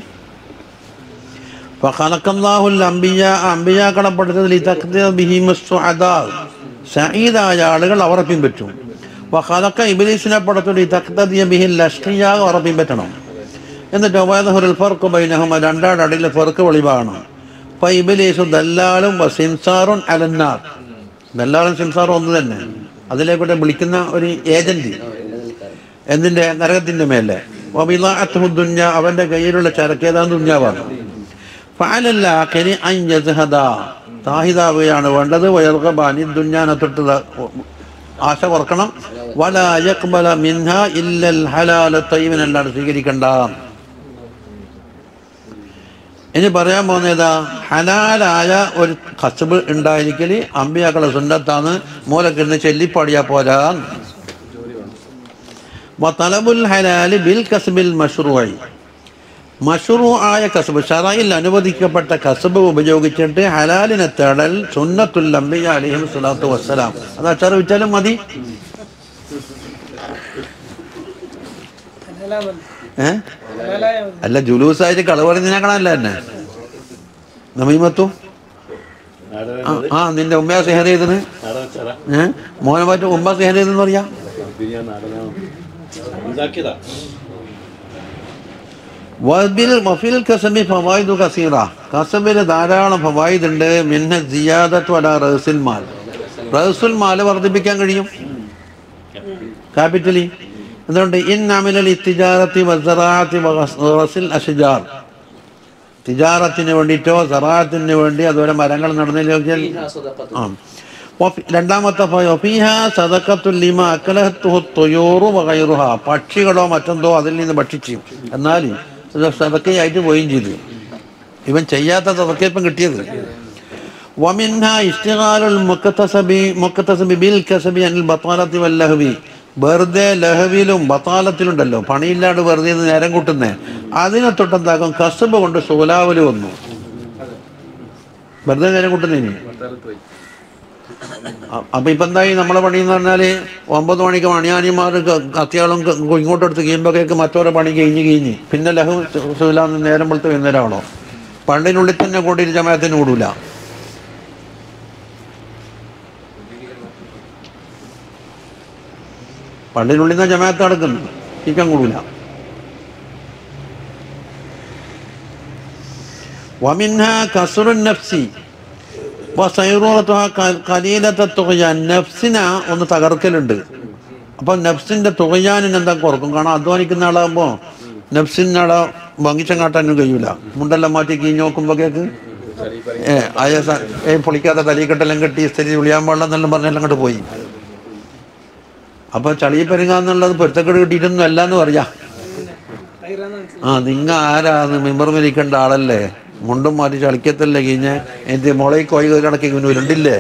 ഫഖലഖല്ലാഹുൽ അംബിയ അംബിയാക്കളെ പഠിച്ചതിൽ ഇതഖ്ദിയ ബിഹിമസ് സുഅദാ സഈദായ ആളുകൾ അവരെ പിൻപറ്റും വഖലഖ ഇബ്ലീസിനെ പഠിച്ചതിൽ ഇതഖ്ദിയ ബിഹിൽ അഷ്ഖിയ അവരെ പിൻപറ്റണം എന്നിട്ട് വയദഹുൽ ഫർഖു ബൈനഹുമ രണ്ടാളുടെ ഇടയിൽ ഫർക്ക് വെളിവാകണം ഫ ഇബ്ലീസു ദല്ലാലും വസിൻസാറുൻ അലന്നാർ ദല്ലാലും സിൻസാറും ഒന്ന് തന്നെ അതിലേക്കൂടെ വിളിക്കുന്ന ഒരു ഏജന്റ് എന്തിന്റെ നരകത്തിന്റെ മേലെ വബിളാഅത്തുഹു ദുന്യ അവന്റെ കയ്യിലുള്ള ചരക്കേതാ ദുന്യാവാണ് ഫഅലല്ലാഖിരി അൻ യസ്ഹദ താഹിദാവുകയാണ് വേണ്ടത് വയർഗബാനി ദുന്യാനെ തൊട്ട് ദ- ആശ കുറക്കണം വലാ യഖ്ബല മിൻഹ ഇല്ലൽ ഹലാല തയ്യിബിനല്ലാതെ സ്വീകരിക്കണ്ട ഇനി പറയാൻ പോകുന്നതാ ഹലാലായ ഒരു കസബ് ഉണ്ടായിരിക്കല് അമ്പിയാക്കളെ സുന്നത്താണ് മൂലക്കിരുന്ന് ചെല്ലിപ്പാടിയാ പോരാ വതലബുൽ ഹലാല് ബിൽ കസബിൽ മഷ്റൂയി മഷ്റൂ ആയ കസബ് ഷറയിൽ അനുവദിക്കപ്പെട്ട കസബ് ഉപയോഗിച്ചിട്ട് ഹലാലിനെ തേടൽ സുന്നത്തുൽ അംബിയ അലിഹിം സ്വലാത്തു വസ്സലാം അത് അച്ചാറ് വിറ്റാലും മതി ഹലാലാമല്ല ഏഹ് ഹലാലായ മതി. അല്ല ജുലൂസായിട്ട് കളവ് പറയുന്നതിനേക്കാണല്ല തന്നെ നമീമത്തു ആ, ആ നിന്റെ ഉമ്മയാ സെഹർ ചെയ്തത് ഏഹ് മോനെ പറ്റ ഉമ്മ സെഹർ ചെയ്തെന്ന് പറയാ ഉണ്ടാക്കിയതാ വബിൽ വഫിൽ കസബി ഫവായിദു കസീറ കസബിന് ധാരാളം ഫവായിദ് ഉണ്ട് മിന്ന സിയാദത്തു അല റഹസുൽ മാൽ റഹസുൽ മാൽ വർദ്ധിപ്പിക്കാൻ കഴിയും ക്യാപിറ്റലി എന്തുകൊണ്ട് ഇൻ അമിലൽ ഇത്തിജാറത്തി വസറാത്തി വറസിൽ അഷജാർ തിജാറത്തിന് വേണ്ടിയിട്ടോ സറാത്തിന് വേണ്ടി അതുപോലെ മരങ്ങൾ നടന്നതിലൊക്കെ ഫീഹാ സദഖത്ത്. ആ വഫി- രണ്ടാമത്തെ ഫീഹ സദക്കത്തുല്ലിമ അക്കലഹത്തുഹു തൊയൂറു വകൈറുഹ പക്ഷികളോ മറ്റെന്തോ അതിൽ നിന്ന് ഭക്ഷിച്ചു എന്നാൽ ഇത് സദക്കയായിട്ട് പോവുകയും ചെയ്തു ഇവൻ ചെയ്യാത്ത സദക്ക ഇപ്പം കിട്ടിയത് വമിൻഹ ഇഷ്ടിഗാലുൽ മുക്കത്തസബി മുക്കത്തസബി ബിൽ കസബി അനിൽ ബത്താലത്തി വല്ലഹവി വെറുതെ ലഹവിയിലും ബത്താലത്തിലുണ്ടല്ലോ പണിയില്ലാണ്ട് വെറുതെ ഇരുന്ന് നേരം കൂട്ടുന്നേ അതിനെ തൊട്ടെന്താക്കും കസബ് കൊണ്ട് സോലാവല് വന്നു വെറുതെ നേരം കൂട്ടുന്നതിന് ഭർത്താലത്ത് പോയി അ- അപ്പൊ ഇപ്പൊ എന്തായി നമ്മളെ പണി എന്ന് പറഞ്ഞാല് ഒമ്പത് മണിക്ക് മണിയാനിമാർ കത്തിയാളും ക- ഇങ്ങോട്ടെടുത്ത് കഴിയുമ്പോഴേക്ക് മറ്റോരെ പണി കഴിഞ്ഞ് കഴിഞ്ഞ് പിന്നെ ലഹു സുലാന്ന് നേരം വെളുത്ത് വൈകുന്നേരമാണോ പള്ളിനുള്ളിൽ തന്നെ കൂടി ജമാഅത്തിന് കൂടൂല പള്ളിനുള്ളിൽ നിന്ന് ജമാഅത്ത് നടക്കുന്നു ഇരിക്കാൻ കൂടൂല വമിൻഹ കസുറുൻ നഫ്സി കലീലത്തെ തുകയാൻ നഫ്സിനെ ഒന്ന് തകർക്കലുണ്ട് അപ്പൊ നഫ്സിന്റെ തുകയാനിന് എന്താ കുറക്കും കാരണം അധ്വാനിക്കുന്ന ആളാകുമ്പോ നഫ്സിനാളെ വങ്ങിച്ചം കാട്ടാനും കഴിയൂല മുണ്ടെല്ലാം മാറ്റി കീഞ്ഞ് നോക്കുമ്പോഴേക്ക് ഏ അയ സ- ഏ പൊളിക്കാത്ത തലീക്കെട്ടെല്ലാം കെട്ടി സ്ഥിതി വിളിയാൻ പാടില്ലെന്നെല്ലാം പറഞ്ഞെല്ലാം അങ്ങോട്ട് പോയി അപ്പൊ ചളി പെരുങ്ങാന്നുള്ളത് പൊരുത്തക്കേട് കിട്ടിയിട്ടൊന്നും അല്ല എന്ന് പറയാ ആ നിങ്ങ ആരാന്ന് മെമ്പർമിരിക്കേണ്ട ആളല്ലേ മുണ്ടും മാറ്റി ചളിക്കത്തല്ലേ കഴിഞ്ഞ് എന്റെ മുളയിൽ കോയി കണക്കി ഉണ്ടില്ലേ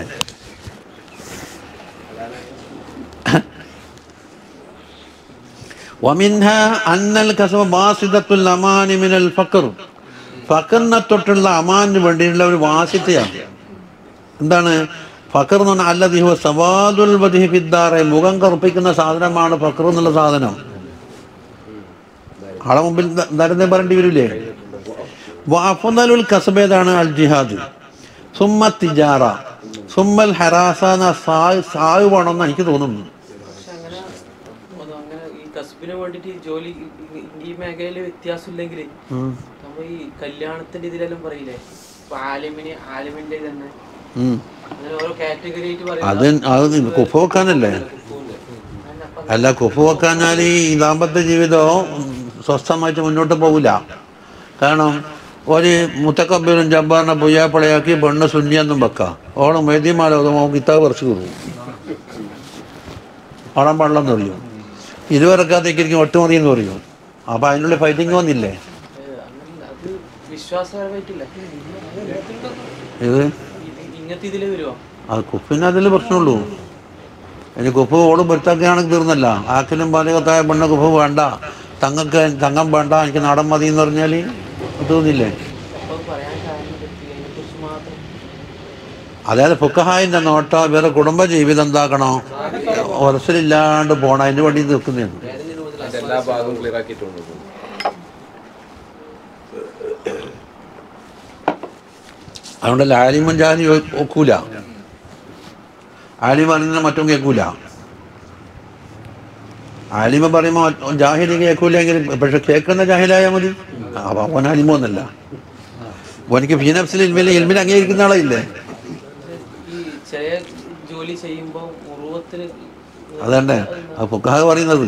വമിൻഹ അന്നൽ കസബ ബാസിദത്തുൽ അമാനി മിനൽ ഫഖർ ഫഖറിനെ തൊട്ടുള്ള അമാനിന് വേണ്ടിയുള്ള ഒരു വാസിത്തയാണ് എന്താണ് ഫഖർ എന്ന് പറഞ്ഞാൽ അല്ലതി ഹുവ സവാദുൽ വദിഹി ഫിദ്ദാറെ മുഖം കറുപ്പിക്കുന്ന സാധനമാണ് ഫഖർ എന്നുള്ള സാധനം ആളെ മുമ്പിൽ നരന്തേ പറയേണ്ടി വരില്ലേ വാഫുദലുൽ കസബ് ഏതാണ് അൽ ജിഹാദ് സുമ്മ തിജാറ സുമ്മൽ ഹറാസ എന്ന സായ് സായ് വേണമെന്ന് എനിക്ക് തോന്നുന്നു പക്ഷെ അങ്ങനെ ഒന്ന് അങ്ങനെ ഈ കസ്ബിന് വേണ്ടിട്ട് ജോലി ഈ- ഈ- ഈ മേഖലയിൽ വ്യത്യാസമില്ലെങ്കിൽ ഉം. നമ്മൾ ഈ കല്യാണത്തിന്റെ ഇതിലെല്ലാം പറയില്ലേ ഇപ്പൊ ആലിമിന് ആലിമിന്റെ തന്നെ ഉം. അങ്ങനെ ഓരോ കാറ്റഗറി ആയിട്ട് അത് അത് കുഫ വെക്കാനല്ലേ അല്ല കുഫ വെക്കാഞ്ഞാൽ ഈ ദാമ്പത്യ ജീവിതം സ്വസ്ഥമായിട്ട് മുന്നോട്ട് പോകില്ല കാരണം ഒരു മുത്തക്കബീരും ജബ്ബാറിനെ പൊയ്യാപ്പളയാക്കി പെണ്ണ് ശൂന്യെന്നും വെക്കാം ഓണം മേദ്യമാലോ കിതാബ് പറിച്ചു കൊടുക്കും ഓണം പാടില്ലെന്ന് പറയും ഇരുവരക്കാത്തേക്ക് ഒട്ടുമതി എന്ന് പറയും അപ്പൊ അതിനുള്ള ഫൈറ്റിംഗ് വന്നില്ലേ അങ്ങനെ അത് വിശ്വാസപരമായിട്ടില്ല ഇത് ഇത് ഇങ്ങനത്തെ ഇതില് വരുമോ അത് കുഫിന് അതിൽ പ്രശ്നമുള്ളൂ ഇനി കുഫ് ഓട് പൊരുത്താക്കുകയാണെങ്കിൽ തീർന്നല്ല ആക്കിലും പാലകത്തായ പെണ്ണ് കുഫ് വേണ്ട തങ്ങക്ക് തങ്കം വേണ്ട എനിക്ക് നാടൻ മതി എന്ന് പറഞ്ഞാൽ തീർന്നില്ലേ അപ്പൊ അത് പറയാൻ കാരണം പറ്റില്ല അതിനെ കുറിച്ച് മാത്രം അതായത് ഫുക്കഹായിന്റെ നോട്ടോ ഇവരുടെ കുടുംബ ജീവിതം എന്താക്കണോ ഉറച്ചിലില്ലാണ്ട് പോണം അതിന് വേണ്ടി നിൽക്കുന്നതാണ് അതിന്റെ എല്ലാ ഭാഗവും ക്ലിയർ ആക്കിയിട്ടുണ്ട് അതുകൊണ്ടല്ല ആലിമും ജാലി ഒക്കൂല ആലിം പറയുന്ന മറ്റും കേൾക്കൂല ആലിമ പറയുമ്പോൾ ജാഹിലി കേൾക്കൂലെങ്കിൽ പക്ഷെ കേൾക്കുന്ന ജാഹിലായാൽ മതി അപ്പൊ അവൻ ആലിമോന്നല്ല അവനിക്ക് ഫീനഫ്സിൽ ഇൽമിൽ ഇൽമിൽ അംഗീകരിക്കുന്ന ആളായില്ലേ ഈ ചെറിയ ജോലി ചെയ്യുമ്പോ ഉറുവത്തിന് അതന്നെ ആ ഫുക്കാഹ് പറയുന്നത്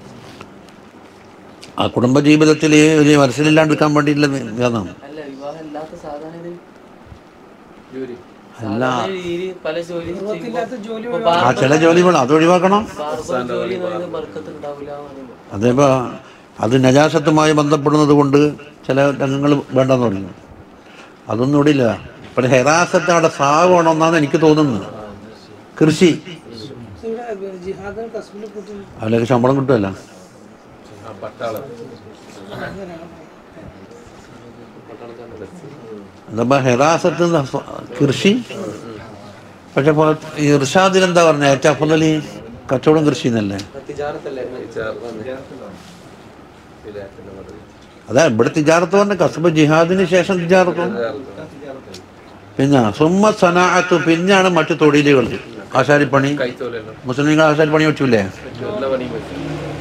ആ കുടുംബ ജീവിതത്തിൽ ഒരു മനസ്സിലില്ലാണ്ടിരിക്കാൻ വേണ്ടിയില്ലെന്ന് ഇതാണ് അല്ല വിവാഹം അല്ലാത്ത സാധാരണ ഇതിൽ ജോലി അല്ല സാധാരണ രീതിയിൽ പല ജോലി ഉറവത്തില്ലാത്ത ജോലി ആ ചില ജോലികൾ അത് ഒഴിവാക്കണം ബാർബർ ജോലി എന്ന് പറയുന്നത് ബർക്കത്ത് ഉണ്ടാവില്ല എന്ന് പറയുമ്പോൾ അതേപ്പോ അത് നജാസത്തുമായി ബന്ധപ്പെടുന്നത് കൊണ്ട് ചില രംഗങ്ങൾ വേണ്ടെന്ന് പറഞ്ഞു അതൊന്നും ഇവിടെ ഇല്ല ഇപ്പൊ ഹെറാസത്ത് അവിടെ സാവണമെന്നാണ് എനിക്ക് തോന്നുന്നത് കൃഷി ഇവിടെ ജിഹാദ് കസ്ബിനെ കൂട്ടി അതിലേക്ക് ശമ്പളം കിട്ടുമല്ല ആ പട്ടാളം എന്താ ഹെറാസത്ത് എന്ന ഫ- കൃഷി പക്ഷെ ഇപ്പൊ ഈ ഇർഷാദിൽ എന്താ പറഞ്ഞ ഏറ്റവും അഫലി കച്ചവടം കൃഷി എന്നല്ലേ തിജാറത്തല്ലേ അതാ ഇവിടെ തിജാറത്ത് പറഞ്ഞ കസബ് ജിഹാദിന് ശേഷം തിജാറത്തും പിന്നെ സുമ്മ സനാഅത്ത് പിന്നെയാണ് മറ്റു തൊഴിലുകൾ ആശാരിപ്പണി കൈത്തോലെല്ലാം മുസ്ലിങ്ങൾ ആശാരിപ്പണി വെച്ചില്ലേ എല്ലാ പണിയും വെച്ചു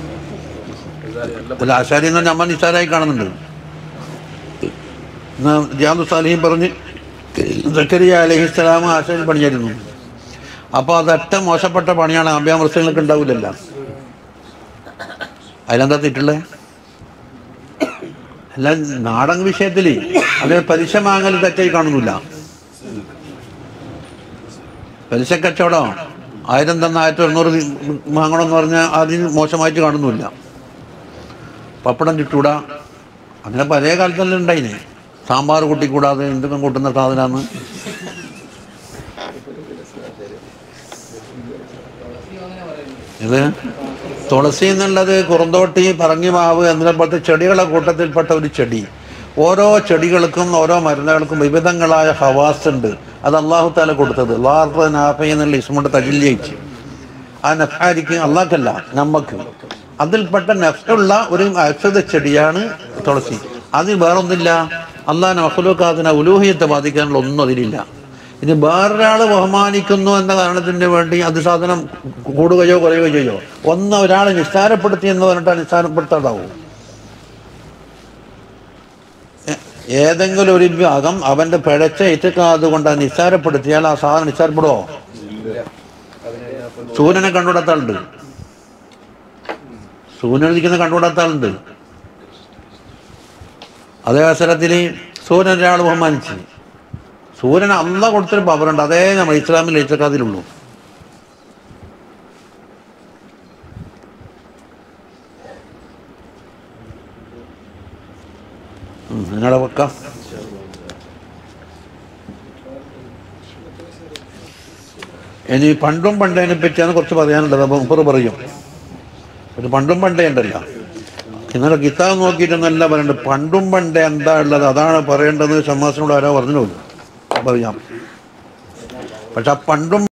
അല്ല ആശാരി എന്ന് പറഞ്ഞാൽ അമ്മ നിസ്സാരായി കാണുന്നുണ്ട് എന്നാ ജിയാദു സാലിഹിം പറഞ്ഞ് സക്കരിയ അലഹിസ്സലാം ആശാരി പണിയായിരുന്നു അപ്പോൾ അതറ്റ മോശപ്പെട്ട പണിയാണ് അഭ്യാമൃസങ്ങൾക്ക് ഉണ്ടാവില്ലല്ലോ അതിലെന്താ തെറ്റുള്ളേ അല്ല നാടൻ വിഷയത്തിൽ അത് പലിശ വാങ്ങൽ തെറ്റായി കാണുന്നില്ല പലിശ കച്ചവടം ആയിരം തന്ന ആയിരത്തി ഒരുന്നൂറ് വാങ്ങണമെന്ന് പറഞ്ഞാൽ അതിന് മോശമായിട്ട് കാണുന്നില്ല പപ്പടം ചുട്ടൂടാ അങ്ങനെ പഴയ കാലത്തെല്ലാം ഉണ്ടായിന് സാമ്പാർ കൂട്ടിക്കൂടാതെ എന്തൊക്കെ കൂട്ടുന്ന സാധനമാണ് ഇത് തുളസി എന്നുള്ളത് കുറുന്തോട്ടി പറങ്ങി മാവ് എന്നിനെ പോലത്തെ ചെടികളെ കൂട്ടത്തിൽപ്പെട്ട ഒരു ചെടി ഓരോ ചെടികൾക്കും ഓരോ മരുന്നുകൾക്കും വിവിധങ്ങളായ ഹവാസ് ഉണ്ട് അത് അള്ളാഹു താല കൊടുത്തത് ലാർത്ത നാഫ എന്നുള്ള ഇസ്മുണ്ട് തജില്യയിച്ച് ആ നഫാരിക്ക് അള്ളാഹ്ക്കല്ല നമ്മക്ക് അതിൽപ്പെട്ട നഫുള്ള ഒരു ഔഷധ ചെടിയാണ് തുളസി അത് വേറൊന്നില്ല അള്ളാഹ് മഹ്ലൂക്കാതിനെ ഉലൂഹിയത്തെ ബാധിക്കാനുള്ള ഒന്നും അതിലില്ല ഇനി വേറൊരാൾ ബഹുമാനിക്കുന്നു എന്ന കാരണത്തിന് വേണ്ടി അത് സാധനം കൂടുകയോ കുറയുകയോ ചെയ്യോ ഒന്ന് ഒരാളെ നിസ്സാരപ്പെടുത്തി എന്ന് പറഞ്ഞിട്ട് നിസ്സാരപ്പെടുത്താണ്ടാവും ഏ- ഏതെങ്കിലും ഒരു വിഭാഗം അവന്റെ പിഴച്ച ഇറ്റക്കാത് കൊണ്ട് അത് നിസ്സാരപ്പെടുത്തിയാൽ ആ സാധനം നിസ്സാരപ്പെടുവോ സൂര്യനെ കണ്ടുകൂടാത്ത ആളുണ്ട് സൂര്യൻ ഇരിക്കുന്ന കണ്ടുകൂടാത്ത ആളുണ്ട് അതേ അവസരത്തിൽ സൂര്യൻ ഒരാൾ ബഹുമാനിച്ച് സൂര്യൻ അല്ല കൊടുത്തൊരു പവറുണ്ട് അതേ നമ്മൾ ഇസ്ലാമിൽ ഇറ്റക്കാതിലുള്ളൂ നിങ്ങളെ വെക്കാം ഇനി പണ്ടും പണ്ടേനെ പറ്റിയാണ് കുറച്ച് പറയാനുള്ളത് അപ്പം മുപ്പറ് പറയും ഒരു പണ്ടും പണ്ടേ ഉണ്ടല്ലോ ഇന്നലെ കിതാബ് നോക്കിയിട്ടൊന്നല്ല പറയണ്ടത് പണ്ടും പണ്ടേ എന്താ ഉള്ളത് അതാണ് പറയേണ്ടത് ഷമ്മാസിനോട് ആരോ പറഞ്ഞു പറയാം പക്ഷെ ആ പണ്ടും